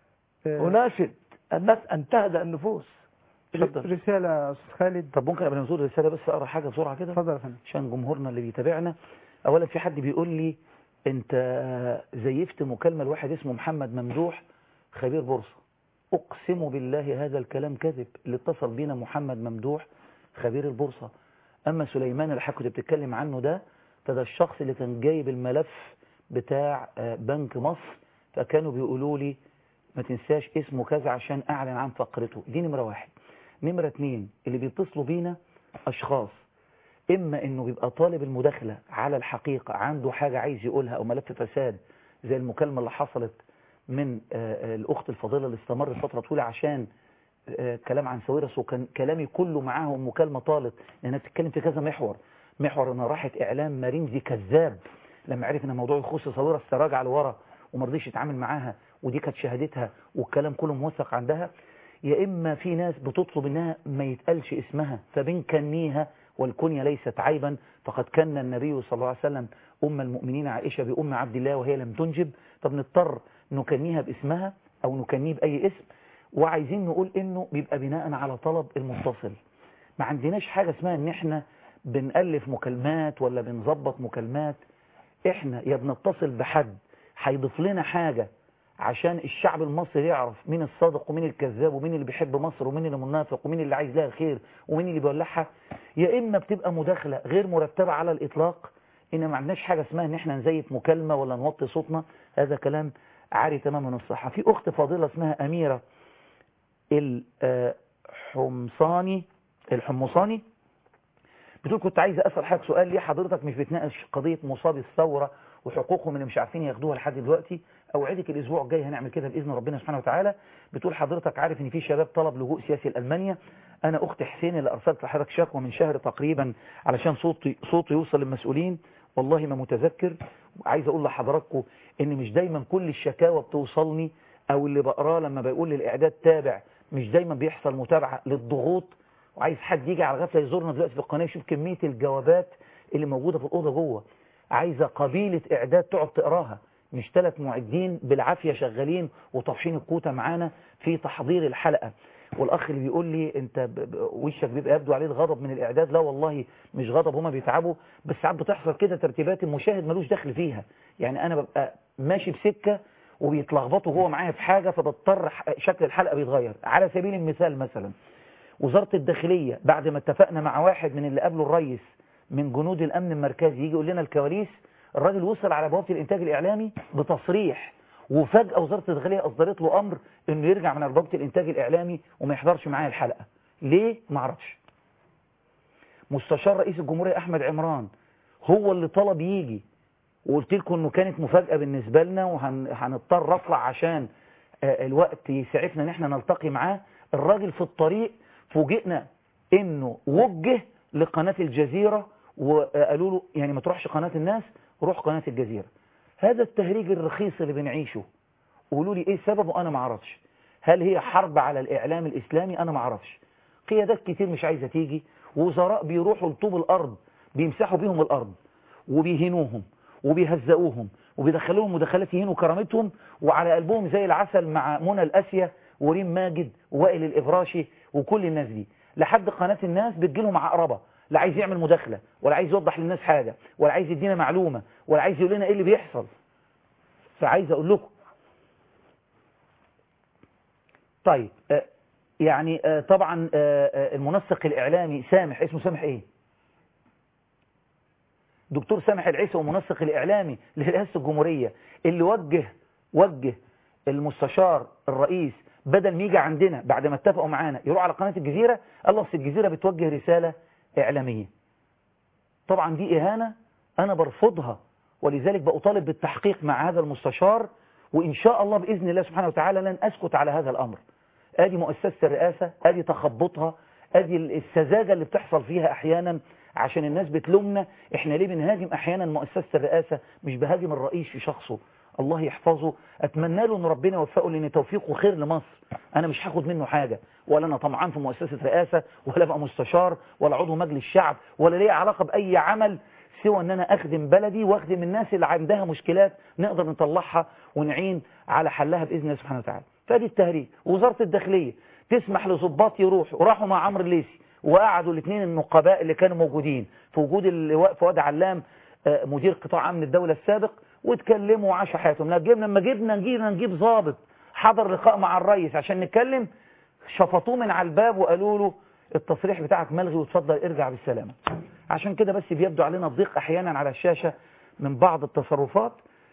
وناشد الناس ان تهدأ النفوس اتفضل. رسالة يا أستاذ خالد طب ممكن قبل ما نزور الرساله بس اقرا حاجه بسرعه كده اتفضل يا فندم عشان جمهورنا اللي بيتابعنا اولا في حد بيقول لي انت زيفت مكالمه لواحد اسمه محمد ممدوح خبير بورصه اقسم بالله هذا الكلام كذب اللي اتصل بينا محمد ممدوح خبير البورصه اما سليمان اللي حضرتك كنت بتتكلم عنه ده فده الشخص اللي كان جايب الملف بتاع آه، بنك مصر فكانوا بيقولوا لي ما تنساش اسمه كذا عشان اعلن عن فقرته دي نمره واحد نمره اتنين اللي بيتصلوا بينا اشخاص اما انه بيبقى طالب المداخله على الحقيقه عنده حاجه عايز يقولها او ملف فساد زي المكالمه اللي حصلت من آه، آه، الاخت الفاضله اللي استمرت فتره طويله عشان آه، كلام عن ساويرس وكان كلامي كله معاهم مكالمه طالت لانها بتتكلم في كذا محور محور انها راحت اعلام مارينزي كذاب لما عرف ان الموضوع يخص ساويرس تراجع لورا وما رضيش يتعامل معاها ودي كانت شهادتها والكلام كله موثق عندها يا اما في ناس بتطلب انها ما يتقالش اسمها فبنكنيها والكنية ليست عيبا فقد كان النبي صلى الله عليه وسلم أم المؤمنين عائشة بأم عبد الله وهي لم تنجب فبنضطر نكنيها باسمها أو نكنيه بأي اسم وعايزين نقول إنه بيبقى بناء على طلب المتصل ما عندناش حاجة اسمها إن إحنا بنألف مكالمات ولا بنظبط مكالمات إحنا يا بنتصل بحد هيضيف لنا حاجة عشان الشعب المصري يعرف مين الصادق ومين الكذاب ومين اللي بيحب مصر ومين اللي منافق ومين اللي عايز لها الخير ومين اللي بيولعها يا اما بتبقى مداخله غير مرتبه على الاطلاق ان ما عندناش حاجه اسمها ان احنا نزيف مكالمه ولا نوطي صوتنا هذا كلام عاري تماما الصحه في اخت فاضله اسمها اميره الحمصاني الحمصاني بتقول كنت عايز اسال حضرتك سؤال ليه حضرتك مش بتناقش قضيه مصابي الثوره وحقوقهم اللي مش عارفين ياخدوها لحد دلوقتي اوعدك الاسبوع الجاي هنعمل كده باذن ربنا سبحانه وتعالى بتقول حضرتك عارف ان في شباب طلب لجوء سياسي لالمانيا انا اخت حسين اللي ارسلت لحضرتك شكوى من شهر تقريبا علشان صوتي صوتي يوصل للمسؤولين والله ما متذكر عايز اقول لحضراتكم ان مش دايما كل الشكاوى بتوصلني او اللي بقراه لما بيقول للاعداد تابع مش دايما بيحصل متابعه للضغوط وعايز حد يجي على غفله يزورنا دلوقتي في القناه يشوف كميه الجوابات اللي موجوده في الاوضه جوه عايزه قبيله اعداد تقعد تقراها مش ثلاث معدين بالعافيه شغالين وطافحين الكوته معانا في تحضير الحلقه والاخ اللي بيقول لي انت ب- ب- وشك بيبقى يبدو عليه الغضب من الاعداد لا والله مش غضب هما بيتعبوا بس ساعات بتحصل كده ترتيبات المشاهد ملوش دخل فيها يعني انا ببقى ماشي بسكه وبيتلخبطوا جوه معايا في حاجه فبضطر ح- شكل الحلقه بيتغير على سبيل المثال مثلا وزاره الداخليه بعد ما اتفقنا مع واحد من اللي قابله الرئيس من جنود الامن المركزي يجي يقول لنا الكواليس الراجل وصل على بوابه الانتاج الاعلامي بتصريح وفجاه وزاره الداخليه اصدرت له امر انه يرجع من بوابه الانتاج الاعلامي وما يحضرش معايا الحلقه ليه ما اعرفش مستشار رئيس الجمهوريه احمد عمران هو اللي طلب يجي وقلت لكم انه كانت مفاجاه بالنسبه لنا وهنضطر اطلع عشان آه، الوقت يسعفنا ان احنا نلتقي معاه الراجل في الطريق فوجئنا انه وجه لقناه الجزيره وقالوا له يعني ما تروحش قناه الناس روح قناه الجزيره هذا التهريج الرخيص اللي بنعيشه قولوا لي ايه سببه انا ما اعرفش هل هي حرب على الاعلام الاسلامي انا ما اعرفش قيادات كتير مش عايزه تيجي وزراء بيروحوا لطوب الارض بيمسحوا بيهم الارض وبيهينوهم وبيهزقوهم وبيدخلوهم مداخلات يهينوا كرامتهم وعلى قلبهم زي العسل مع منى الاسيا وريم ماجد ووائل الابراشي وكل الناس دي لحد قناه الناس بتجيلهم عقربه لا عايز يعمل مداخله ولا عايز يوضح للناس حاجه ولا عايز يدينا معلومه ولا عايز يقول لنا ايه اللي بيحصل عايز اقول لكم طيب آه، يعني آه، طبعا آه، آه، المنسق الاعلامي سامح اسمه سامح ايه دكتور سامح العيسى ومنسق الاعلامي لرئاسه الجمهوريه اللي وجه وجه المستشار الرئيس بدل ما يجي عندنا بعد ما اتفقوا معانا يروح على قناه الجزيره قال له أصل الجزيره بتوجه رساله اعلاميه طبعا دي اهانه انا برفضها ولذلك بأطالب بالتحقيق مع هذا المستشار وإن شاء الله بإذن الله سبحانه وتعالى لن أسكت على هذا الأمر ادي مؤسسة الرئاسة ادي تخبطها ادي السذاجة اللي بتحصل فيها احيانا عشان الناس بتلومنا احنا ليه بنهاجم احيانا مؤسسة الرئاسة مش بهاجم الرئيس في شخصه الله يحفظه اتمنى له ان ربنا يوفقه لان توفيقه خير لمصر انا مش هاخد منه حاجة ولا انا طمعان في مؤسسة رئاسة ولا بقى مستشار ولا عضو مجلس شعب ولا ليه علاقة باي عمل سوى ان انا اخدم بلدي واخدم الناس اللي عندها مشكلات نقدر نطلعها ونعين على حلها باذن الله سبحانه وتعالى فادي التهريج وزارة الداخلية تسمح لظباط يروحوا وراحوا مع عمرو الليثي وقعدوا الاثنين النقباء اللي كانوا موجودين في وجود اللواء فؤاد علام آه، مدير قطاع امن الدولة السابق واتكلموا وعاشوا حياتهم لا جبنا لما جبنا نجينا نجيب ضابط حضر لقاء مع الرئيس عشان نتكلم شفطوه من على الباب وقالوا له التصريح بتاعك ملغي وتفضل ارجع بالسلامة عشان كده بس بيبدو علينا الضيق احيانا على الشاشة من بعض التصرفات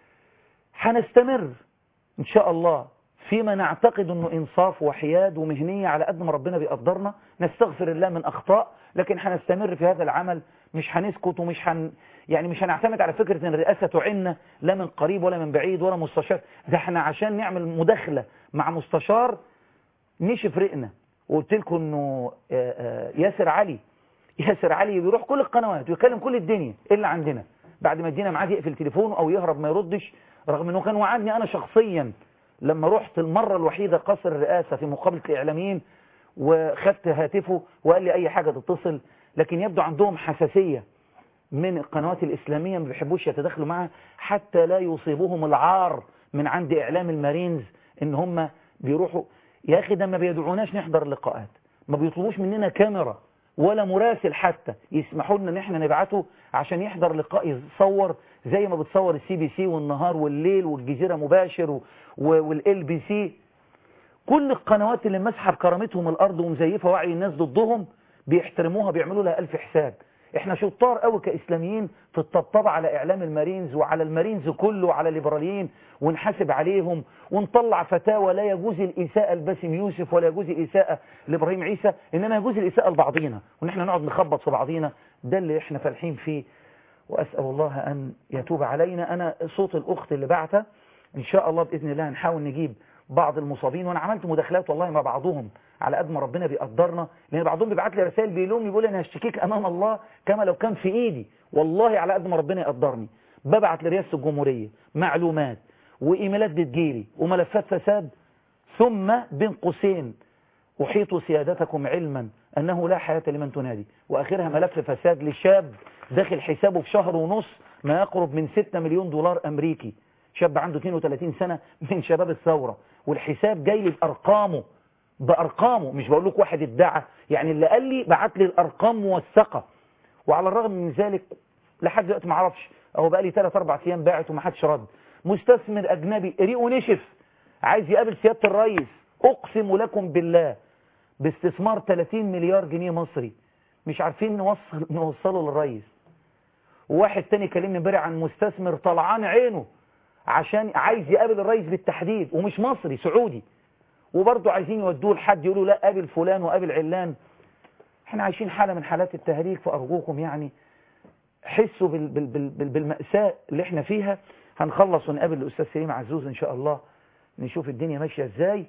هنستمر ان شاء الله فيما نعتقد انه انصاف وحياد ومهنية على قد ما ربنا بيقدرنا نستغفر الله من اخطاء لكن هنستمر في هذا العمل مش هنسكت ومش هن يعني مش هنعتمد على فكرة ان الرئاسة تعنا لا من قريب ولا من بعيد ولا مستشار ده احنا عشان نعمل مداخلة مع مستشار نشف رقنا وقلت لكم انه آه، آه، ياسر علي ياسر علي بيروح كل القنوات ويكلم كل الدنيا الا عندنا بعد ما ادينا معاه يقفل تليفونه او يهرب ما يردش رغم انه كان وعدني انا شخصيا لما رحت المرة الوحيدة قصر الرئاسة في مقابلة الإعلاميين وخدت هاتفه وقال لي أي حاجة تتصل لكن يبدو عندهم حساسية من القنوات الإسلامية ما بيحبوش يتدخلوا معها حتى لا يصيبهم العار من عند إعلام المارينز إن هم بيروحوا يا أخي ده ما بيدعوناش نحضر اللقاءات ما بيطلبوش مننا كاميرا ولا مراسل حتى يسمحوا لنا ان احنا نبعته عشان يحضر لقاء يصور زي ما بتصور السي بي سي والنهار والليل والجزيرة مباشر والال بي سي كل القنوات اللي مسحب كرامتهم الارض ومزيفه وعي الناس ضدهم بيحترموها بيعملوا لها الف حساب احنا شطار قوي كاسلاميين في الطبطبه على اعلام المارينز وعلى المارينز كله وعلى الليبراليين ونحاسب عليهم ونطلع فتاوى لا يجوز الاساءه لباسم يوسف ولا يجوز الاساءه لابراهيم عيسى انما يجوز الاساءه لبعضينا وان احنا نقعد نخبط في بعضينا ده اللي احنا فالحين فيه واسال الله ان يتوب علينا انا صوت الاخت اللي بعتها ان شاء الله باذن الله هنحاول نجيب بعض المصابين وانا عملت مداخلات والله مع بعضهم على قد ما ربنا بيقدرنا لان بعضهم بيبعت لي رسائل بيلومني بيقول انا هشتكيك امام الله كما لو كان في ايدي والله على قد ما ربنا يقدرني ببعت لرئاسه الجمهوريه معلومات وايميلات بتجيلي وملفات فساد ثم بين قوسين احيط سيادتكم علما انه لا حياه لمن تنادي واخرها ملف فساد لشاب داخل حسابه في شهر ونص ما يقرب من 6 مليون دولار امريكي شاب عنده 32 سنة من شباب الثورة والحساب جاي لي بأرقامه بأرقامه مش بقول لك واحد ادعى يعني اللي قال لي بعت لي الأرقام موثقة وعلى الرغم من ذلك لحد دلوقتي ما اعرفش اهو بقى لي 3 4 ايام باعت وما حدش رد مستثمر اجنبي ريقه نشف عايز يقابل سيادة الرئيس اقسم لكم بالله باستثمار 30 مليار جنيه مصري مش عارفين نوصل نوصله للرئيس وواحد تاني كلمني امبارح عن مستثمر طلعان عينه عشان عايز يقابل الرئيس بالتحديد ومش مصري سعودي وبرضه عايزين يودوه لحد يقولوا لا قابل فلان وقابل علان احنا عايشين حالة من حالات التهريج فأرجوكم يعني حسوا بال بال بال بال بالمأساة اللي احنا فيها هنخلص ونقابل الأستاذ سليم عزوز إن شاء الله نشوف الدنيا ماشية ازاي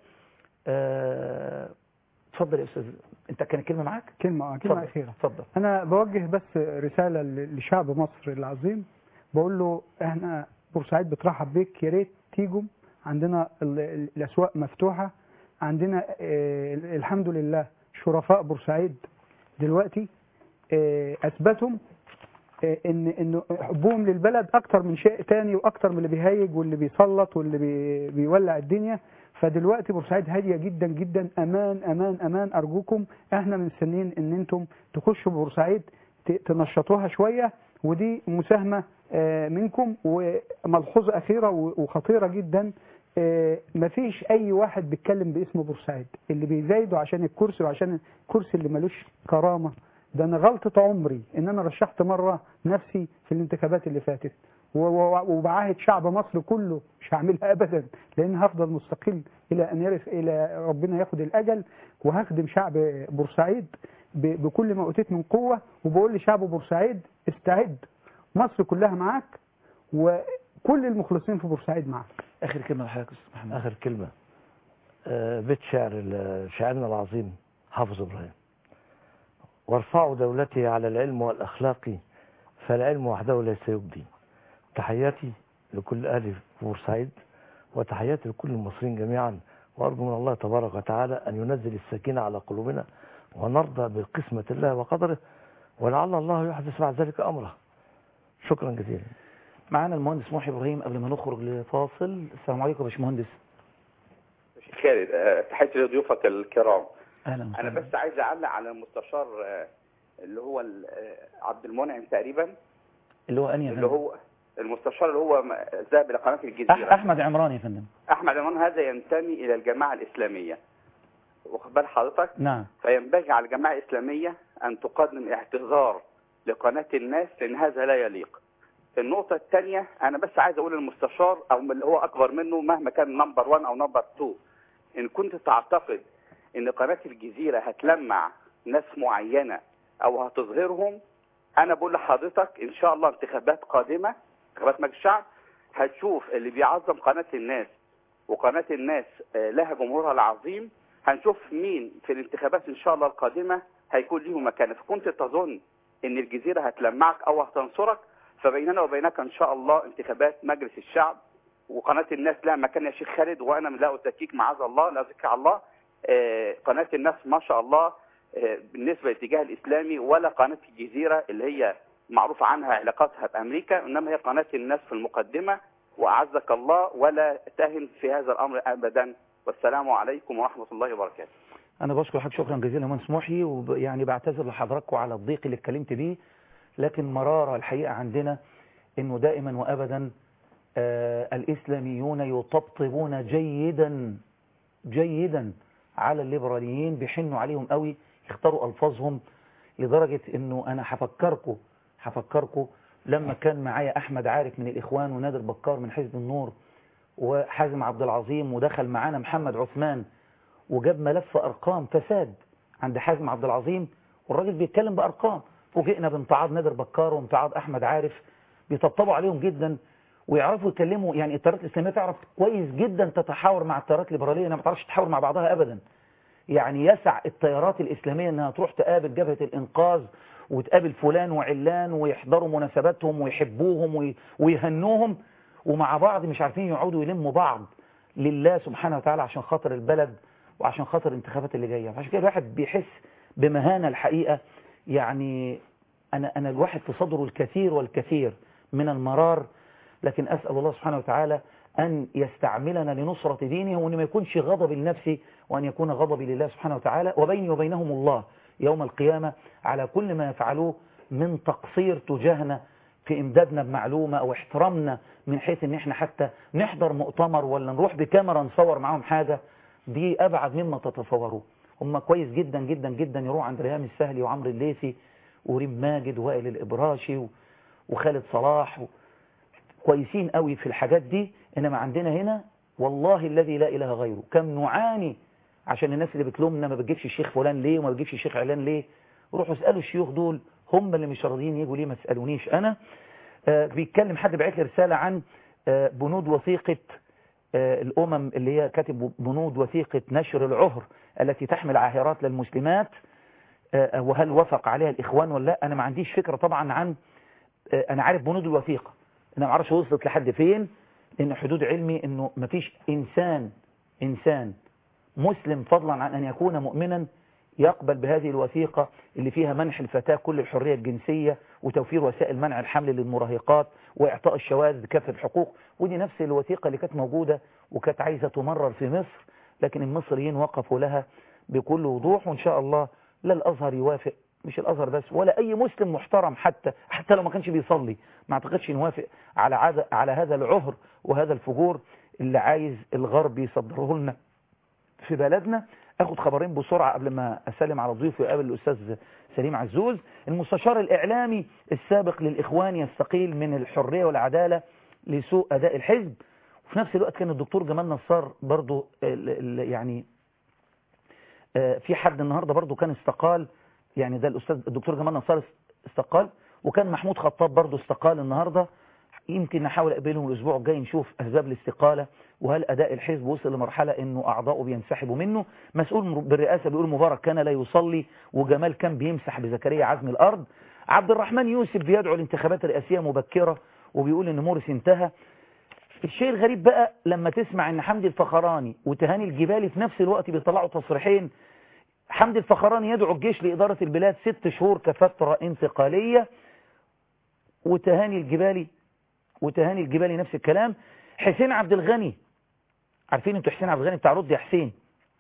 اه اتفضل يا أستاذ انت كان كلمة معاك كلمة كلمة اتفضل. أخيرة اتفضل أنا بوجه بس رسالة ل- لشعب مصر العظيم بقول له احنا بورسعيد بترحب بيك يا ريت تيجوا عندنا ال- ال- الأسواق مفتوحة عندنا آه، الحمد لله شرفاء بورسعيد دلوقتي آه، أثبتوا آه، ان انه حبهم للبلد اكتر من شيء تاني واكتر من اللي بيهيج واللي بيسلط واللي بي بيولع الدنيا فدلوقتي بورسعيد هاديه جدا جدا امان امان امان ارجوكم احنا مستنيين ان انتم تخشوا بورسعيد ت- تنشطوها شويه ودي مساهمه آه، منكم وملحوظة أخيرة و- وخطيرة جدا آه، مفيش أي واحد بيتكلم باسم بورسعيد اللي بيزايده عشان الكرسي وعشان الكرسي اللي ملوش كرامة ده أنا غلطة عمري إن أنا رشحت مرة نفسي في الانتخابات اللي فاتت و- و- وبعاهد شعب مصر كله مش هعملها أبدا لأن هفضل مستقل إلى أن يرث إلى ربنا ياخد الأجل وهخدم شعب بورسعيد ب- بكل ما أوتيت من قوة وبقول لشعب بورسعيد استعد مصر كلها معاك وكل المخلصين في بورسعيد معاك اخر كلمه لحضرتك يا استاذ محمد آخر كلمة آه، بيت شعر ال- شاعرنا العظيم حافظ إبراهيم وارفعوا دولتي على العلم والأخلاق فالعلم وحده ليس يبدي تحياتي لكل أهلي في بورسعيد وتحياتي لكل المصريين جميعا وأرجو من الله تبارك وتعالى أن ينزل السكينة على قلوبنا ونرضى بقسمة الله وقدره ولعل الله يحدث بعد ذلك أمره شكرا جزيلا معانا المهندس محي ابراهيم قبل ما نخرج لفاصل السلام عليكم يا باشمهندس خالد آه، تحياتي لضيوفك الكرام اهلا انا وسهلا بس عايز اعلق على المستشار آه، اللي هو ال- آه، عبد المنعم تقريبا اللي هو انهي يا اللي فندم هو المستشار اللي هو م- ذهب الى قناه أح- الجزيره احمد عمران يا فندم احمد عمان هذا ينتمي الى الجماعه الاسلاميه واخد بال حضرتك نعم فينبغي على الجماعه الاسلاميه ان تقدم اعتذار لقناه الناس لان هذا لا يليق النقطة الثانية أنا بس عايز أقول للمستشار أو من اللي هو أكبر منه مهما كان نمبر 1 أو نمبر 2 إن كنت تعتقد إن قناة الجزيرة هتلمع ناس معينة أو هتظهرهم أنا بقول لحضرتك إن شاء الله انتخابات قادمة انتخابات مجلس الشعب هتشوف اللي بيعظم قناة الناس وقناة الناس آه، لها جمهورها العظيم هنشوف مين في الانتخابات إن شاء الله القادمة هيكون ليه مكانة فكنت تظن إن الجزيرة هتلمعك أو هتنصرك فبيننا وبينك ان شاء الله انتخابات مجلس الشعب وقناه الناس لها مكان يا شيخ خالد وانا لا ازكيك معاذ الله لا ازكي على الله آه، قناه الناس ما شاء الله آه، بالنسبه للاتجاه الاسلامي ولا قناه الجزيره اللي هي معروف عنها علاقاتها بامريكا انما هي قناه الناس في المقدمه واعزك الله ولا تهن في هذا الامر ابدا والسلام عليكم ورحمه الله وبركاته انا بشكر حضرتك شكرا جزيلا مهندس محي ويعني بعتذر لحضراتكم على الضيق اللي اتكلمت بيه لكن مرارة الحقيقة عندنا انه دائما وابدا آه الاسلاميون يطبطبون جيدا جيدا على الليبراليين بيحنوا عليهم قوي يختاروا الفاظهم لدرجة انه انا هفكركم هفكركم لما كان معايا احمد عارف من الاخوان ونادر بكار من حزب النور وحازم عبد العظيم ودخل معانا محمد عثمان وجاب ملف ارقام فساد عند حازم عبد العظيم والراجل بيتكلم بارقام فوجئنا بامتعاض نادر بكار وامتعاض احمد عارف بيطبطبوا عليهم جدا ويعرفوا يتكلموا يعني التيارات الاسلاميه تعرف كويس جدا تتحاور مع التيارات الليبراليه انها ما تعرفش تتحاور مع بعضها ابدا يعني يسع التيارات الاسلاميه انها تروح تقابل جبهه الانقاذ وتقابل فلان وعلان ويحضروا مناسباتهم ويحبوهم وي- ويهنوهم ومع بعض مش عارفين يقعدوا يلموا بعض لله سبحانه وتعالى عشان خاطر البلد وعشان خاطر الانتخابات اللي جايه فعشان كده الواحد بيحس بمهانه الحقيقه يعني انا انا الواحد في صدره الكثير والكثير من المرار لكن اسال الله سبحانه وتعالى ان يستعملنا لنصره دينه وان ما يكونش غضبي لنفسي وان يكون غضبي لله سبحانه وتعالى وبيني وبينهم الله يوم القيامه على كل ما يفعلوه من تقصير تجاهنا في امدادنا بمعلومه او احترامنا من حيث ان احنا حتى نحضر مؤتمر ولا نروح بكاميرا نصور معاهم حاجه دي ابعد مما تتصوروه هم كويس جدا جدا جدا يروح عند ريهام السهلي وعمرو الليثي وريم ماجد وائل الابراشي و- وخالد صلاح و... كويسين قوي في الحاجات دي انما عندنا هنا والله الذي لا اله غيره كم نعاني عشان الناس اللي بتلومنا ما بتجيبش الشيخ فلان ليه وما بتجيبش الشيخ علان ليه روحوا اسالوا الشيوخ دول هم اللي مش راضيين يجوا ليه ما تسالونيش انا آه بيتكلم حد بعت لي رساله عن آه بنود وثيقه آه الامم اللي هي كاتب بنود وثيقه نشر العهر التي تحمل عاهرات للمسلمات آه وهل وافق عليها الاخوان ولا لا انا ما عنديش فكره طبعا عن آه انا عارف بنود الوثيقه انا ما اعرفش وصلت لحد فين لان حدود علمي انه ما فيش انسان انسان مسلم فضلا عن ان يكون مؤمنا يقبل بهذه الوثيقة اللي فيها منح الفتاة كل الحرية الجنسية وتوفير وسائل منع الحمل للمراهقات وإعطاء الشواذ كافة الحقوق ودي نفس الوثيقة اللي كانت موجودة وكانت عايزة تمرر في مصر لكن المصريين وقفوا لها بكل وضوح وإن شاء الله لا الأزهر يوافق مش الازهر بس ولا اي مسلم محترم حتى حتى لو ما كانش بيصلي ما اعتقدش نوافق على عاد على هذا العهر وهذا الفجور اللي عايز الغرب يصدره لنا في بلدنا اخد خبرين بسرعة قبل ما اسلم على ضيوفي وقابل الاستاذ سليم عزوز المستشار الاعلامي السابق للاخوان يستقيل من الحرية والعدالة لسوء اداء الحزب وفي نفس الوقت كان الدكتور جمال نصار برضو ال- ال- يعني آه، في حد النهاردة برضو كان استقال يعني ده الأستاذ الدكتور جمال نصار استقال وكان محمود خطاب برضو استقال النهاردة يمكن نحاول اقبلهم الأسبوع الجاي نشوف أسباب الاستقالة وهل أداء الحزب وصل لمرحلة أنه أعضاؤه بينسحبوا منه مسؤول بالرئاسة بيقول مبارك كان لا يصلي وجمال كان بيمسح بزكريا عزم الأرض عبد الرحمن يوسف بيدعو الانتخابات الرئاسية مبكرة وبيقول أن مورس انتهى الشيء الغريب بقى لما تسمع ان حمدي الفخراني وتهاني الجبالي في نفس الوقت بيطلعوا تصريحين حمدي الفخراني يدعو الجيش لإدارة البلاد ست شهور كفترة انتقالية وتهاني الجبالي وتهاني الجبالي نفس الكلام حسين عبد الغني عارفين انتوا حسين عبد الغني بتاع رد يا حسين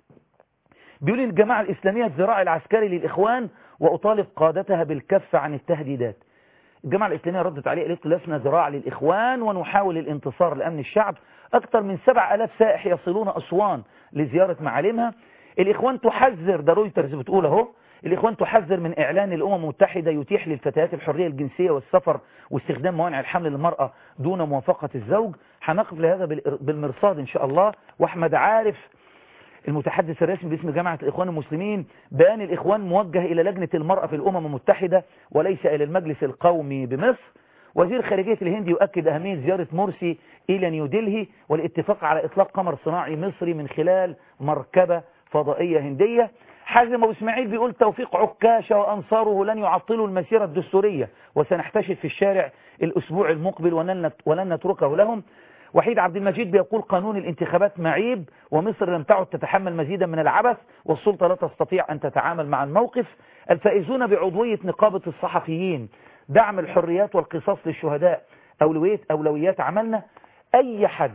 بيقول الجماعة الإسلامية الذراع العسكري للإخوان وأطالب قادتها بالكف عن التهديدات الجماعة الإسلامية ردت عليه قالت لسنا ذراع للإخوان ونحاول الانتصار لأمن الشعب أكثر من سبع ألاف سائح يصلون أسوان لزيارة معالمها الإخوان تحذر ده رويترز بتقول اهو الإخوان تحذر من إعلان الأمم المتحدة يتيح للفتيات الحرية الجنسية والسفر واستخدام موانع الحمل للمرأة دون موافقة الزوج هنقف لهذا بالإر- بالمرصاد إن شاء الله وأحمد عارف المتحدث الرسمي باسم جامعة الإخوان المسلمين بيان الإخوان موجه إلى لجنة المرأة في الأمم المتحدة وليس إلى المجلس القومي بمصر وزير خارجية الهند يؤكد أهمية زيارة مرسي إلى نيودلهي والاتفاق على إطلاق قمر صناعي مصري من خلال مركبة فضائية هندية حازم أبو إسماعيل بيقول توفيق عكاشة وأنصاره لن يعطلوا المسيرة الدستورية وسنحتشد في الشارع الأسبوع المقبل ولن نت- ولن نتركه لهم وحيد عبد المجيد بيقول قانون الانتخابات معيب ومصر لم تعد تتحمل مزيدا من العبث والسلطة لا تستطيع أن تتعامل مع الموقف الفائزون بعضوية نقابة الصحفيين دعم الحريات والقصاص للشهداء أولوية أولويات عملنا أي حد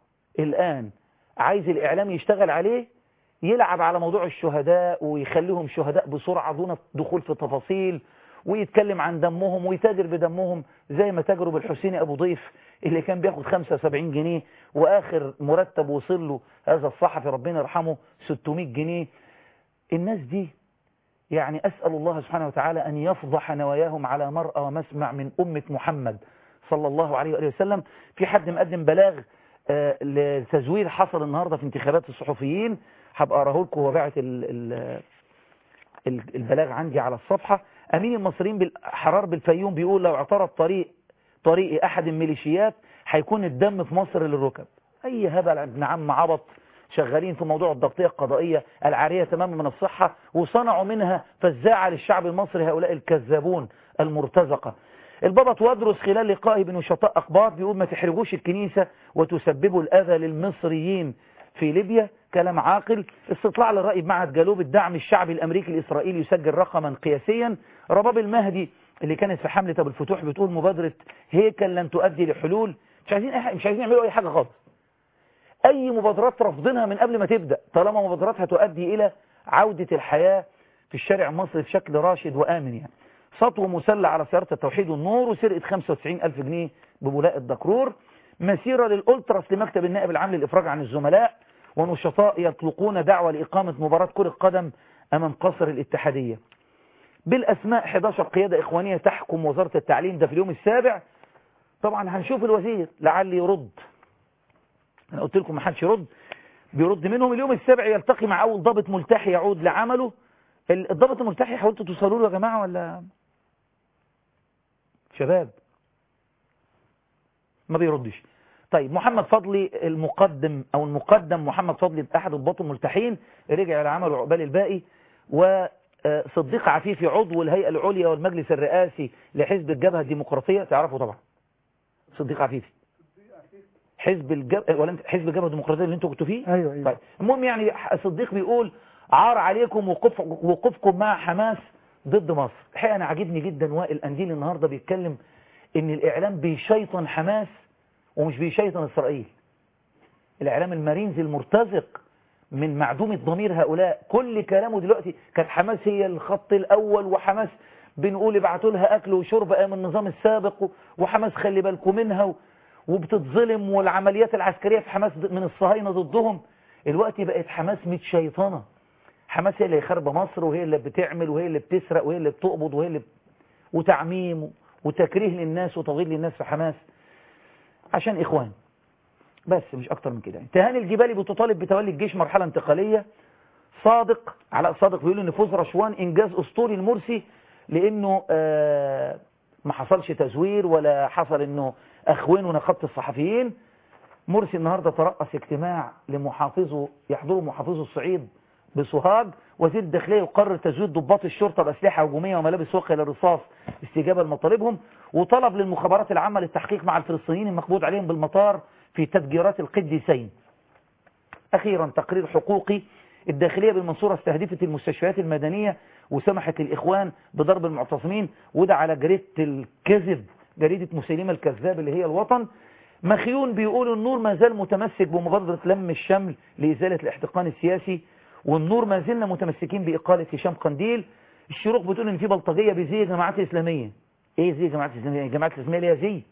الآن عايز الإعلام يشتغل عليه يلعب على موضوع الشهداء ويخليهم شهداء بسرعة دون دخول في تفاصيل ويتكلم عن دمهم ويتاجر بدمهم زي ما تاجروا بالحسيني أبو ضيف اللي كان بياخد 75 جنيه وآخر مرتب وصل له هذا الصحفي ربنا يرحمه 600 جنيه الناس دي يعني أسأل الله سبحانه وتعالى أن يفضح نواياهم على مرأى ومسمع من أمة محمد صلى الله عليه وآله وسلم في حد مقدم بلاغ آه، لتزوير حصل النهاردة في انتخابات الصحفيين هبقى أراه لكم وباعت ال- ال- ال- البلاغ عندي على الصفحة أمين المصريين بالحرار بالفيوم بيقول لو اعترض طريق طريق أحد الميليشيات هيكون الدم في مصر للركب أي هبل ابن عم عبط شغالين في موضوع الضبطية القضائية العارية تماما من الصحة وصنعوا منها فزاعة للشعب المصري هؤلاء الكذابون المرتزقة البابا توادرس خلال لقائه بنشطاء أقباط بيقول ما تحرجوش الكنيسة وتسببوا الأذى للمصريين في ليبيا كلام عاقل استطلاع للرأي بمعهد جالوب الدعم الشعبي الأمريكي الإسرائيلي يسجل رقما قياسيا رباب المهدي اللي كانت في حملة أبو الفتوح بتقول مبادرة هيكل لن تؤدي لحلول مش عايزين أي حاجة مش عايزين يعملوا أي حاجة خالص أي مبادرات رافضينها من قبل ما تبدأ طالما مبادرات هتؤدي إلى عودة الحياة في الشارع المصري بشكل راشد وآمن يعني سطو مسلح على سيارة التوحيد والنور وسرقة 95 ألف جنيه ببولاء الدكرور مسيرة للألتراس لمكتب النائب العام للإفراج عن الزملاء ونشطاء يطلقون دعوة لإقامة مباراة كرة قدم أمام قصر الاتحادية بالأسماء 11 قيادة إخوانية تحكم وزارة التعليم ده في اليوم السابع طبعا هنشوف الوزير لعل يرد أنا قلت لكم ما حدش يرد بيرد منهم اليوم السابع يلتقي مع أول ضابط ملتحي يعود لعمله ال- الضابط الملتحي حاولتوا توصلوا له يا جماعة ولا شباب ما بيردش طيب محمد فضلي المقدم او المقدم محمد فضلي احد الضباط الملتحين رجع لعمله عقبال الباقي وصديق عفيفي عضو الهيئة العليا والمجلس الرئاسي لحزب الجبهة الديمقراطية تعرفوا طبعا صديق عفيفي حزب الجبهة ولا انت حزب الجبهة الديمقراطية اللي انتوا كنتوا فيه ايوه ايوه طيب المهم يعني صديق بيقول عار عليكم وقف وقوفكم مع حماس ضد مصر الحقيقه انا عاجبني جدا وائل انديل النهارده بيتكلم ان الاعلام بيشيطن حماس ومش بيشيطن اسرائيل الاعلام المارينز المرتزق من معدوم الضمير هؤلاء كل كلامه دلوقتي كانت حماس هي الخط الأول وحماس بنقول ابعتوا لها أكل وشرب أيام النظام السابق وحماس خلي بالكم منها وبتتظلم والعمليات العسكرية في حماس من الصهاينة ضدهم الوقت بقت حماس متشيطنة حماس هي اللي خاربة مصر وهي اللي بتعمل وهي اللي بتسرق وهي اللي بتقبض وهي اللي ب... وتعميم وتكريه للناس وتضغيط للناس في حماس عشان إخوان بس مش أكتر من كده تهاني الجبالي بتطالب بتولي الجيش مرحلة انتقالية صادق علاء صادق بيقول ان فوز رشوان انجاز اسطوري المرسي لانه آه ما حصلش تزوير ولا حصل انه اخوانه نقابه الصحفيين مرسي النهارده ترأس اجتماع لمحافظه يحضره محافظه الصعيد بسوهاج وزير الداخليه يقرر تزوير ضباط الشرطه باسلحه هجوميه وملابس واقيه للرصاص استجابه لمطالبهم وطلب للمخابرات العامه للتحقيق مع الفلسطينيين المقبوض عليهم بالمطار في تفجيرات القديسين اخيرا تقرير حقوقي الداخلية بالمنصورة استهدفت المستشفيات المدنية وسمحت الإخوان بضرب المعتصمين وده على جريدة الكذب جريدة مسيلمة الكذاب اللي هي الوطن مخيون بيقول النور ما زال متمسك بمبادرة لم الشمل لإزالة الاحتقان السياسي والنور ما زلنا متمسكين بإقالة هشام قنديل الشروق بتقول إن في بلطجية بزي جماعات إسلامية إيه زي جماعات إسلامية جماعات الإسلامية ليها زي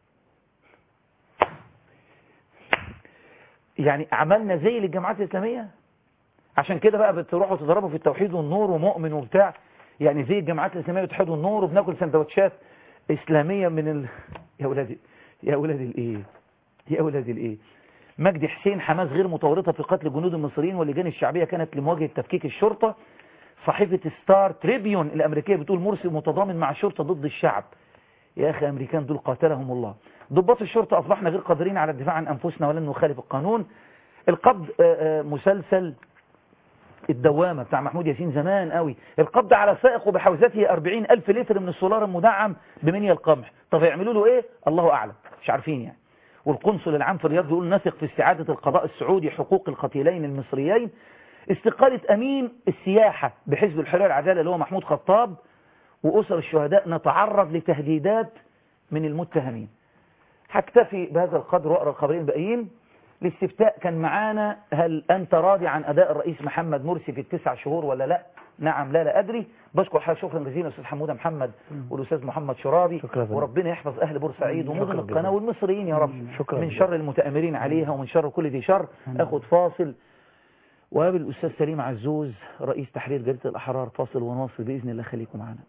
يعني عملنا زي للجماعات الإسلامية عشان كده بقى بتروحوا تضربوا في التوحيد والنور ومؤمن وبتاع يعني زي الجماعات الإسلامية بتحيد والنور وبناكل سندوتشات إسلامية من ال... يا ولادي يا ولاد الإيه يا ولاد الإيه مجدي حسين حماس غير متورطة في قتل جنود المصريين واللجان الشعبية كانت لمواجهة تفكيك الشرطة صحيفة ستار تريبيون الأمريكية بتقول مرسي متضامن مع الشرطة ضد الشعب يا أخي أمريكان دول قاتلهم الله ضباط الشرطة أصبحنا غير قادرين على الدفاع عن أنفسنا ولن نخالف القانون القبض مسلسل الدوامة بتاع محمود ياسين زمان قوي القبض على سائق وبحوزته 40 ألف لتر من السولار المدعم بمنيا القمح طب يعملوا له ايه الله أعلم مش عارفين يعني والقنصل العام في الرياض بيقول نثق في استعادة القضاء السعودي حقوق القتيلين المصريين استقالة أمين السياحة بحزب الحرية والعدالة اللي هو محمود خطاب وأسر الشهداء نتعرض لتهديدات من المتهمين هكتفي بهذا القدر وأقرأ الخبرين الباقيين الاستفتاء كان معانا هل أنت راضي عن أداء الرئيس محمد مرسي في التسع شهور ولا لا نعم لا لا أدري بشكر حضرتك شكرا جزيلا أستاذ حمودة محمد والأستاذ محمد شرابي شكرا وربنا يحفظ أهل بورسعيد ومدن شكرا القناة جزيلا. والمصريين يا رب شكرا من جزيلا. شر المتآمرين عليها ومن شر كل ذي شر أخذ فاصل وقابل الأستاذ سليم عزوز رئيس تحرير جريدة الأحرار فاصل ونواصل بإذن الله خليكم معنا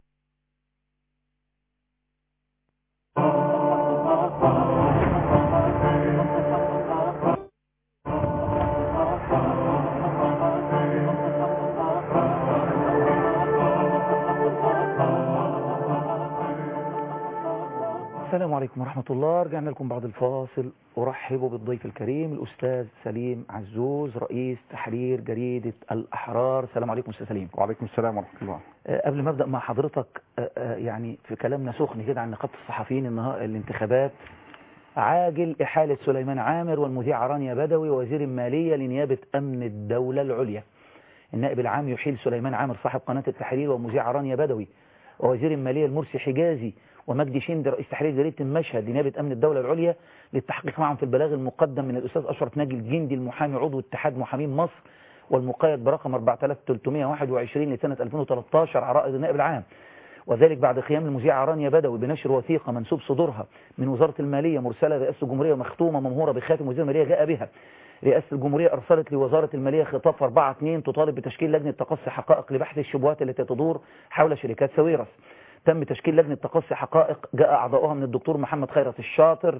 السلام عليكم ورحمة الله رجعنا لكم بعد الفاصل أرحب بالضيف الكريم الأستاذ سليم عزوز رئيس تحرير جريدة الأحرار السلام عليكم أستاذ سليم وعليكم السلام ورحمة الله آه، قبل ما أبدأ مع حضرتك آه، آه، يعني في كلامنا سخن كده عن نقابة الصحفيين النهار الانتخابات عاجل إحالة سليمان عامر والمذيع رانيا بدوي وزير المالية لنيابة أمن الدولة العليا النائب العام يحيل سليمان عامر صاحب قناة التحرير ومذيع رانيا بدوي ووزير المالية المرسي حجازي ومجدي شند رئيس تحرير جريدة المشهد لنيابة أمن الدولة العليا للتحقيق معهم في البلاغ المقدم من الأستاذ أشرف ناجي الجندي المحامي عضو اتحاد محامين مصر والمقيد برقم 4321 لسنة 2013 على رائد النائب العام وذلك بعد قيام المذيعة رانيا بدوي بنشر وثيقة منسوب صدورها من وزارة المالية مرسلة رئاسة الجمهورية مختومة ممهورة بخاتم وزير المالية جاء بها رئاسة الجمهورية أرسلت لوزارة المالية خطاب 4 2 تطالب بتشكيل لجنة تقصي حقائق لبحث الشبهات التي تدور حول شركات ساويرس تم تشكيل لجنة تقصي حقائق جاء أعضاؤها من الدكتور محمد خيرت الشاطر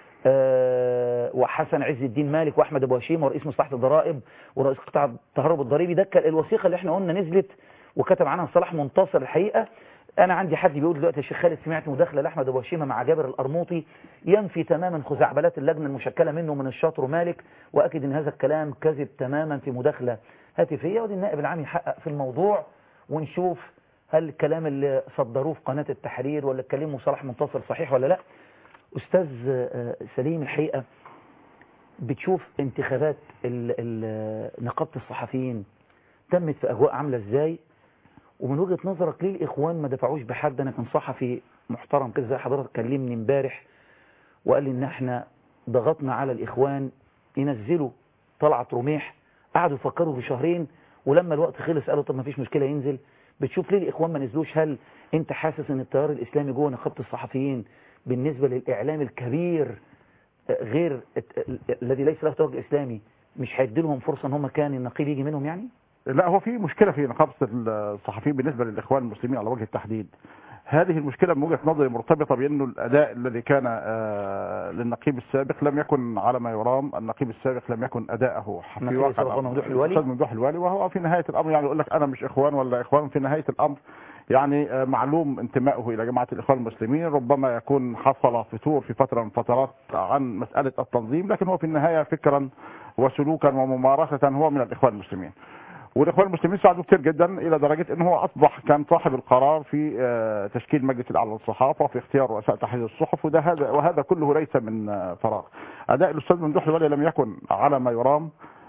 آه، وحسن عز الدين مالك واحمد ابو هشيم ورئيس مصلحه الضرائب ورئيس قطاع التهرب الضريبي ده كان الوثيقه اللي احنا قلنا نزلت وكتب عنها صلاح منتصر الحقيقه انا عندي حد بيقول دلوقتي يا شيخ خالد سمعت مداخله لاحمد ابو هشيمه مع جابر القرموطي ينفي تماما خزعبلات اللجنه المشكله منه من الشاطر ومالك واكد ان هذا الكلام كذب تماما في مداخله هاتفيه ودي النائب العام يحقق في الموضوع ونشوف هل الكلام اللي صدروه في قناه التحرير ولا اتكلموا صلاح منتصر صحيح ولا لا أستاذ آه، سليم الحقيقة بتشوف انتخابات ال- ال- نقابة الصحفيين تمت في أجواء عاملة إزاي ومن وجهة نظرك ليه الإخوان ما دفعوش بحد أنا كان صحفي محترم كده زي حضرتك كلمني امبارح وقال لي إن إحنا ضغطنا على الإخوان ينزلوا طلعت رميح قعدوا يفكروا في شهرين ولما الوقت خلص قالوا طب ما فيش مشكلة ينزل بتشوف ليه الإخوان ما نزلوش هل أنت حاسس أن التيار الإسلامي جوه نقابة الصحفيين بالنسبة للإعلام الكبير آه، غير الت- ال- الذي ليس له توجه إسلامي مش هيدي لهم فرصة ان هم كان النقيب يجي منهم يعني لا هو في مشكلة في نقابة الصحفيين بالنسبة للإخوان المسلمين على وجه التحديد هذه المشكلة من وجهة نظري مرتبطة بأنه الأداء الذي كان آه، للنقيب السابق لم يكن على ما يرام النقيب السابق لم يكن أداءه في النقيب واقع السابق هو الأمر. ممدوح الوالي؟ الأستاذ ممدوح الوالي وهو في نهاية الأمر يعني يقول لك أنا مش إخوان ولا إخوان في نهاية الأمر يعني آه، معلوم انتمائه إلى جماعة الإخوان المسلمين ربما يكون حصل فتور في فترة من فترات عن مسألة التنظيم لكن هو في النهاية فكرا وسلوكا وممارسة هو من الإخوان المسلمين والاخوان المسلمين ساعدوا كتير جدا الى درجه ان هو اصبح كان صاحب القرار في آه، تشكيل مجلس الاعلى للصحافه وفي اختيار رؤساء تحرير الصحف وده هذا وهذا كله ليس من آه، فراغ. اداء الاستاذ ممدوح الولي لم يكن على ما يرام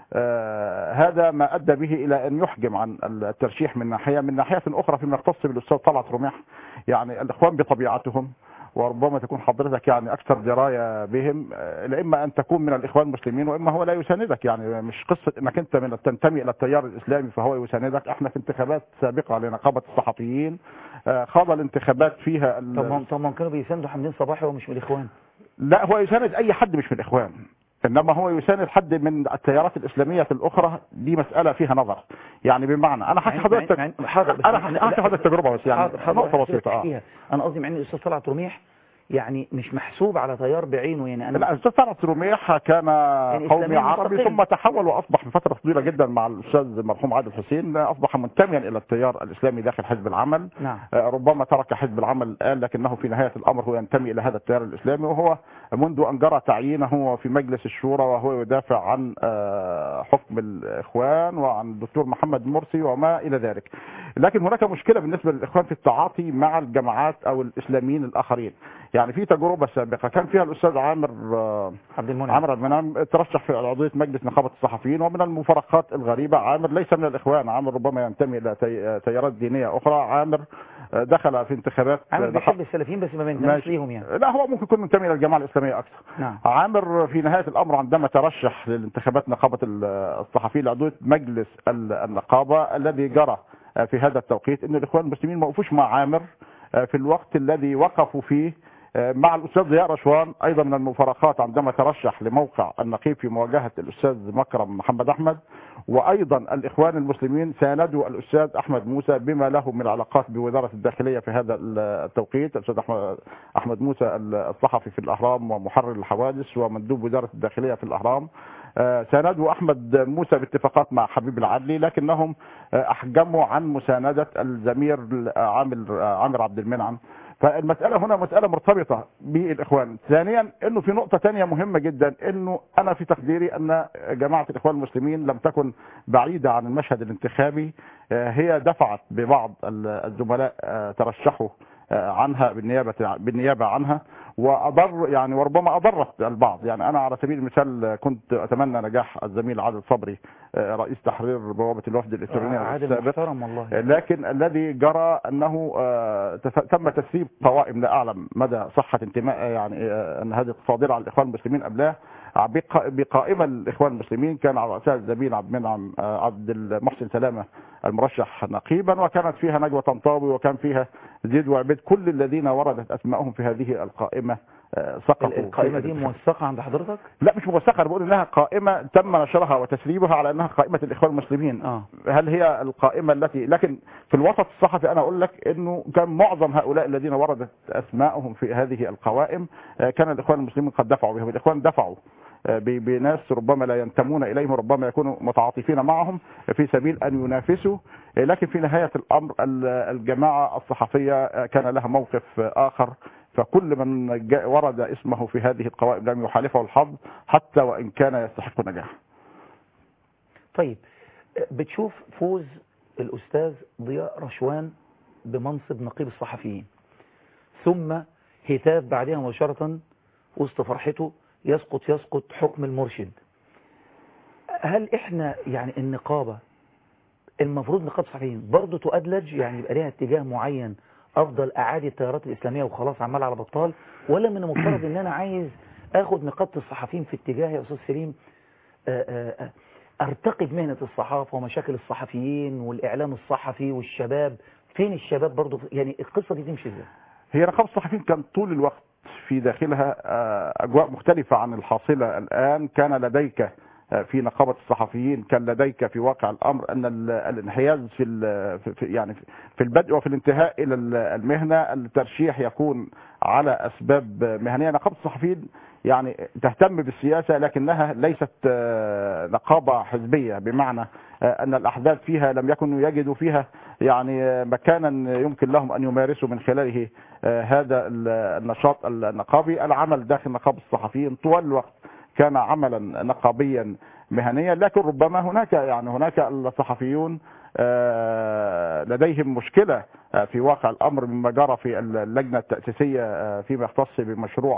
آه، هذا ما ادى به الى ان يحجم عن الترشيح من ناحيه من ناحيه اخرى فيما يختص بالاستاذ طلعت رميح يعني الاخوان بطبيعتهم وربما تكون حضرتك يعني اكثر درايه بهم آه، اما ان تكون من الاخوان المسلمين واما هو لا يساندك يعني مش قصه انك انت من تنتمي الى التيار الاسلامي فهو يساندك احنا في انتخابات سابقه لنقابه الصحفيين آه، خاض الانتخابات فيها ال- طب هم طب ما هم كانوا بيساندوا حمدين صباحي وهو مش من الإخوان لا هو يساند اي حد مش من الاخوان انما هو يساند حد من التيارات الاسلاميه الاخرى دي مساله فيها نظر يعني بمعنى انا حكي مع- حضرتك مع- مع- حاضر بس انا أنا- حكي لا، حكي حضرتك تجربه بس يعني حاضر حاضر نقطه واحد بسيطه اه تحكيها. انا قصدي مع ان الاستاذ طلعت رميح يعني مش محسوب على تيار بعينه يعني انا لا الاستاذ طلعت رميح كان قومي إسلامي عربي مستقل. ثم تحول واصبح في فتره طويله جدا مع الاستاذ المرحوم عادل حسين اصبح منتميا الى التيار الاسلامي داخل حزب العمل نعم آه، ربما ترك حزب العمل الان لكنه في نهايه الامر هو ينتمي الى هذا التيار الاسلامي وهو منذ ان جرى تعيينه في مجلس الشورى وهو يدافع عن آه، حكم الاخوان وعن الدكتور محمد مرسي وما الى ذلك. لكن هناك مشكله بالنسبه للاخوان في التعاطي مع الجماعات او الاسلاميين الاخرين. يعني في تجربه سابقه كان فيها الاستاذ عامر آه، عبد المنعم عامر عبد المنعم ترشح في عضويه مجلس نقابه الصحفيين ومن المفارقات الغريبه عامر ليس من الاخوان عامر ربما ينتمي الى تي- تيارات دينيه اخرى عامر آه، دخل في انتخابات عامل آه، بيحب السلفيين بس ما بينتميش ماشي. ليهم يعني لا هو ممكن يكون منتمي الى الجماعه الاسلاميه اكثر نعم عامر في نهايه الامر عندما ترشح للانتخابات نقابه ال- الصحفيين لعضويه مجلس ال- النقابه الذي جرى آه، في هذا التوقيت ان الاخوان المسلمين ما وقفوش مع عامر آه، في الوقت الذي وقفوا فيه آه، مع الاستاذ ضياء رشوان ايضا من المفارقات عندما ترشح لموقع النقيب في مواجهه الاستاذ مكرم محمد احمد وايضا الاخوان المسلمين ساندوا الاستاذ احمد موسى بما له من علاقات بوزاره الداخليه في هذا التوقيت الاستاذ احمد احمد موسى الصحفي في الاهرام ومحرر الحوادث ومندوب وزاره الداخليه في الاهرام آه، ساندوا احمد موسى باتفاقات مع حبيب العدلي لكنهم آه، احجموا عن مسانده الزمير عامر عامر عبد المنعم فالمسألة هنا مسألة مرتبطة بالإخوان ثانيا أنه في نقطة تانية مهمة جدا أنه أنا في تقديري أن جماعة الإخوان المسلمين لم تكن بعيدة عن المشهد الانتخابي آه، هي دفعت ببعض ال- الزملاء آه، ترشحوا آه، عنها بالنيابة بالنيابة عنها وأضر يعني وربما أضرت البعض يعني أنا على سبيل المثال كنت أتمنى نجاح الزميل عادل صبري آه، رئيس تحرير بوابة الوفد الإلكترونية عادل السابق محترم والله لكن الذي جرى انه آه، تف- تم تسريب قوائم لا اعلم مدى صحه انتماء يعني آه، ان هذه صادره عن الاخوان المسلمين ام لا بق- بقائمه الاخوان المسلمين كان على راسها الزميل عبد المنعم آه، عبد المحسن سلامه المرشح نقيبا وكانت فيها نجوى طنطاوي وكان فيها زيد وعبيد كل الذين وردت اسمائهم في هذه القائمه آه، سقطوا ال- القائمة في دي الانتخاب. موثقة عند حضرتك لا مش موثقه انا بقول انها قائمه تم نشرها وتسريبها على انها قائمه الاخوان المسلمين اه هل هي القائمة التي لكن في الوسط الصحفي أنا أقول لك أنه كان معظم هؤلاء الذين وردت أسماءهم في هذه القوائم آه، كان الإخوان المسلمين قد دفعوا بهم الإخوان دفعوا آه، ب- بناس ربما لا ينتمون إليهم وربما يكونوا متعاطفين معهم في سبيل أن ينافسوا آه، لكن في نهاية الأمر ال- الجماعة الصحفية آه، كان لها موقف آه، آخر فكل من جاء ورد اسمه في هذه القوائم لم يحالفه الحظ حتى وإن كان يستحق النجاح طيب بتشوف فوز الأستاذ ضياء رشوان بمنصب نقيب الصحفيين ثم هتاف بعدها مباشرة وسط فرحته يسقط يسقط حكم المرشد هل احنا يعني النقابة المفروض نقابة الصحفيين برضه تؤدلج يعني يبقى ليها اتجاه معين افضل اعادي التيارات الاسلامية وخلاص عمال على بطال ولا من المفترض ان انا عايز اخد نقابة الصحفيين في اتجاه يا استاذ سليم آآ آآ ارتقي بمهنة الصحافة ومشاكل الصحفيين والإعلام الصحفي والشباب فين الشباب برضو يعني القصة دي تمشي ازاي هي نقابة الصحفيين كان طول الوقت في داخلها آه، أجواء مختلفة عن الحاصلة الآن كان لديك آه، في نقابة الصحفيين كان لديك في واقع الأمر أن ال- الانحياز في ال- في- في- يعني في البدء وفي الانتهاء إلى ال- المهنة الترشيح يكون على أسباب مهنية نقابة الصحفيين يعني تهتم بالسياسة لكنها ليست آه، نقابة حزبية بمعنى آه، أن الأحزاب فيها لم يكونوا يجدوا فيها يعني آه، مكانا يمكن لهم أن يمارسوا من خلاله آه، هذا ال- النشاط النقابي العمل داخل نقابة الصحفيين طوال الوقت كان عملا نقابيا مهنيا لكن ربما هناك يعني هناك الصحفيون آه، لديهم مشكلة آه، في واقع الأمر مما جرى في اللجنة التأسيسية آه، فيما يختص بمشروع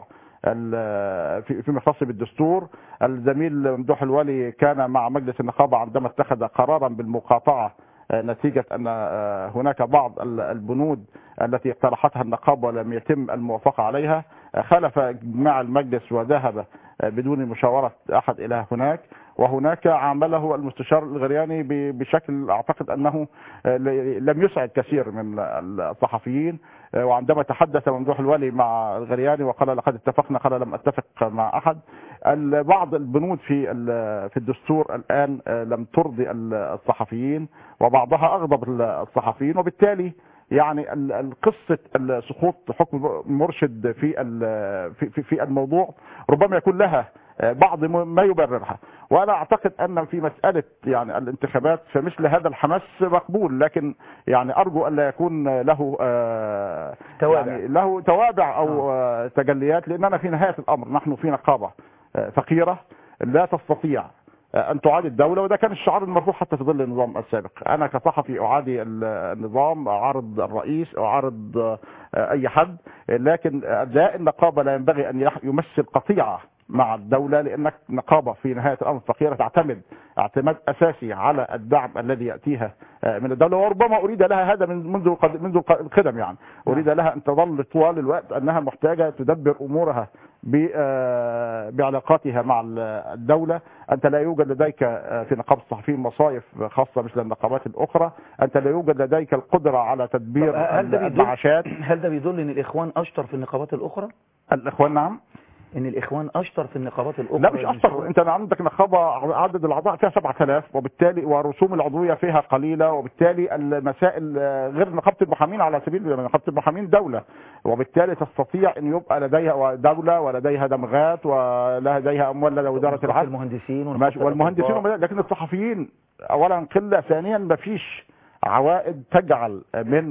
ال- في- فيما يختص بالدستور الزميل ممدوح الولي كان مع مجلس النقابة عندما اتخذ قرارا بالمقاطعة آه، نتيجة أن آه، هناك بعض ال- البنود التي اقترحتها النقابة ولم يتم الموافقة عليها آه، خلف اجماع المجلس وذهب آه، بدون مشاورة أحد إلى هناك وهناك عامله المستشار الغرياني ب- بشكل أعتقد أنه آه، ل- لم يسعد كثير من الصحفيين آه، وعندما تحدث ممدوح الولي مع الغرياني وقال لقد اتفقنا قال لم أتفق مع أحد ال- بعض البنود في ال- في الدستور الآن آه، لم ترضي ال- الصحفيين وبعضها أغضب الصحفيين وبالتالي يعني ال- ال- قصة ال- سقوط حكم مرشد في ال- في في- في الموضوع ربما يكون لها آه، بعض م- ما يبررها وانا اعتقد ان في مساله يعني الانتخابات فمثل هذا الحماس مقبول لكن يعني ارجو ان لا يكون له آه، توابع. يعني له توابع او آه، تجليات لاننا في نهايه الامر نحن في نقابه آه، فقيره لا تستطيع آه، ان تعادي الدوله وده كان الشعار المرفوع حتى في ظل النظام السابق انا كصحفي اعادي ال- النظام اعارض الرئيس اعارض آه، اي حد لكن اداء النقابه لا ينبغي ان يح- يمثل قطيعه مع الدولة لأنك نقابة في نهاية الأمر فقيرة تعتمد اعتماد أساسي على الدعم الذي يأتيها آه، من الدولة وربما أريد لها هذا من منذ القد- منذ الق- القدم يعني أريد لها أن تظل طوال الوقت أنها محتاجة تدبر أمورها ب- آه، بعلاقاتها مع ال- الدولة أنت لا يوجد لديك آه، في نقابة الصحفيين مصايف خاصة مثل النقابات الأخرى أنت لا يوجد لديك القدرة على تدبير طب هل ده بيدل المعاشات هل ده بيدل ان الاخوان اشطر في النقابات الاخرى الإخوان نعم ان الاخوان اشطر في النقابات الاخرى لا مش اكثر انت عندك نقابه عدد الاعضاء فيها 7000 وبالتالي ورسوم العضويه فيها قليله وبالتالي المسائل آه، غير نقابه المحامين على سبيل نقابه المحامين دوله وبالتالي تستطيع ان يبقى لديها دوله ولديها دمغات ولديها اموال لدى وزاره نقابة العدل المهندسين ماشي ونقابة والمهندسين الأطباء. وما- لكن الصحفيين اولا قله ثانيا ما فيش عوائد تجعل من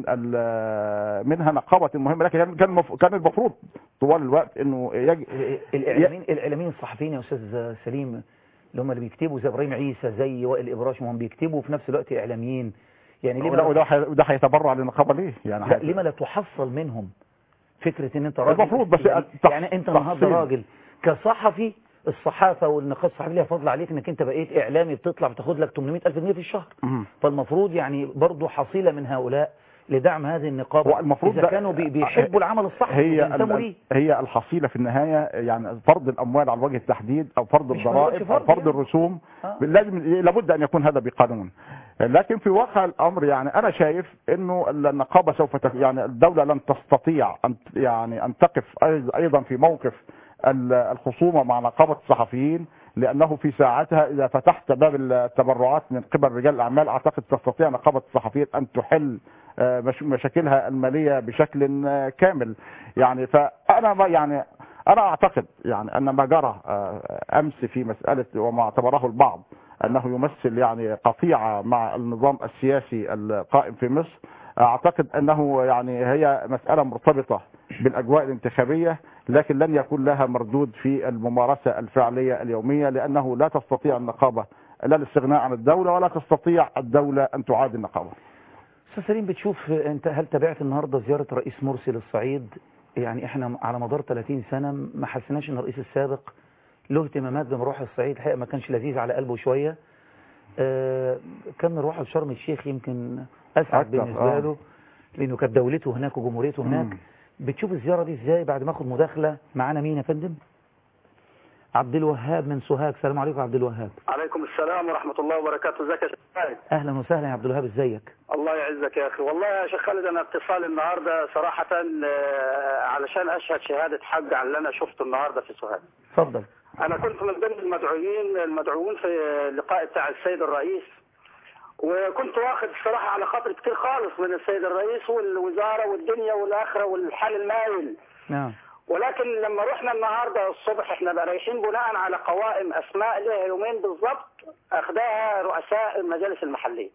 ال- منها نقابه مهمه لكن كان كان المف- كان المفروض طوال الوقت انه يج... الاعلاميين الاعلاميين الصحفيين يا استاذ سليم اللي هم اللي بيكتبوا زي ابراهيم عيسى زي وائل ابراشم هم بيكتبوا وفي نفس الوقت اعلاميين يعني ليه وده ما- وده حي- وده هيتبرع للنقابه ليه؟ يعني لا هي- ليه ما لا تحصل منهم فكرة ان انت راجل المفروض بس يعني, التح- يعني انت النهارده تحصيل. راجل كصحفي الصحافة والنقاش الصحفي ليها فضل عليك انك انت بقيت اعلامي بتطلع بتاخد لك 800 الف جنيه في الشهر مم. فالمفروض يعني برضو حصيلة من هؤلاء لدعم هذه النقابة هو المفروض اذا ده- كانوا بي- بيحبوا العمل الصحفي هي وبينتموا ال- ليه هي الحصيله في النهايه يعني فرض الاموال على وجه التحديد او فرض مش الضرائب فرض او فرض يعني. الرسوم آه. لازم لابد ان يكون هذا بقانون لكن في واقع الامر يعني انا شايف انه النقابه سوف تك يعني الدوله لن تستطيع ان يعني ان تقف أيض- ايضا في موقف ال- الخصومه مع نقابه الصحفيين لانه في ساعتها اذا فتحت باب التبرعات من قبل رجال الاعمال اعتقد تستطيع نقابه الصحفيين ان تحل آه، مش- مشاكلها الماليه بشكل آه، كامل يعني فانا ما يعني انا اعتقد يعني ان ما جرى آه، امس في مساله وما اعتبره البعض انه يمثل يعني قطيعه مع النظام السياسي القائم في مصر اعتقد انه يعني هي مساله مرتبطه بالاجواء الانتخابيه لكن لن يكون لها مردود في الممارسه الفعليه اليوميه لانه لا تستطيع النقابه لا الاستغناء عن الدوله ولا تستطيع الدوله ان تعادي النقابه. استاذ سليم بتشوف انت هل تابعت النهارده زيارة رئيس مرسي للصعيد يعني احنا على مدار 30 سنة ما حسيناش ان الرئيس السابق له اهتمامات بمروح الصعيد الحقيقة ما كانش لذيذ على قلبه شوية آه، كان مروحه لشرم الشيخ يمكن اسعد أكتر، بالنسبة آه. له لانه كانت دولته هناك وجمهوريته هناك مم. بتشوف الزيارة دي ازاي بعد ما اخد مداخلة معانا مين يا فندم عبد الوهاب من سوهاج السلام عليكم عبد الوهاب عليكم السلام ورحمة الله وبركاته ازيك يا شيخ خالد اهلا وسهلا يا عبد الوهاب ازيك الله يعزك يا أخي والله يا شيخ خالد أنا اتصال النهاردة صراحة آه، علشان أشهد شهادة حق على اللي أنا شفته النهاردة في سوهاج اتفضل أنا كنت من ضمن المدعوين المدعوين في اللقاء بتاع السيد الرئيس وكنت واخد الصراحة على خاطر كتير خالص من السيد الرئيس والوزارة والدنيا والآخرة والحال المايل نعم ولكن لما رحنا النهارده الصبح احنا بقى رايحين بناء على قوائم اسماء لها يومين بالظبط اخداها رؤساء المجالس المحليه.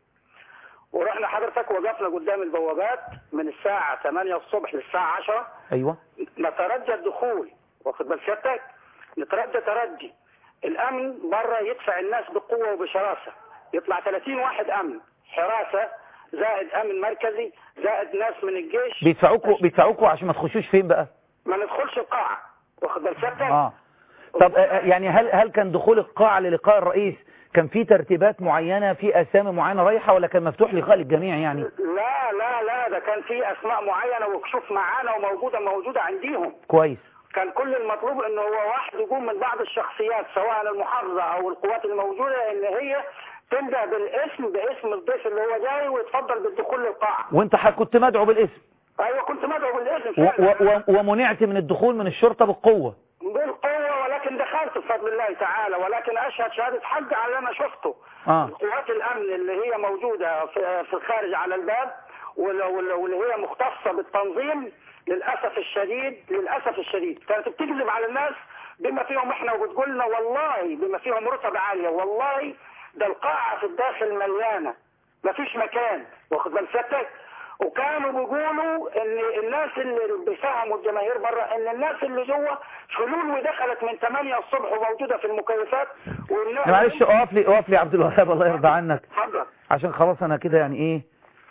ورحنا حضرتك وقفنا قدام البوابات من الساعه 8 الصبح للساعه 10 ايوه نترجى الدخول واخد بال سيادتك نترجى ترجي الامن بره يدفع الناس بقوه وبشراسه يطلع 30 واحد امن حراسه زائد امن مركزي زائد ناس من الجيش بيدفعوكوا بيدفعوكوا عشان ما تخشوش فين بقى ما ندخلش القاعه واخد بال سيادتك اه طب آه، آه، يعني هل هل كان دخول القاعة للقاء الرئيس كان في ترتيبات معينة في اسامي معينة رايحة ولا كان مفتوح لقاء للجميع يعني لا لا لا ده كان في اسماء معينه وكشوف معانا وموجوده موجوده عنديهم كويس كان كل المطلوب ان هو واحد يقوم من بعض الشخصيات سواء المحافظه او القوات الموجوده ان هي تنده بالاسم باسم الضيف اللي هو جاي ويتفضل بالدخول للقاعه وانت ح- كنت مدعو بالاسم ايوه كنت مدعو بالاسم و فعلا و و ومنعت من الدخول من الشرطة بالقوة بالقوه ولكن دخلت بفضل الله تعالى ولكن اشهد شهاده حق على اللي انا شفته اه قوات الامن اللي هي موجوده في في الخارج على الباب وال- وال- واللي هي مختصه بالتنظيم للاسف الشديد للاسف الشديد كانت بتكذب على الناس بما فيهم احنا وبتقول لنا والله بما فيهم رتب عاليه والله ده القاعه في الداخل مليانه مفيش مكان واخد بال سيادتك وكانوا بيقولوا ان الناس اللي بيفهموا الجماهير بره ان الناس اللي جوه فلول ودخلت من 8 الصبح وموجوده في المكيفات والناس معلش اقف لي اقف لي يا عبد الوهاب الله يرضى عنك اتفضل عشان خلاص انا كده يعني ايه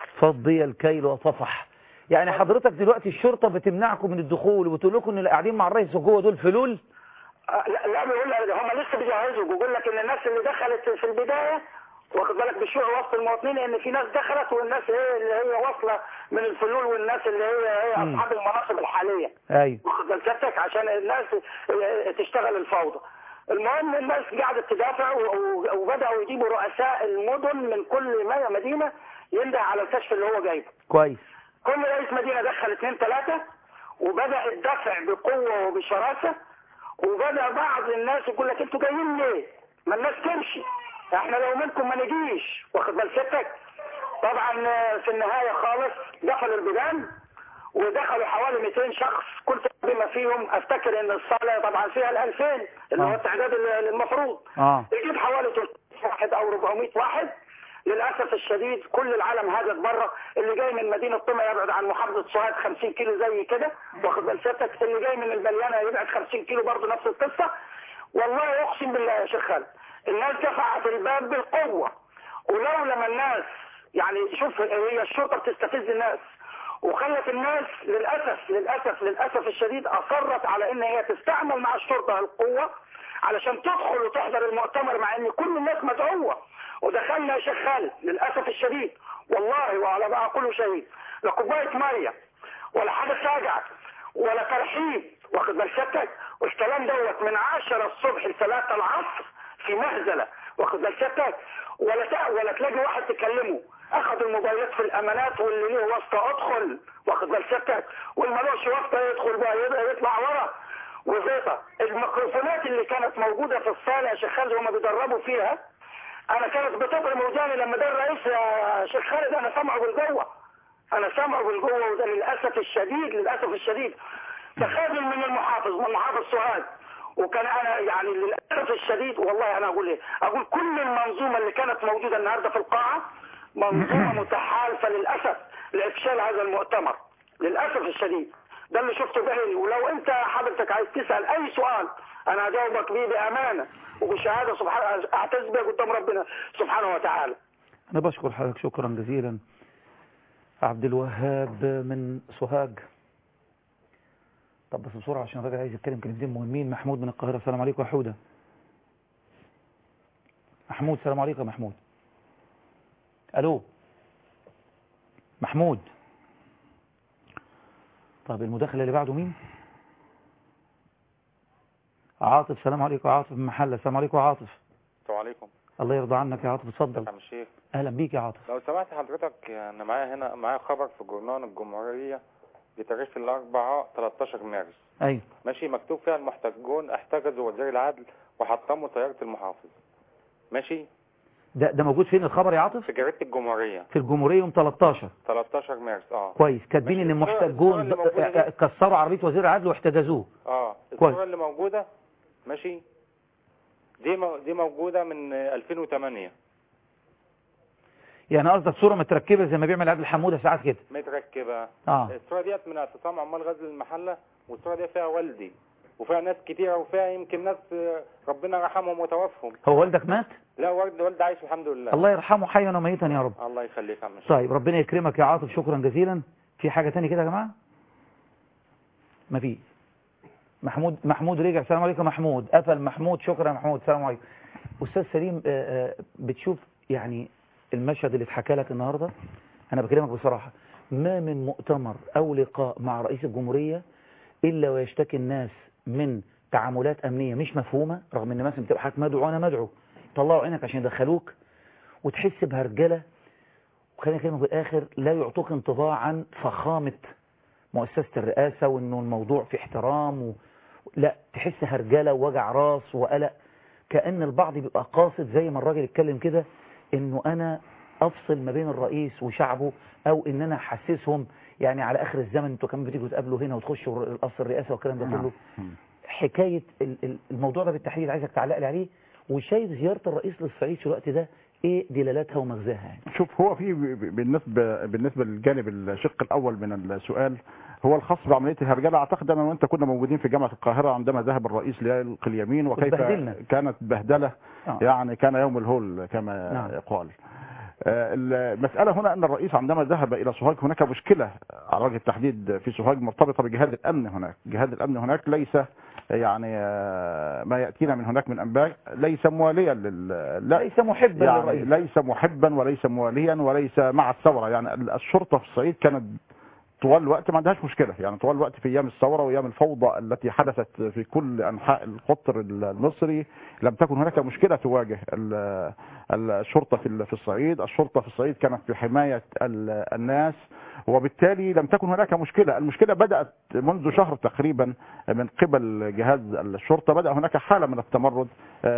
فضي الكيل وطفح يعني حضرتك دلوقتي الشرطة بتمنعكم من الدخول وبتقول لكم ان اللي قاعدين مع الرئيس جوه دول فلول آه، لا لا بيقول لك هم لسه بيجهزوا بيقول لك ان الناس اللي دخلت في البدايه واخد بالك بيشوعوا وسط المواطنين ان في ناس دخلت والناس هي اللي هي واصله من الفلول والناس اللي هي هي مم. اصحاب المناصب الحاليه ايوه واخد بال سيادتك عشان الناس آه، تشتغل الفوضى المهم الناس قاعده تدافع و- و- وبداوا يجيبوا رؤساء المدن من كل ما- مدينه ينده على الكشف اللي هو جايبه كويس كل رئيس مدينة دخل اثنين ثلاثة وبدأ الدفع بقوة وبشراسة وبدأ بعض الناس يقول لك انتوا جايين ليه؟ ما الناس تمشي احنا لو منكم ما نجيش واخد بال ستك طبعا آه، في النهاية خالص دخلوا البيبان ودخلوا حوالي 200 شخص كل بما فيهم افتكر ان الصالة طبعا فيها ال 2000 اللي هو آه. التعداد المفروض اه يجيب حوالي 300 واحد او 400 واحد للاسف الشديد كل العالم هاجت بره اللي جاي من مدينه طمع يبعد عن محافظه سوهاج 50 كيلو زي كده واخد بال سيادتك اللي جاي من البليانه يبعد 50 كيلو برضه نفس القصه والله اقسم بالله يا شيخ خالد الناس دفعت الباب بالقوه ولو لما الناس يعني شوف هي الشرطه بتستفز الناس وخلت الناس للاسف للاسف للاسف الشديد اصرت على ان هي تستعمل مع الشرطه القوه علشان تدخل وتحضر المؤتمر مع ان كل الناس مدعوه ودخلنا يا شيخ خالد للاسف الشديد والله وعلى ما اقوله شهيد لا كوبايه ميه ولا حاجه ساجعه ولا ترحيب واخد بال سيادتك والكلام دوت من 10 الصبح ل 3 العصر في مهزله واخد بال سيادتك ولا تع- ولا تلاقي واحد تكلمه اخذ الموبايلات في الامانات واللي ليه واسطه ادخل واخد بال سيادتك واللي ملوش واسطه يدخل بقى يبقى يطلع ورا وزيطه الميكروفونات اللي كانت موجوده في الصاله يا شيخ خالد وهم بيدربوا فيها انا كانت بتضرب وداني لما ده الرئيس يا شيخ خالد انا سامعه بالجوه انا سامعه بالجوه وده للاسف الشديد للاسف الشديد ده خادم من المحافظ من محافظ سوهاج وكان انا يعني للاسف الشديد والله انا اقول ايه اقول كل المنظومه اللي كانت موجوده النهارده في القاعه منظومه متحالفه للاسف لافشال هذا المؤتمر للاسف الشديد ده اللي شفته بعيني ولو انت حضرتك عايز تسال اي سؤال انا هجاوبك بيه بامانه وبشهاده سبحان اعتز بيها قدام ربنا سبحانه وتعالى انا بشكر حضرتك شكرا جزيلا عبد الوهاب من سوهاج طب بس بسرعة عشان الراجل عايز يتكلم كلمتين مهمين محمود من القاهرة السلام عليكم يا حودة محمود السلام عليكم يا محمود الو محمود طب المداخلة اللي بعده مين عاطف سلام عليكم يا عاطف من محلة السلام عليكم يا عاطف السلام عليكم الله يرضى عنك يا عاطف اتفضل يا عم الشيخ اهلا بيك يا عاطف لو سمحت حضرتك انا معايا هنا معايا خبر في جورنال الجمهورية بتاريخ الأربعاء 13 مارس ايوه ماشي مكتوب فيها المحتجون احتجزوا وزير العدل وحطموا سيارة المحافظ ماشي ده ده موجود فين الخبر يا عاطف في جريدة الجمهورية في الجمهورية يوم 13 13 مارس اه كويس كاتبين ان ماشي، الصورة- المحتجون الصورة اللي موجودة دي- كسروا عربية وزير العدل واحتجزوه اه كويس. الصورة اللي موجودة ماشي دي مو... دي موجودة من آه، 2008 يعني قصدك صورة متركبة زي ما بيعمل عادل حمودة ساعات كده متركبة اه الصورة ديت من اعتصام عمال غزل المحلة والصورة دي فيها والدي وفيها ناس كتيرة وفيها يمكن ناس آه، ربنا رحمهم وتوفهم هو والدك مات لا والد والد عايش الحمد لله الله يرحمه حيا وميتا يا رب الله يخليك يا عم الشيخ. طيب ربنا يكرمك يا عاطف شكرا جزيلا في حاجة تاني كده يا جماعة ما في محمود محمود رجع السلام عليكم محمود قفل محمود شكرا يا محمود السلام عليكم استاذ سليم آه، آه، بتشوف يعني المشهد اللي اتحكى لك النهارده انا بكلمك بصراحة ما من مؤتمر او لقاء مع رئيس الجمهورية الا ويشتكي الناس من تعاملات امنية مش مفهومة رغم ان مثلا بتبقى حضرتك مدعو انا مدعو طلعوا عينك عشان يدخلوك وتحس بهرجله وخلينا كلمة في الآخر لا يعطوك انطباع عن فخامة مؤسسة الرئاسة وإنه الموضوع في احترام و... لا تحس هرجلة ووجع راس وقلق كأن البعض بيبقى قاصد زي ما الراجل اتكلم كده إنه أنا أفصل ما بين الرئيس وشعبه أو إن أنا أحسسهم يعني على آخر الزمن أنتوا كمان بتيجوا تقابلوا هنا وتخشوا القصر الرئاسة والكلام ده كله حكاية ال- ال- الموضوع ده بالتحديد عايزك تعلق لي عليه وشايف زيارة الرئيس للصعيد في الوقت ده ايه دلالاتها ومغزاها يعني شوف هو في ب- ب- بالنسبه بالنسبه للجانب الشق الاول من السؤال هو الخاص بعمليه الهرجله اعتقد انا وانت كنا موجودين في جامعه القاهره عندما ذهب الرئيس ليلقي اليمين وكيف اتبهدلنا. كانت بهدله آه. يعني كان يوم الهول كما نعم. يقال آه، المسألة هنا أن الرئيس عندما ذهب إلى سوهاج هناك مشكلة على وجه التحديد في سوهاج مرتبطة بجهاد الأمن هناك جهاد الأمن هناك ليس يعني آه، ما يأتينا من هناك من أنباء ليس مواليا لل لا ليس محبا يعني للرئيس ليس محبا وليس مواليا وليس مع الثورة يعني الشرطة في الصعيد كانت طوال الوقت ما عندهاش مشكلة يعني طوال الوقت في أيام الثورة وأيام الفوضى التي حدثت في كل أنحاء القطر المصري لم تكن هناك مشكلة تواجه ال- الشرطة في ال- في الصعيد الشرطة في الصعيد كانت في حماية ال- الناس وبالتالي لم تكن هناك مشكلة المشكلة بدأت منذ شهر تقريبا من قبل جهاز الشرطة بدأ هناك حالة من التمرد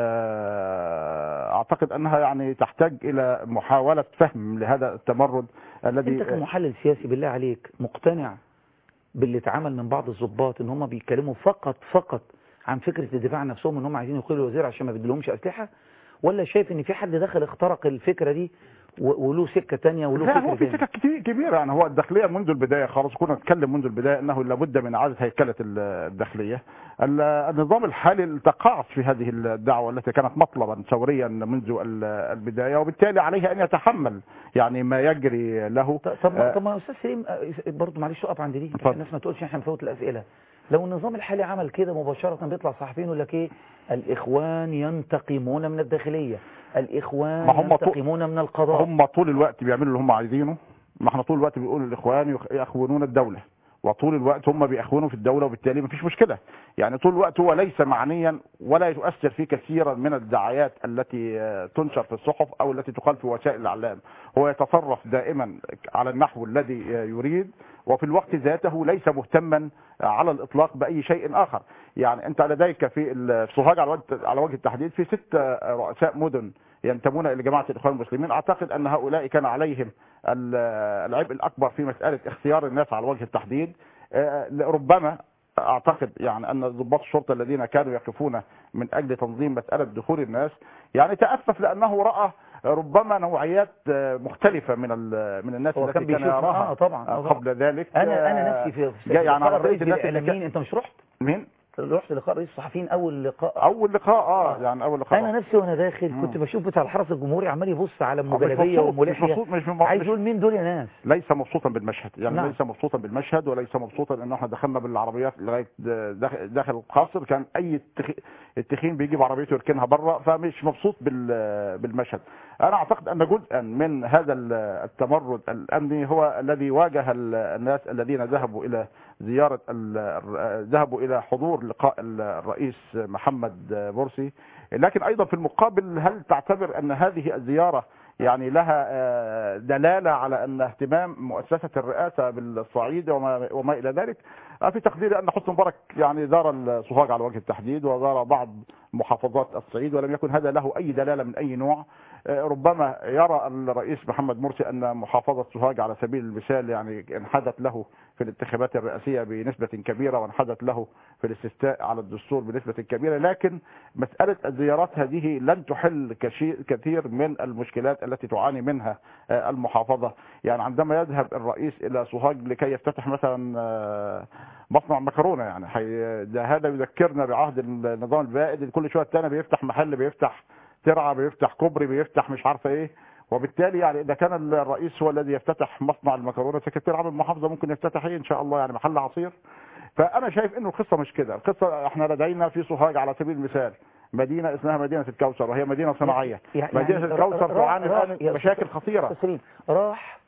آه، أعتقد أنها يعني تحتاج إلى محاولة فهم لهذا التمرد الذي انت كمحلل سياسي بالله عليك مقتنع باللي اتعمل من بعض الضباط ان هم بيتكلموا فقط فقط عن فكرة الدفاع عن نفسهم ان هم عايزين يقيلوا الوزير عشان ما بيدلهمش اسلحة ولا شايف ان في حد دخل اخترق الفكرة دي و- وله سكة تانية وله لا فكر هو في تاني سكك كتير كبيرة يعني هو الداخلية منذ البداية خلاص كنا نتكلم منذ البداية أنه لابد من إعادة هيكلة ال- الداخلية ال- النظام الحالي تقاعس في هذه الدعوة التي كانت مطلبا ثوريا منذ ال- البداية وبالتالي عليه أن يتحمل يعني ما يجري له طب ما آه، طب ما يا استاذ سليم آه، برضه معلش اقف عند دي عشان اتفضل. الناس ما تقولش احنا بنفوت الاسئله لو النظام الحالي عمل كده مباشره بيطلع صحفيين يقول لك ايه الاخوان ينتقمون من الداخليه الاخوان ما هم طو- ينتقمون من القضاء هم طول الوقت بيعملوا اللي هم عايزينه ما احنا طول الوقت بيقولوا الاخوان يخ- يخونون الدولة وطول الوقت هم بيخونوا في الدولة وبالتالي مفيش مشكلة يعني طول الوقت هو ليس معنيا ولا يؤثر في كثيرا من الدعايات التي آه، تنشر في الصحف او التي تقال في وسائل الاعلام هو يتصرف دائما على النحو الذي آه، يريد وفي الوقت ذاته ليس مهتما على الاطلاق باي شيء اخر يعني انت لديك في ال- في سوهاج على وجه على وجه التحديد في ست آه، رؤساء مدن ينتمون الى جماعه الاخوان المسلمين اعتقد ان هؤلاء كان عليهم ال- العبء الاكبر في مساله اختيار الناس على وجه التحديد آه، ربما اعتقد يعني ان ضباط الشرطه الذين كانوا يقفون من اجل تنظيم مساله دخول الناس يعني تاسف لانه راى ربما نوعيات آه، مختلفه من ال- من الناس هو التي كان كان بيشوف يراها اه طبعا آه طبعا. قبل ذلك انا انا آه، نفسي في في جاي يعني لقاء على الرئيس الناس اللي بالاعلاميين كان- انت مش رحت مين رحت لقاء رئيس الصحفيين اول لقاء اول لقاء اه يعني اول لقاء انا نفسي وانا داخل كنت بشوف بتاع الحرس الجمهوري عمال يبص على ام مش جلابيه مبسوط- وام مش لحيه مبسوط مش مبسوط عايز يقول مين دول يا ناس ليس مبسوطا بالمشهد يعني نعم. نعم. ليس مبسوطا بالمشهد وليس مبسوطا ان احنا دخلنا بالعربيات لغايه داخل, داخل القصر كان اي التخ- التخين بيجي بعربيته يركنها بره فمش مبسوط بال- بالمشهد انا اعتقد ان جزءا من هذا ال- التمرد الامني هو الذي واجه ال- الناس الذين ذهبوا الى زياره ال- الر- ذهبوا الى حضور لقاء ال- الرئيس محمد مرسي لكن ايضا في المقابل هل تعتبر ان هذه الزياره يعني لها آه، دلاله على ان اهتمام مؤسسه الرئاسه بالصعيد وما, وما الى ذلك آه، في تقديري ان حسن مبارك يعني زار الصهاج على وجه التحديد وزار بعض محافظات الصعيد ولم يكن هذا له اي دلاله من اي نوع آه، ربما يرى الرئيس محمد مرسي ان محافظه سوهاج على سبيل المثال يعني انحدت له في الانتخابات الرئاسيه بنسبه كبيره وانحدت له في الاستفتاء على الدستور بنسبه كبيره لكن مساله الزيارات هذه لن تحل كشيء كثير من المشكلات التي تعاني منها آه، المحافظه يعني عندما يذهب الرئيس الى سوهاج لكي يفتتح مثلا آه، مصنع مكرونه يعني حي... ده هذا يذكرنا بعهد النظام البائد اللي كل شويه التاني بيفتح محل بيفتح ترعه بيفتح كوبري بيفتح مش عارفه ايه وبالتالي يعني اذا كان الرئيس هو الذي يفتتح مصنع المكرونه سكرتير عام المحافظه ممكن يفتتح ايه ان شاء الله يعني محل عصير فانا شايف انه القصه مش كده القصه احنا لدينا في سوهاج على سبيل المثال مدينه اسمها مدينه الكوثر وهي مدينه صناعيه يعني- مدينه يعني الكوثر را- تعاني راح- الان يا مشاكل أستاذ- خطيره أستاذ سليم راح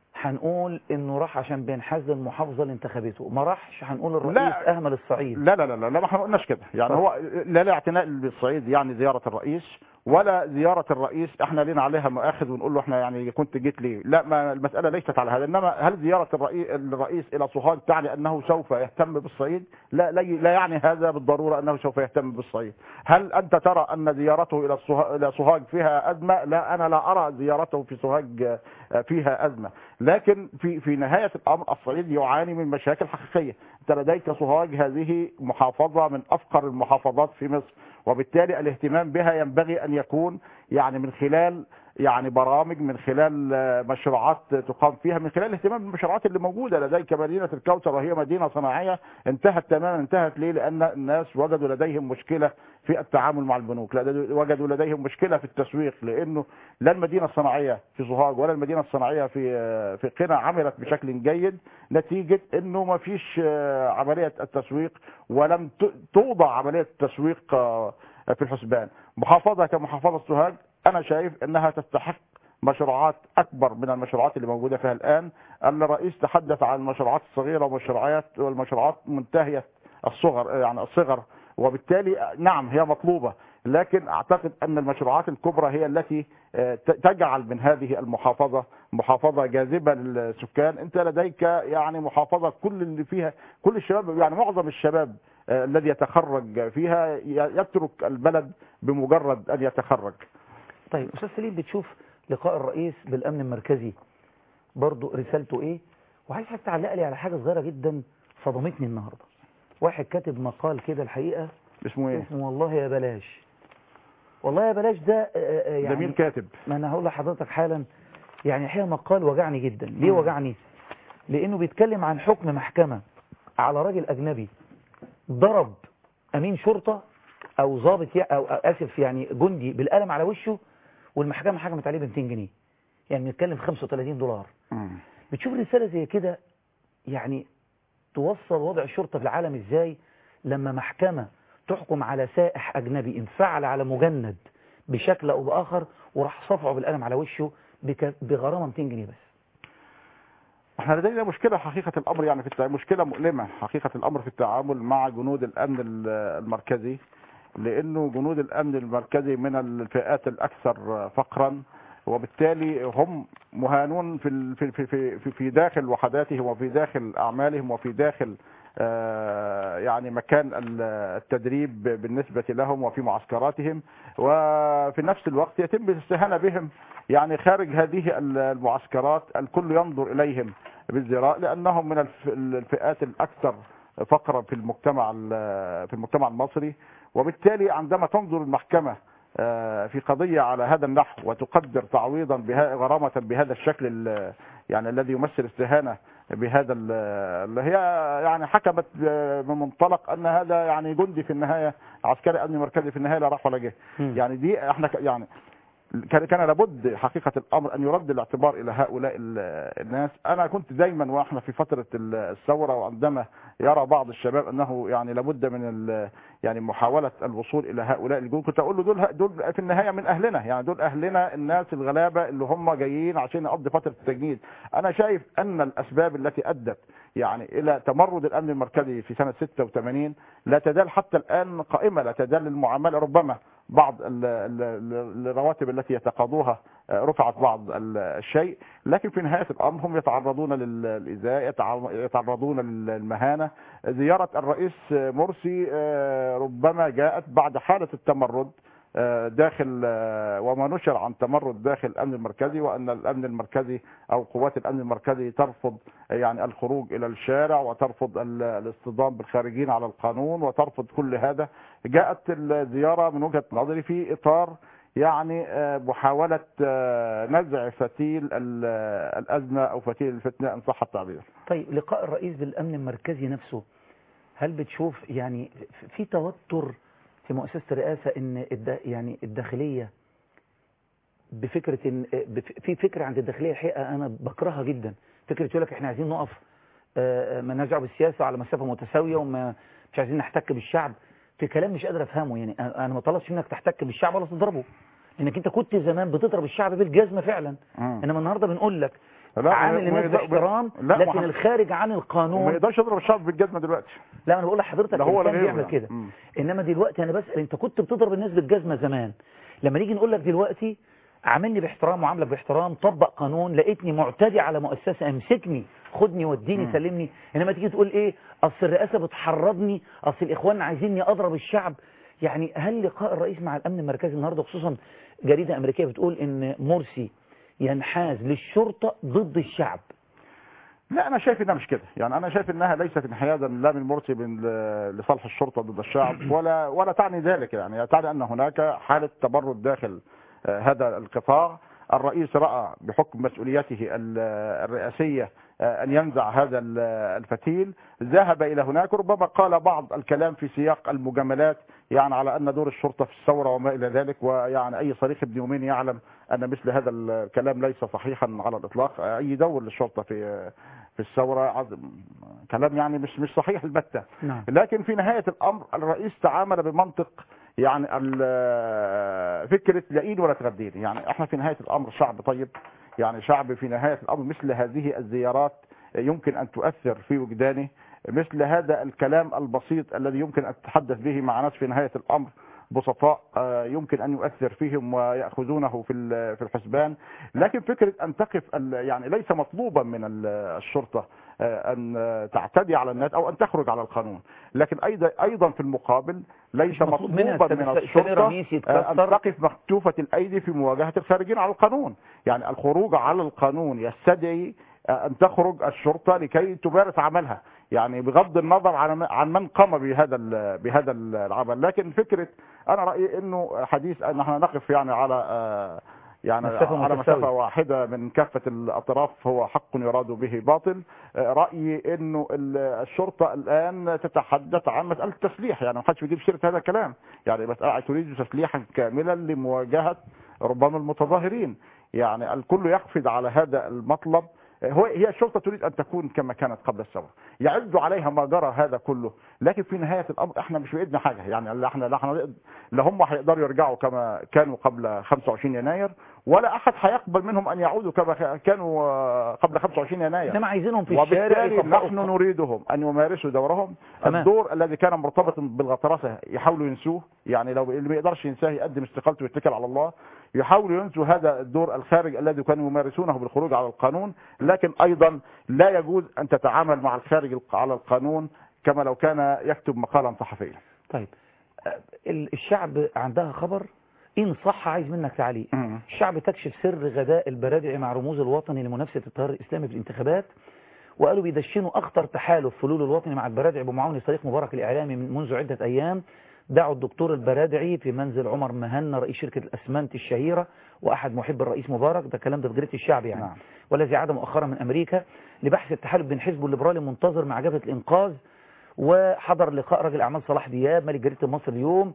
هنقول انه راح عشان بينحاز للمحافظه اللي انتخبته ما راحش هنقول الرئيس لا. اهمل الصعيد لا لا لا لا, لا ما احنا ما قلناش كده يعني هو لا لا اعتناء بالصعيد يعني زياره الرئيس ولا زياره الرئيس احنا لنا عليها مؤاخذ ونقول له احنا يعني كنت جيت ليه لا ما المساله ليست على هذا انما هل زياره الرئيس الرئيس الى سوهاج تعني انه سوف يهتم بالصعيد لا لا, لا يعني هذا بالضروره انه سوف يهتم بالصعيد هل انت ترى ان زيارته الى الصها- الى سوهاج فيها ازمه لا انا لا ارى زيارته في سوهاج آه، فيها ازمه لكن في في نهايه الامر الصعيد يعاني من مشاكل حقيقيه انت لديك سوهاج هذه محافظه من افقر المحافظات في مصر وبالتالي الاهتمام بها ينبغي ان يكون يعني من خلال يعني برامج من خلال آه، مشروعات تقام فيها من خلال الاهتمام بالمشروعات اللي موجوده لديك مدينه الكوثر وهي مدينه صناعيه انتهت تماما انتهت ليه؟ لان الناس وجدوا لديهم مشكله في التعامل مع البنوك لدي- وجدوا لديهم مشكله في التسويق لانه لا المدينه الصناعيه في سوهاج ولا المدينه الصناعيه في آه، في قنا عملت بشكل جيد نتيجه انه ما فيش آه، عمليه التسويق ولم ت- توضع عمليه التسويق آه، في الحسبان محافظه كمحافظه سوهاج انا شايف انها تستحق مشروعات اكبر من المشروعات اللي موجوده فيها الان الرئيس تحدث عن المشروعات الصغيره والمشروعات والمشروعات منتهيه الصغر يعني الصغر وبالتالي نعم هي مطلوبه لكن اعتقد ان المشروعات الكبرى هي التي آه، ت- تجعل من هذه المحافظه محافظه جاذبه للسكان انت لديك يعني محافظه كل اللي فيها كل الشباب يعني معظم الشباب آه، الذي يتخرج فيها ي- يترك البلد بمجرد ان يتخرج طيب استاذ سليم بتشوف لقاء الرئيس بالامن المركزي برضو رسالته ايه وعايز حضرتك تعلق لي على حاجه صغيره جدا صدمتني النهارده واحد كاتب مقال كده الحقيقه اسمه ايه اسمه والله يا بلاش والله يا بلاش ده آه، آه، ده يعني مين كاتب ما انا هقول لحضرتك حالا يعني الحقيقه مقال وجعني جدا ليه مم. وجعني لانه بيتكلم عن حكم محكمه على راجل اجنبي ضرب امين شرطه او ضابط يع- او أو اسف يعني جندي بالقلم على وشه والمحكمه حكمت عليه ب 200 جنيه يعني بنتكلم في 35 دولار بتشوف رساله زي كده يعني توصل وضع الشرطه في العالم ازاي لما محكمه تحكم على سائح اجنبي انفعل على مجند بشكل او باخر وراح صفعه بالقلم على وشه بك- بغرامه 200 جنيه بس احنا لدينا مشكلة حقيقة الأمر يعني في التع... مشكلة مؤلمة حقيقة الأمر في التعامل مع جنود الأمن ال- المركزي لأنه جنود الأمن المركزي من الفئات الأكثر فقرا وبالتالي هم مهانون في ال- في في في, في, في داخل وحداتهم وفي داخل أعمالهم وفي داخل آه، يعني مكان ال- التدريب بالنسبة لهم وفي معسكراتهم وفي نفس الوقت يتم الاستهانة بهم يعني خارج هذه المعسكرات الكل ينظر إليهم بالزراء لأنهم من الف- الفئات الأكثر فقرا في المجتمع ال- في المجتمع المصري وبالتالي عندما تنظر المحكمة آه، في قضية على هذا النحو وتقدر تعويضا بها غرامة بهذا الشكل ال- يعني الذي يمثل استهانة بهذا ال- اللي هي يعني حكمت ب- من منطلق ان هذا يعني جندي في النهايه عسكري امني مركزي في النهايه لا راح ولا جه يعني دي احنا ك- يعني كان كان لابد حقيقة الأمر أن يرد الاعتبار إلى هؤلاء ال- الناس أنا كنت دايما وإحنا في فترة ال- الثورة وعندما يرى بعض الشباب أنه يعني لابد من ال- يعني محاولة الوصول إلى هؤلاء الجنود كنت أقول له دول دول في النهاية من أهلنا يعني دول أهلنا الناس الغلابة اللي هم جايين عشان يقضي فترة التجنيد أنا شايف أن الأسباب التي أدت يعني الى تمرد الامن المركزي في سنه 86 لا تزال حتى الان قائمه لا تزال المعامله ربما بعض ال- ال- ال- الرواتب التي يتقاضوها آه، رفعت بعض ال- الشيء لكن في نهايه الامر هم يتعرضون لل- للايذاء يتع- يتعرضون للمهانه زياره الرئيس مرسي آه، ربما جاءت بعد حاله التمرد آه، داخل آه، وما نشر عن تمرد داخل الامن المركزي وان الامن المركزي او قوات الامن المركزي ترفض يعني الخروج الى الشارع وترفض ال- الاصطدام بالخارجين على القانون وترفض كل هذا جاءت الزياره من وجهه نظري في اطار يعني آه، محاوله آه، نزع فتيل ال- الازمه او فتيل الفتنه ان صح التعبير. طيب لقاء الرئيس بالأمن المركزي نفسه هل بتشوف يعني في توتر في مؤسسة الرئاسة ان الد... يعني الداخلية بفكرة ان بف... في فكرة عند الداخلية الحقيقة انا بكرهها جدا فكرة يقول لك احنا عايزين نقف آه، ما نرجع بالسياسة على مسافة متساوية وما مش عايزين نحتك بالشعب في كلام مش قادر افهمه يعني انا أنا ما طلبش منك تحتك بالشعب ولا تضربه لانك انت كنت زمان بتضرب الشعب بالجزمة فعلا انما النهارده بنقول لك لا، عامل ما- الناس ما- باحترام لا، ما لكن ح- الخارج عن القانون ما يقدرش يضرب الشعب بالجزمه دلوقتي. لا انا بقول لحضرتك لا هو ولا الانسان غيره بيعمل يعني. كده مم. انما دلوقتي انا بسال انت كنت بتضرب الناس بالجزمه زمان لما نيجي نقول لك دلوقتي عاملني باحترام وعاملك باحترام طبق قانون لقيتني معتدي على مؤسسه امسكني خدني وديني مم. سلمني انما تيجي تقول ايه اصل الرئاسه بتحرضني اصل الاخوان عايزيني اضرب الشعب يعني هل لقاء الرئيس مع الامن المركزي النهارده خصوصا جريده امريكيه بتقول ان مرسي ينحاز للشرطه ضد الشعب لا انا شايف انها مش كده يعني انا شايف انها ليست انحيازا لا من مرسي من لصالح الشرطه ضد الشعب ولا ولا تعني ذلك يعني تعني ان هناك حاله تبرد داخل آه، هذا القطاع الرئيس راى بحكم مسؤوليته ال- الرئاسيه آه، ان ينزع هذا ال- الفتيل ذهب الى هناك ربما قال بعض الكلام في سياق المجاملات يعني على ان دور الشرطه في الثوره وما الى ذلك ويعني اي صريخ ابن يومين يعلم ان مثل هذا الكلام ليس صحيحا على الاطلاق اي دور للشرطه في في الثوره عظم كلام يعني مش مش صحيح البتة نعم لكن في نهايه الامر الرئيس تعامل بمنطق يعني ال- فكره لاقين ولا تغدين يعني احنا في نهايه الامر شعب طيب يعني شعب في نهايه الامر مثل هذه الزيارات يمكن ان تؤثر في وجدانه مثل هذا الكلام البسيط الذي يمكن ان تتحدث به مع ناس في نهايه الامر بسطاء آه، يمكن ان يؤثر فيهم وياخذونه في ال- في الحسبان لكن فكره ان تقف ال- يعني ليس مطلوبا من ال- الشرطه آه، ان آه، تعتدي على الناس او ان تخرج على القانون لكن ايضا ايضا في المقابل ليس مطلوب منها مطلوبا من السامي الشرطه رميس آه، ان يتكسر. تقف مكتوفه الايدي في مواجهه الخارجين على القانون يعني الخروج على القانون يستدعي آه، ان تخرج الشرطه لكي تمارس عملها يعني بغض النظر عن عن من قام بهذا ال- بهذا العمل لكن فكره انا رايي انه حديث ان احنا نقف يعني على آه، يعني مسافة على متساوية. مسافه واحده من كافه الاطراف هو حق يراد به باطل آه، رايي انه ال- الشرطه الان تتحدث عن مساله تسليح يعني ما حدش بيجيب سيره هذا الكلام يعني مساله تريد تسليحا كاملا لمواجهه ربما المتظاهرين يعني الكل يقفز على هذا المطلب هو هي الشرطه تريد ان تكون كما كانت قبل الثوره يعد عليها ما جرى هذا كله لكن في نهايه الامر احنا مش بايدنا حاجه يعني لا احنا لا احنا لا هم هيقدروا يرجعوا كما كانوا قبل 25 يناير ولا احد هيقبل منهم ان يعودوا كما كانوا آه، قبل 25 يناير انما عايزينهم في الشارع وبالتالي يطبقوا نحن نريدهم ان يمارسوا دورهم تمام. الدور الذي كان مرتبطا بالغطرسه يحاولوا ينسوه يعني لو اللي ما يقدرش ينساه يقدم استقالته ويتكل على الله يحاولوا ينسوا هذا الدور الخارج الذي كانوا يمارسونه بالخروج على القانون لكن ايضا لا يجوز ان تتعامل مع الخارج على القانون كما لو كان يكتب مقالا صحفيا طيب آه، ال- الشعب عندها خبر إن صح عايز منك تعليق الشعب تكشف سر غداء البرادعي مع رموز الوطني لمنافسة التيار الإسلامي في الانتخابات وقالوا بيدشنوا أخطر تحالف فلول الوطني مع البرادعي بمعاونة صديق مبارك الإعلامي من منذ عدة أيام دعوا الدكتور البرادعي في منزل عمر مهنا رئيس شركة الأسمنت الشهيرة وأحد محب الرئيس مبارك ده كلام ده في جريدة الشعب يعني نعم. والذي عاد مؤخرا من أمريكا لبحث التحالف بين حزبه الليبرالي المنتظر مع جبهة الإنقاذ وحضر لقاء رجل أعمال صلاح دياب ملك جريدة مصر اليوم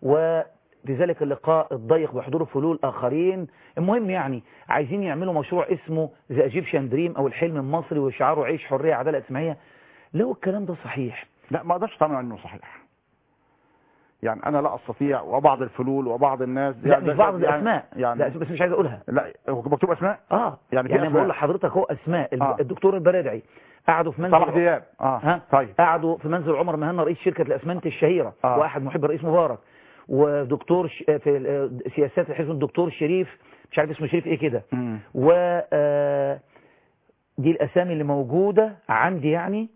وفي ذلك اللقاء الضيق بحضور فلول آخرين المهم يعني عايزين يعملوا مشروع اسمه ذا ايجيبشن دريم أو الحلم المصري وشعاره عيش حرية عدالة اجتماعية لو الكلام ده صحيح لا ما اقدرش تعمل عنه صحيح يعني انا لا استطيع وبعض الفلول وبعض الناس لا يعني مش ده- بعض يعني الاسماء يعني لا بس مش عايز اقولها لا هو مكتوب اسماء اه يعني في يعني أسماء. بقول لحضرتك هو اسماء الب- آه. الدكتور البرادعي قعدوا في منزل صلاح دياب اه ها طيب قعدوا في منزل عمر مهنا رئيس شركه الاسمنت الشهيره آه. واحد محب الرئيس مبارك ودكتور ش... في ال- سياسات الحزب الدكتور شريف مش عارف اسمه شريف ايه كده مم. و آه، دي الاسامي اللي موجوده عندي يعني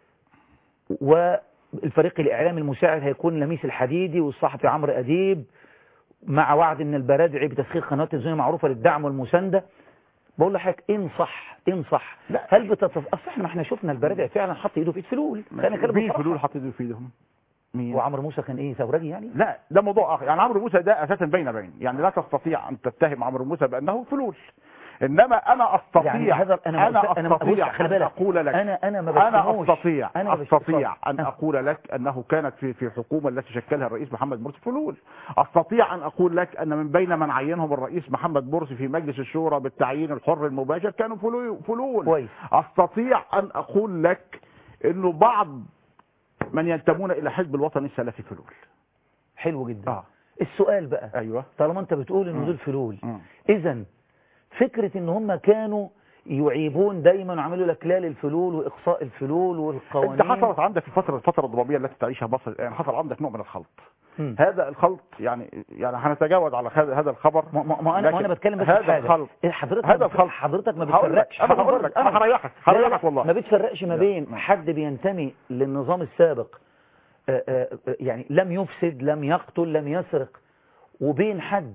والفريق الاعلامي المساعد هيكون لميس الحديدي والصحفي عمرو اديب مع وعد ان البرادعي بتسخير قناه تلفزيونيه معروفه للدعم والمسانده بقول لحضرتك انصح انصح لا. هل بتتص... اصل احنا ما احنا شفنا البرادعي فعلا حط ايده في ايد فلول خلينا نتكلم مين بصراحة. فلول حط ايده في ايدهم مين وعمرو موسى كان ايه ثورجي يعني لا ده موضوع اخر يعني عمرو موسى ده اساسا بين بين يعني لا تستطيع ان تتهم عمرو موسى بانه فلول انما انا استطيع يعني هذا انا انا انا استطيع خلي ان بالك اقول لك انا انا ما انا بشتموش. استطيع انا ما استطيع بشتموش. ان آه. اقول لك انه كانت في في الحكومه التي شكلها الرئيس محمد مرسي فلول استطيع ان اقول لك ان من بين من عينهم الرئيس محمد مرسي في مجلس الشورى بالتعيين الحر المباشر كانوا فلو- فلول كويس استطيع ان اقول لك انه بعض من ينتمون الى حزب الوطني السلفي فلول حلو جدا اه السؤال بقى ايوه طالما انت بتقول ان مم. دول فلول مم. اذا فكره ان هم كانوا يعيبون دايما وعملوا لك لا للفلول واقصاء الفلول والقوانين انت حصلت عندك في الفتره الفتره الضبابيه التي تعيشها مصر الان حصل عندك نوع من الخلط مم. هذا الخلط يعني يعني هنتجاوز على هذا هذا الخبر ما, ما, ما انا ما انا لكن بتكلم بس في هذا حاجه الخلط إيه حضرتك هذا ما بت- الخلط حضرتك ما هقول لك، بتفرقش انا هقول لك انا هريحك هريحك والله ما بتفرقش ما لا، بين لا. حد بينتمي للنظام السابق آه، آه، آه، يعني لم يفسد لم يقتل لم يسرق وبين حد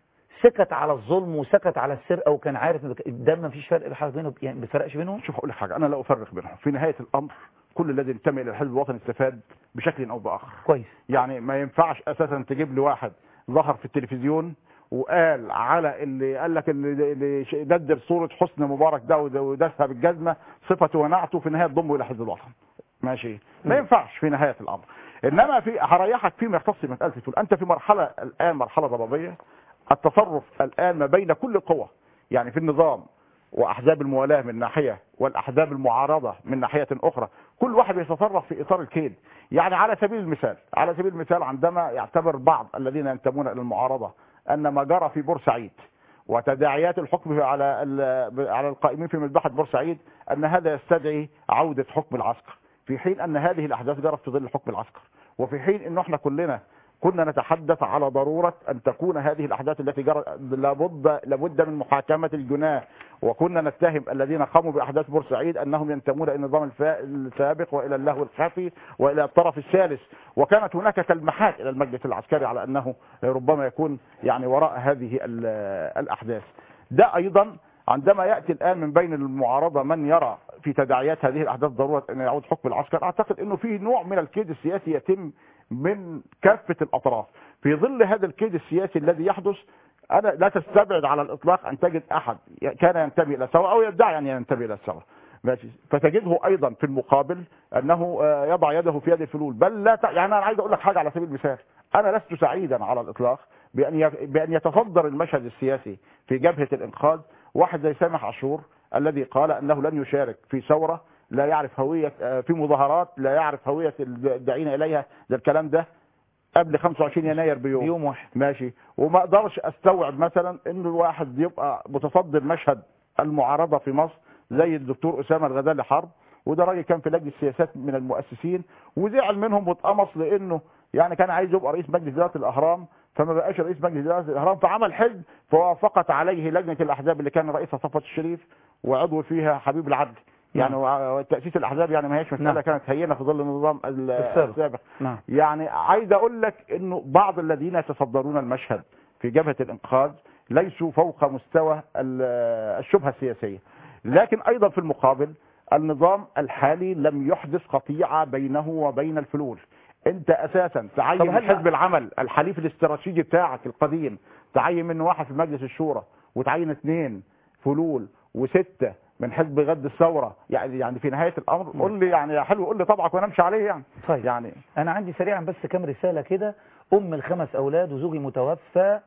سكت على الظلم وسكت على السرقه وكان عارف إن ده ما فيش فرق بحاجه بينه يعني ما بيفرقش بينهم شوف اقول لك حاجه انا لا افرق بينهم في نهايه الامر كل الذي ينتمي الى الحزب الوطني استفاد بشكل او باخر كويس يعني ما ينفعش اساسا تجيب لي واحد ظهر في التلفزيون وقال على اللي قال لك اللي, اللي ش- ندر صوره حسني مبارك ده ود- ودسها بالجزمه صفته ونعته في النهايه تضمه الى حزب الوطن ماشي ما ينفعش في نهايه الامر انما في هريحك فيما يختص بمساله الفلول انت في مرحله الان مرحله ضبابيه التصرف الان ما بين كل القوى يعني في النظام واحزاب الموالاه من ناحيه والاحزاب المعارضه من ناحيه اخرى كل واحد يتصرف في اطار الكيد يعني على سبيل المثال على سبيل المثال عندما يعتبر بعض الذين ينتمون الى المعارضه ان ما جرى في بورسعيد وتداعيات الحكم على ال- على القائمين في مذبحه بورسعيد ان هذا يستدعي عوده حكم العسكر في حين ان هذه الاحداث جرت في ظل حكم العسكر وفي حين ان احنا كلنا كنا نتحدث على ضرورة أن تكون هذه الأحداث التي جرت لابد لابد من محاكمة الجناه وكنا نتهم الذين قاموا بأحداث بورسعيد أنهم ينتمون إلى النظام الفا- السابق وإلى اللهو الخفي وإلى الطرف الثالث وكانت هناك تلمحات إلى المجلس العسكري على أنه ربما يكون يعني وراء هذه ال- الأحداث ده أيضا عندما يأتي الآن من بين المعارضة من يرى في تداعيات هذه الأحداث ضرورة أن يعود حكم العسكر أعتقد أنه في نوع من الكيد السياسي يتم من كافة الأطراف في ظل هذا الكيد السياسي الذي يحدث أنا لا تستبعد على الإطلاق أن تجد أحد كان ينتمي إلى الثورة أو يدعي أن ينتمي إلى الثورة ماشي فتجده أيضا في المقابل أنه آه، يضع يده في يد الفلول بل لا ت... يعني أنا عايز أقول لك حاجة على سبيل المثال أنا لست سعيدا على الإطلاق بأن ي... بأن يتصدر المشهد السياسي في جبهة الإنقاذ واحد زي سامح عاشور الذي قال أنه لن يشارك في ثورة لا يعرف هوية آه، في مظاهرات لا يعرف هوية الداعين إليها ده الكلام ده قبل 25 يناير بيوم بيوم واحد ماشي وما اقدرش استوعب مثلا ان الواحد يبقى متصدر مشهد المعارضه في مصر زي الدكتور اسامه الغزالي حرب وده راجل كان في لجنه السياسات من المؤسسين وزعل منهم واتقمص لانه يعني كان عايز يبقى رئيس مجلس اداره الاهرام فما بقاش رئيس مجلس اداره الاهرام فعمل حزب فوافقت عليه لجنه الاحزاب اللي كان رئيسها صفوت الشريف وعضو فيها حبيب العدل يعني وع- تاسيس الاحزاب يعني ما هيش مساله نعم. كانت هينه في ظل النظام ال- السابق. السابق نعم يعني عايز اقول لك انه بعض الذين يتصدرون المشهد في جبهة الانقاذ ليسوا فوق مستوى ال- الشبهة السياسية لكن ايضا في المقابل النظام الحالي لم يحدث قطيعة بينه وبين الفلول انت اساسا طب تعين هل- حزب العمل الحليف الاستراتيجي بتاعك القديم تعين منه واحد في مجلس الشورى وتعين اثنين فلول وستة من حزب غد الثورة يعني يعني في نهاية الامر قول لي يعني يا حلو قول لي طبعك وانا امشي عليه يعني طيب يعني انا عندي سريعا بس كام رساله كده ام الخمس اولاد وزوجي متوفى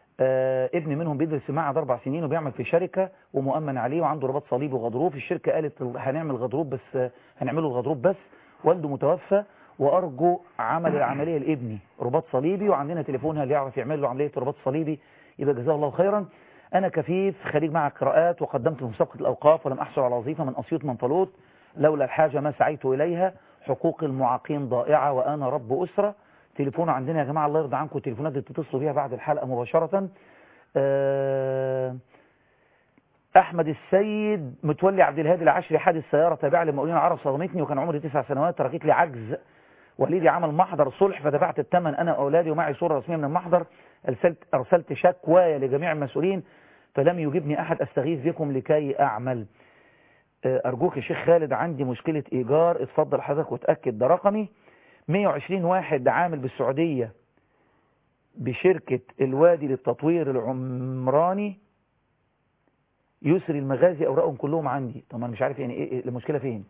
آه ابن منهم بيدرس في معهد اربع سنين وبيعمل في شركه ومؤمن عليه وعنده رباط صليبي وغضروف الشركه قالت ال- هنعمل غضروف بس آه، هنعمله الغضروف بس والده متوفى وارجو عمل العمليه لابني رباط صليبي وعندنا تليفونها اللي يعرف يعمل له عمليه رباط صليبي يبقى جزاه الله خيرا انا كفيف خريج معهد قراءات وقدمت في مسابقه الاوقاف ولم احصل على وظيفه من اسيوط منفلوط لولا الحاجه ما سعيت اليها حقوق المعاقين ضائعه وانا رب اسره تليفون عندنا يا جماعه الله يرضى عنكم التليفونات دي تتصلوا بيها بعد الحلقه مباشره آه، احمد السيد متولي عبد الهادي العشري حادث سياره تابعه لمقاولين العرب صدمتني وكان عمري تسع سنوات تركت لي عجز والدي عمل محضر صلح فدفعت الثمن انا واولادي ومعي صوره رسميه من المحضر ارسلت ارسلت شكوى لجميع المسؤولين فلم يجبني احد استغيث بكم لكي اعمل آه، ارجوك يا شيخ خالد عندي مشكله ايجار اتفضل حضرتك وتاكد ده رقمي 120 واحد عامل بالسعوديه بشركه الوادي للتطوير العمراني يسري المغازي اوراقهم كلهم عندي طب انا مش عارف يعني ايه إيه المشكله فين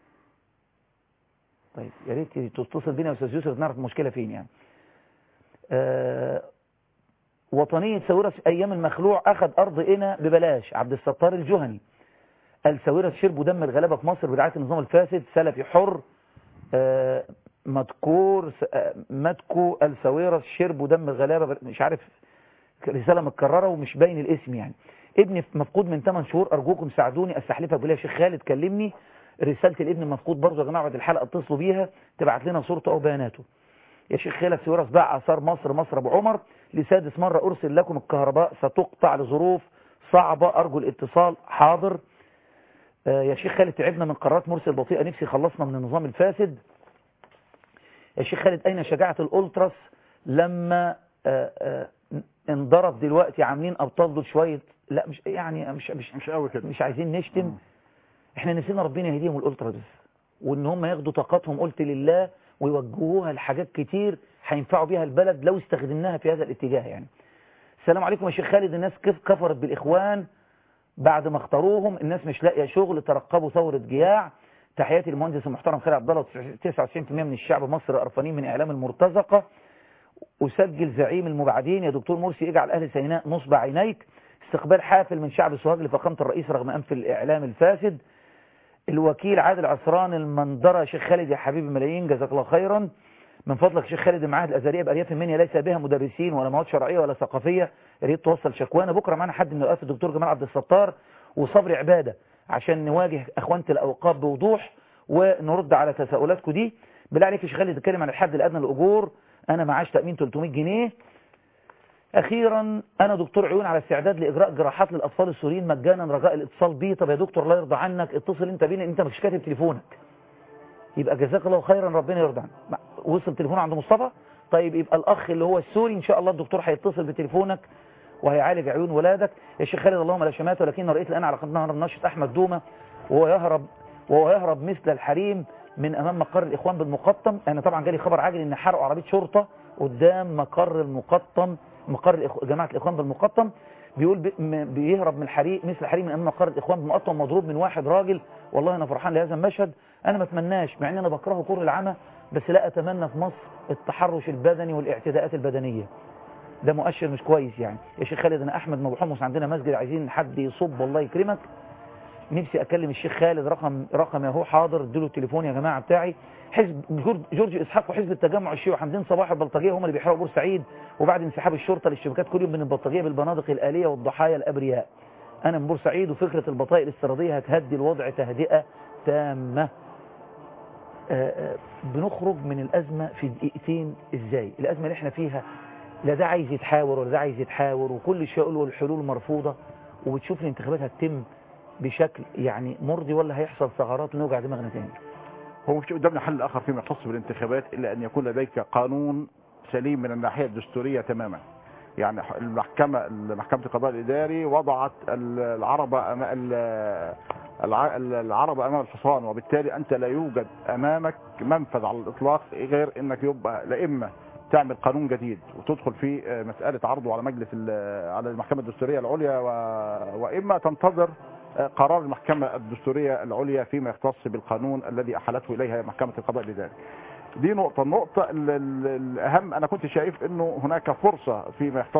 طيب يا ريت تتصل بينا يا استاذ يوسف نعرف المشكله فين يعني آه وطنيه ساويرس ايام المخلوع اخذ ارض قنا ببلاش عبد الستار الجهني الساويرس شربوا دم الغلابه في مصر برعايه النظام الفاسد سلفي حر آه مذكور س- آه، متكو الساويرس شربوا دم الغلابه بر- مش عارف رساله متكرره ومش باين الاسم يعني ابني مفقود من 8 شهور ارجوكم ساعدوني استحلفك بالله يا شيخ خالد كلمني رساله الابن المفقود برضه يا جماعه بعد الحلقه اتصلوا بيها تبعت لنا صورته او بياناته يا شيخ خالد سويرس باع اثار مصر مصر ابو عمر لسادس مره ارسل لكم الكهرباء ستقطع لظروف صعبه ارجو الاتصال حاضر آه، يا شيخ خالد تعبنا من قرارات مرسي البطيئه نفسي خلصنا من النظام الفاسد يا شيخ خالد اين شجاعه الالتراس لما آه، آه، انضرب دلوقتي عاملين ابطال دول شويه لا مش يعني مش مش مش قوي كده مش عايزين نشتم احنا نسينا ربنا يهديهم الالتراس بس وان هم ياخدوا طاقتهم قلت لله ويوجهوها لحاجات كتير هينفعوا بيها البلد لو استخدمناها في هذا الاتجاه يعني السلام عليكم يا شيخ خالد الناس كيف كفرت بالاخوان بعد ما اختاروهم الناس مش لاقيه شغل ترقبوا ثوره جياع تحياتي للمهندس المحترم خالد عبد الله 99% من الشعب مصر قرفانين من اعلام المرتزقه أسجل زعيم المبعدين يا دكتور مرسي اجعل أهل سيناء نصب عينيك استقبال حافل من شعب سوهاج لفخامة الرئيس رغم أنف الإعلام الفاسد الوكيل عادل عصران المندرة شيخ خالد يا حبيبي ملايين جزاك الله خيرا من فضلك شيخ خالد المعاهد الأزهرية بأرياف المنيا ليس بها مدرسين ولا مواد شرعية ولا ثقافية يا ريت توصل شكوانا بكرة معانا حد من الأوقاف الدكتور جمال عبد الستار وصبري عبادة عشان نواجه أخوانة الأوقاف بوضوح ونرد على تساؤلاتكم دي بالله عليك يا شيخ خالد تتكلم عن الحد الأدنى للأجور أنا معاش تأمين 300 جنيه أخيرا أنا دكتور عيون على استعداد لإجراء جراحات للأطفال السوريين مجانا رجاء الاتصال بي طب يا دكتور الله يرضى عنك اتصل أنت بينا أنت مش كاتب تليفونك يبقى جزاك الله خيرا ربنا يرضى عنك وصل تليفون عند مصطفى طيب يبقى الأخ اللي هو السوري إن شاء الله الدكتور هيتصل بتليفونك وهيعالج عيون ولادك يا شيخ خالد اللهم لا شمات ولكن رأيت الآن على قناة نشط أحمد دومة وهو يهرب وهو يهرب مثل الحريم من أمام مقر الإخوان بالمقطم أنا طبعا جالي خبر عاجل إن حرقوا عربية شرطة قدام مقر المقطم مقر الإخ... جماعة الإخوان بالمقطم بيقول بي... م- بيهرب من الحريق مثل الحريق من أمام مقر الإخوان بالمقطم مضروب من واحد راجل والله أنا فرحان لهذا المشهد أنا ما أتمناش مع أن أنا بكرهه كره العمى بس لا أتمنى في مصر التحرش البدني والاعتداءات البدنية ده مؤشر مش كويس يعني يا شيخ خالد أنا أحمد أبو حمص عندنا مسجد عايزين حد يصب الله يكرمك نفسي اكلم الشيخ خالد رقم رقم اهو حاضر اديله التليفون يا جماعه بتاعي حزب جورج, جورج اسحاق وحزب التجمع الشيوعي حمدين صباح البلطجيه هم اللي بيحرقوا بورسعيد وبعد انسحاب الشرطه للشبكات كل يوم من البلطجيه بالبنادق الاليه والضحايا الابرياء انا من بورسعيد وفكره البطائق الاستيراديه هتهدي الوضع تهدئه تامه آه، آه، بنخرج من الازمه في دقيقتين ازاي الازمه اللي احنا فيها لا ده عايز يتحاور ولا ده عايز يتحاور وكل شيء يقولوا الحلول مرفوضه وبتشوف الانتخابات هتتم بشكل يعني مرضي ولا هيحصل ثغرات ونوجع دماغنا تاني هو مش قدامنا حل اخر فيما يختص بالانتخابات الا ان يكون لديك قانون سليم من الناحيه الدستوريه تماما يعني المحكمه محكمه القضاء الاداري وضعت العرب امام الع- العرب امام الحصان وبالتالي انت لا يوجد امامك منفذ على الاطلاق غير انك يبقى لا اما تعمل قانون جديد وتدخل في مساله عرضه على مجلس ال- على المحكمه الدستوريه العليا و- واما تنتظر قرار المحكمة الدستورية العليا فيما يختص بالقانون الذي أحالته إليها محكمة القضاء الإداري دي نقطة النقطة ال- ال- الأهم أنا كنت شايف أنه هناك فرصة فيما يختص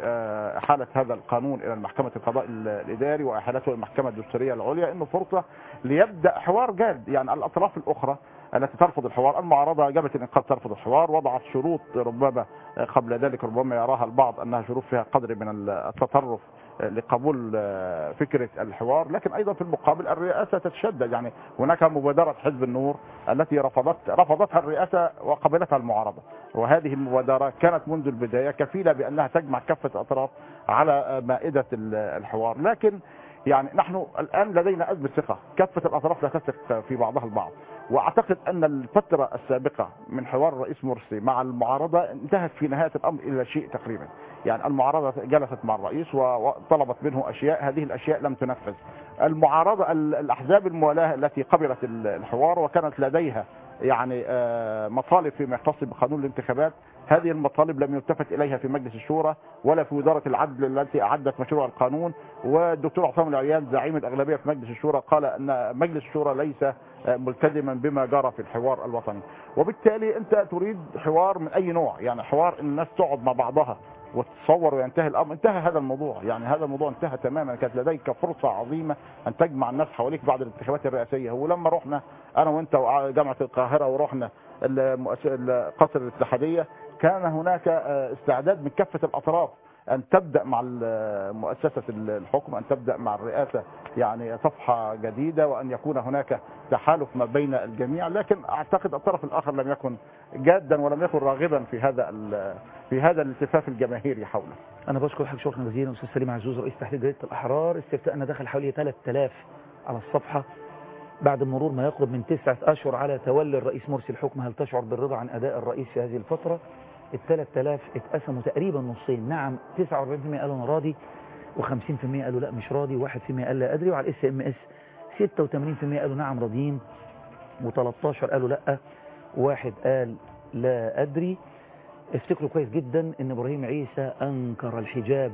بإحالة هذا القانون إلى المحكمة القضاء ال- الإداري وإحالته إلى المحكمة الدستورية العليا أنه فرصة ليبدأ حوار جاد يعني الأطراف الأخرى التي ترفض الحوار المعارضة جابت الإنقاذ ترفض الحوار وضعت شروط ربما قبل ذلك ربما يراها البعض أنها شروط فيها قدر من التطرف لقبول فكرة الحوار لكن أيضا في المقابل الرئاسة تتشدد يعني هناك مبادرة حزب النور التي رفضت رفضتها الرئاسة وقبلتها المعارضة وهذه المبادرة كانت منذ البداية كفيلة بأنها تجمع كافة الأطراف على مائدة الحوار لكن يعني نحن الآن لدينا أزمة ثقة كافة الأطراف لا تثق في بعضها البعض وأعتقد أن الفترة السابقة من حوار الرئيس مرسي مع المعارضة انتهت في نهاية الأمر إلى شيء تقريبا يعني المعارضة جلست مع الرئيس وطلبت منه أشياء هذه الأشياء لم تنفذ المعارضة ال- الأحزاب الموالاة التي قبلت ال- الحوار وكانت لديها يعني آه، مطالب فيما يختص بقانون الانتخابات هذه المطالب لم يلتفت إليها في مجلس الشورى ولا في وزارة العدل التي أعدت مشروع القانون والدكتور عصام العريان زعيم الأغلبية في مجلس الشورى قال أن مجلس الشورى ليس آه، ملتزما بما جرى في الحوار الوطني وبالتالي أنت تريد حوار من أي نوع يعني حوار الناس تقعد مع بعضها وتتصور وينتهي الامر انتهى هذا الموضوع يعني هذا الموضوع انتهى تماما كانت لديك فرصه عظيمه ان تجمع الناس حواليك بعد الانتخابات الرئاسيه ولما رحنا انا وانت وجامعه القاهره ورحنا المؤس- القصر الاتحاديه كان هناك آه، استعداد من كافه الاطراف ان تبدا مع ال- مؤسسه الحكم ان تبدا مع الرئاسه يعني صفحه جديده وان يكون هناك تحالف ما بين الجميع لكن اعتقد الطرف الاخر لم يكن جادا ولم يكن راغبا في هذا ال- في هذا الالتفاف الجماهيري حوله انا بشكر حضرتك شكرا جزيلا استاذ سليم عزوز رئيس تحرير جريده الاحرار استفتاءنا دخل حوالي 3000 على الصفحه بعد مرور ما يقرب من تسعة أشهر على تولي الرئيس مرسي الحكم هل تشعر بالرضا عن أداء الرئيس في هذه الفترة ال 3000 اتقسموا تقريبا نصين نعم 49% قالوا أنا راضي و50% قالوا لا مش راضي و1% قال لا أدري وعلى الاس ام اس 86% قالوا نعم راضيين و13 قالوا لا واحد قال لا أدري افتكروا كويس جدا ان ابراهيم عيسى انكر الحجاب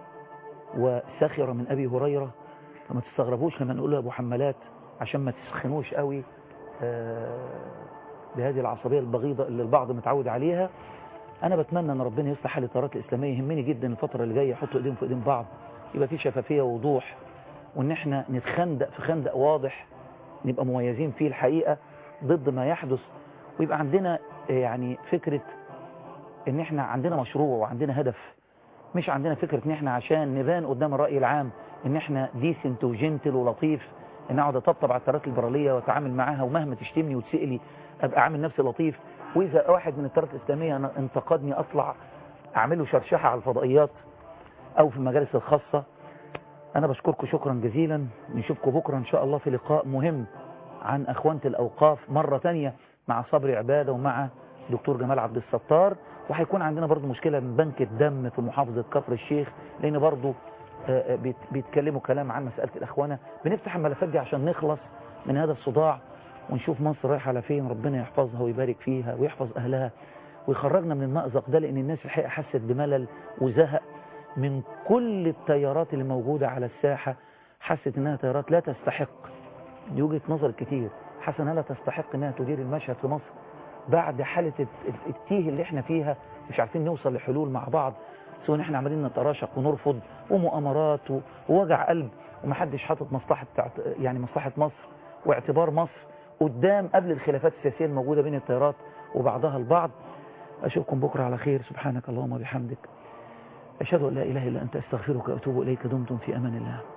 وسخر من ابي هريره فما تستغربوش لما نقول له ابو حمالات عشان ما تسخنوش قوي آه، بهذه العصبيه البغيضه اللي البعض متعود عليها انا بتمنى ان ربنا يصلح حال التيارات الاسلاميه يهمني جدا الفتره اللي جايه يحطوا ايديهم في ايدين بعض يبقى في شفافيه ووضوح وان احنا نتخندق في خندق واضح نبقى مميزين فيه الحقيقه ضد ما يحدث ويبقى عندنا آه، يعني فكره ان احنا عندنا مشروع وعندنا هدف مش عندنا فكرة ان احنا عشان نبان قدام الرأي العام ان احنا ديسنت وجنتل ولطيف ان اقعد اطبطب على التيارات الليبرالية واتعامل معاها ومهما تشتمني وتسألي ابقى عامل نفسي لطيف واذا واحد من التيارات الاسلامية أنا انتقدني اطلع اعمله شرشحة على الفضائيات او في المجالس الخاصة انا بشكركم شكرا جزيلا نشوفكم بكرة ان شاء الله في لقاء مهم عن اخوانة الاوقاف مرة تانية مع صبري عبادة ومع دكتور جمال عبد الستار وهيكون عندنا برضو مشكلة من بنك الدم في محافظة كفر الشيخ لان برضو آه، آه، بيت- بيتكلموا كلام عن مسألة الأخوانة بنفتح الملفات دي عشان نخلص من هذا الصداع ونشوف مصر رايحة على فين ربنا يحفظها ويبارك فيها ويحفظ أهلها ويخرجنا من المأزق ده لأن الناس الحقيقة حست بملل وزهق من كل التيارات اللي موجودة على الساحة حست إنها تيارات لا تستحق دي وجهة نظر كتير حاسة إنها لا تستحق إنها تدير المشهد في مصر بعد حالة الت- التيه اللي احنا فيها مش عارفين نوصل لحلول مع بعض سواء احنا عمالين نتراشق ونرفض ومؤامرات و- ووجع قلب ومحدش حاطط مصلحة بتاعت- يعني مصلحة مصر واعتبار مصر قدام قبل الخلافات السياسية الموجودة بين التيارات وبعضها البعض أشوفكم بكرة على خير سبحانك اللهم وبحمدك أشهد أن لا إله إلا أنت أستغفرك وأتوب إليك دمتم في أمان الله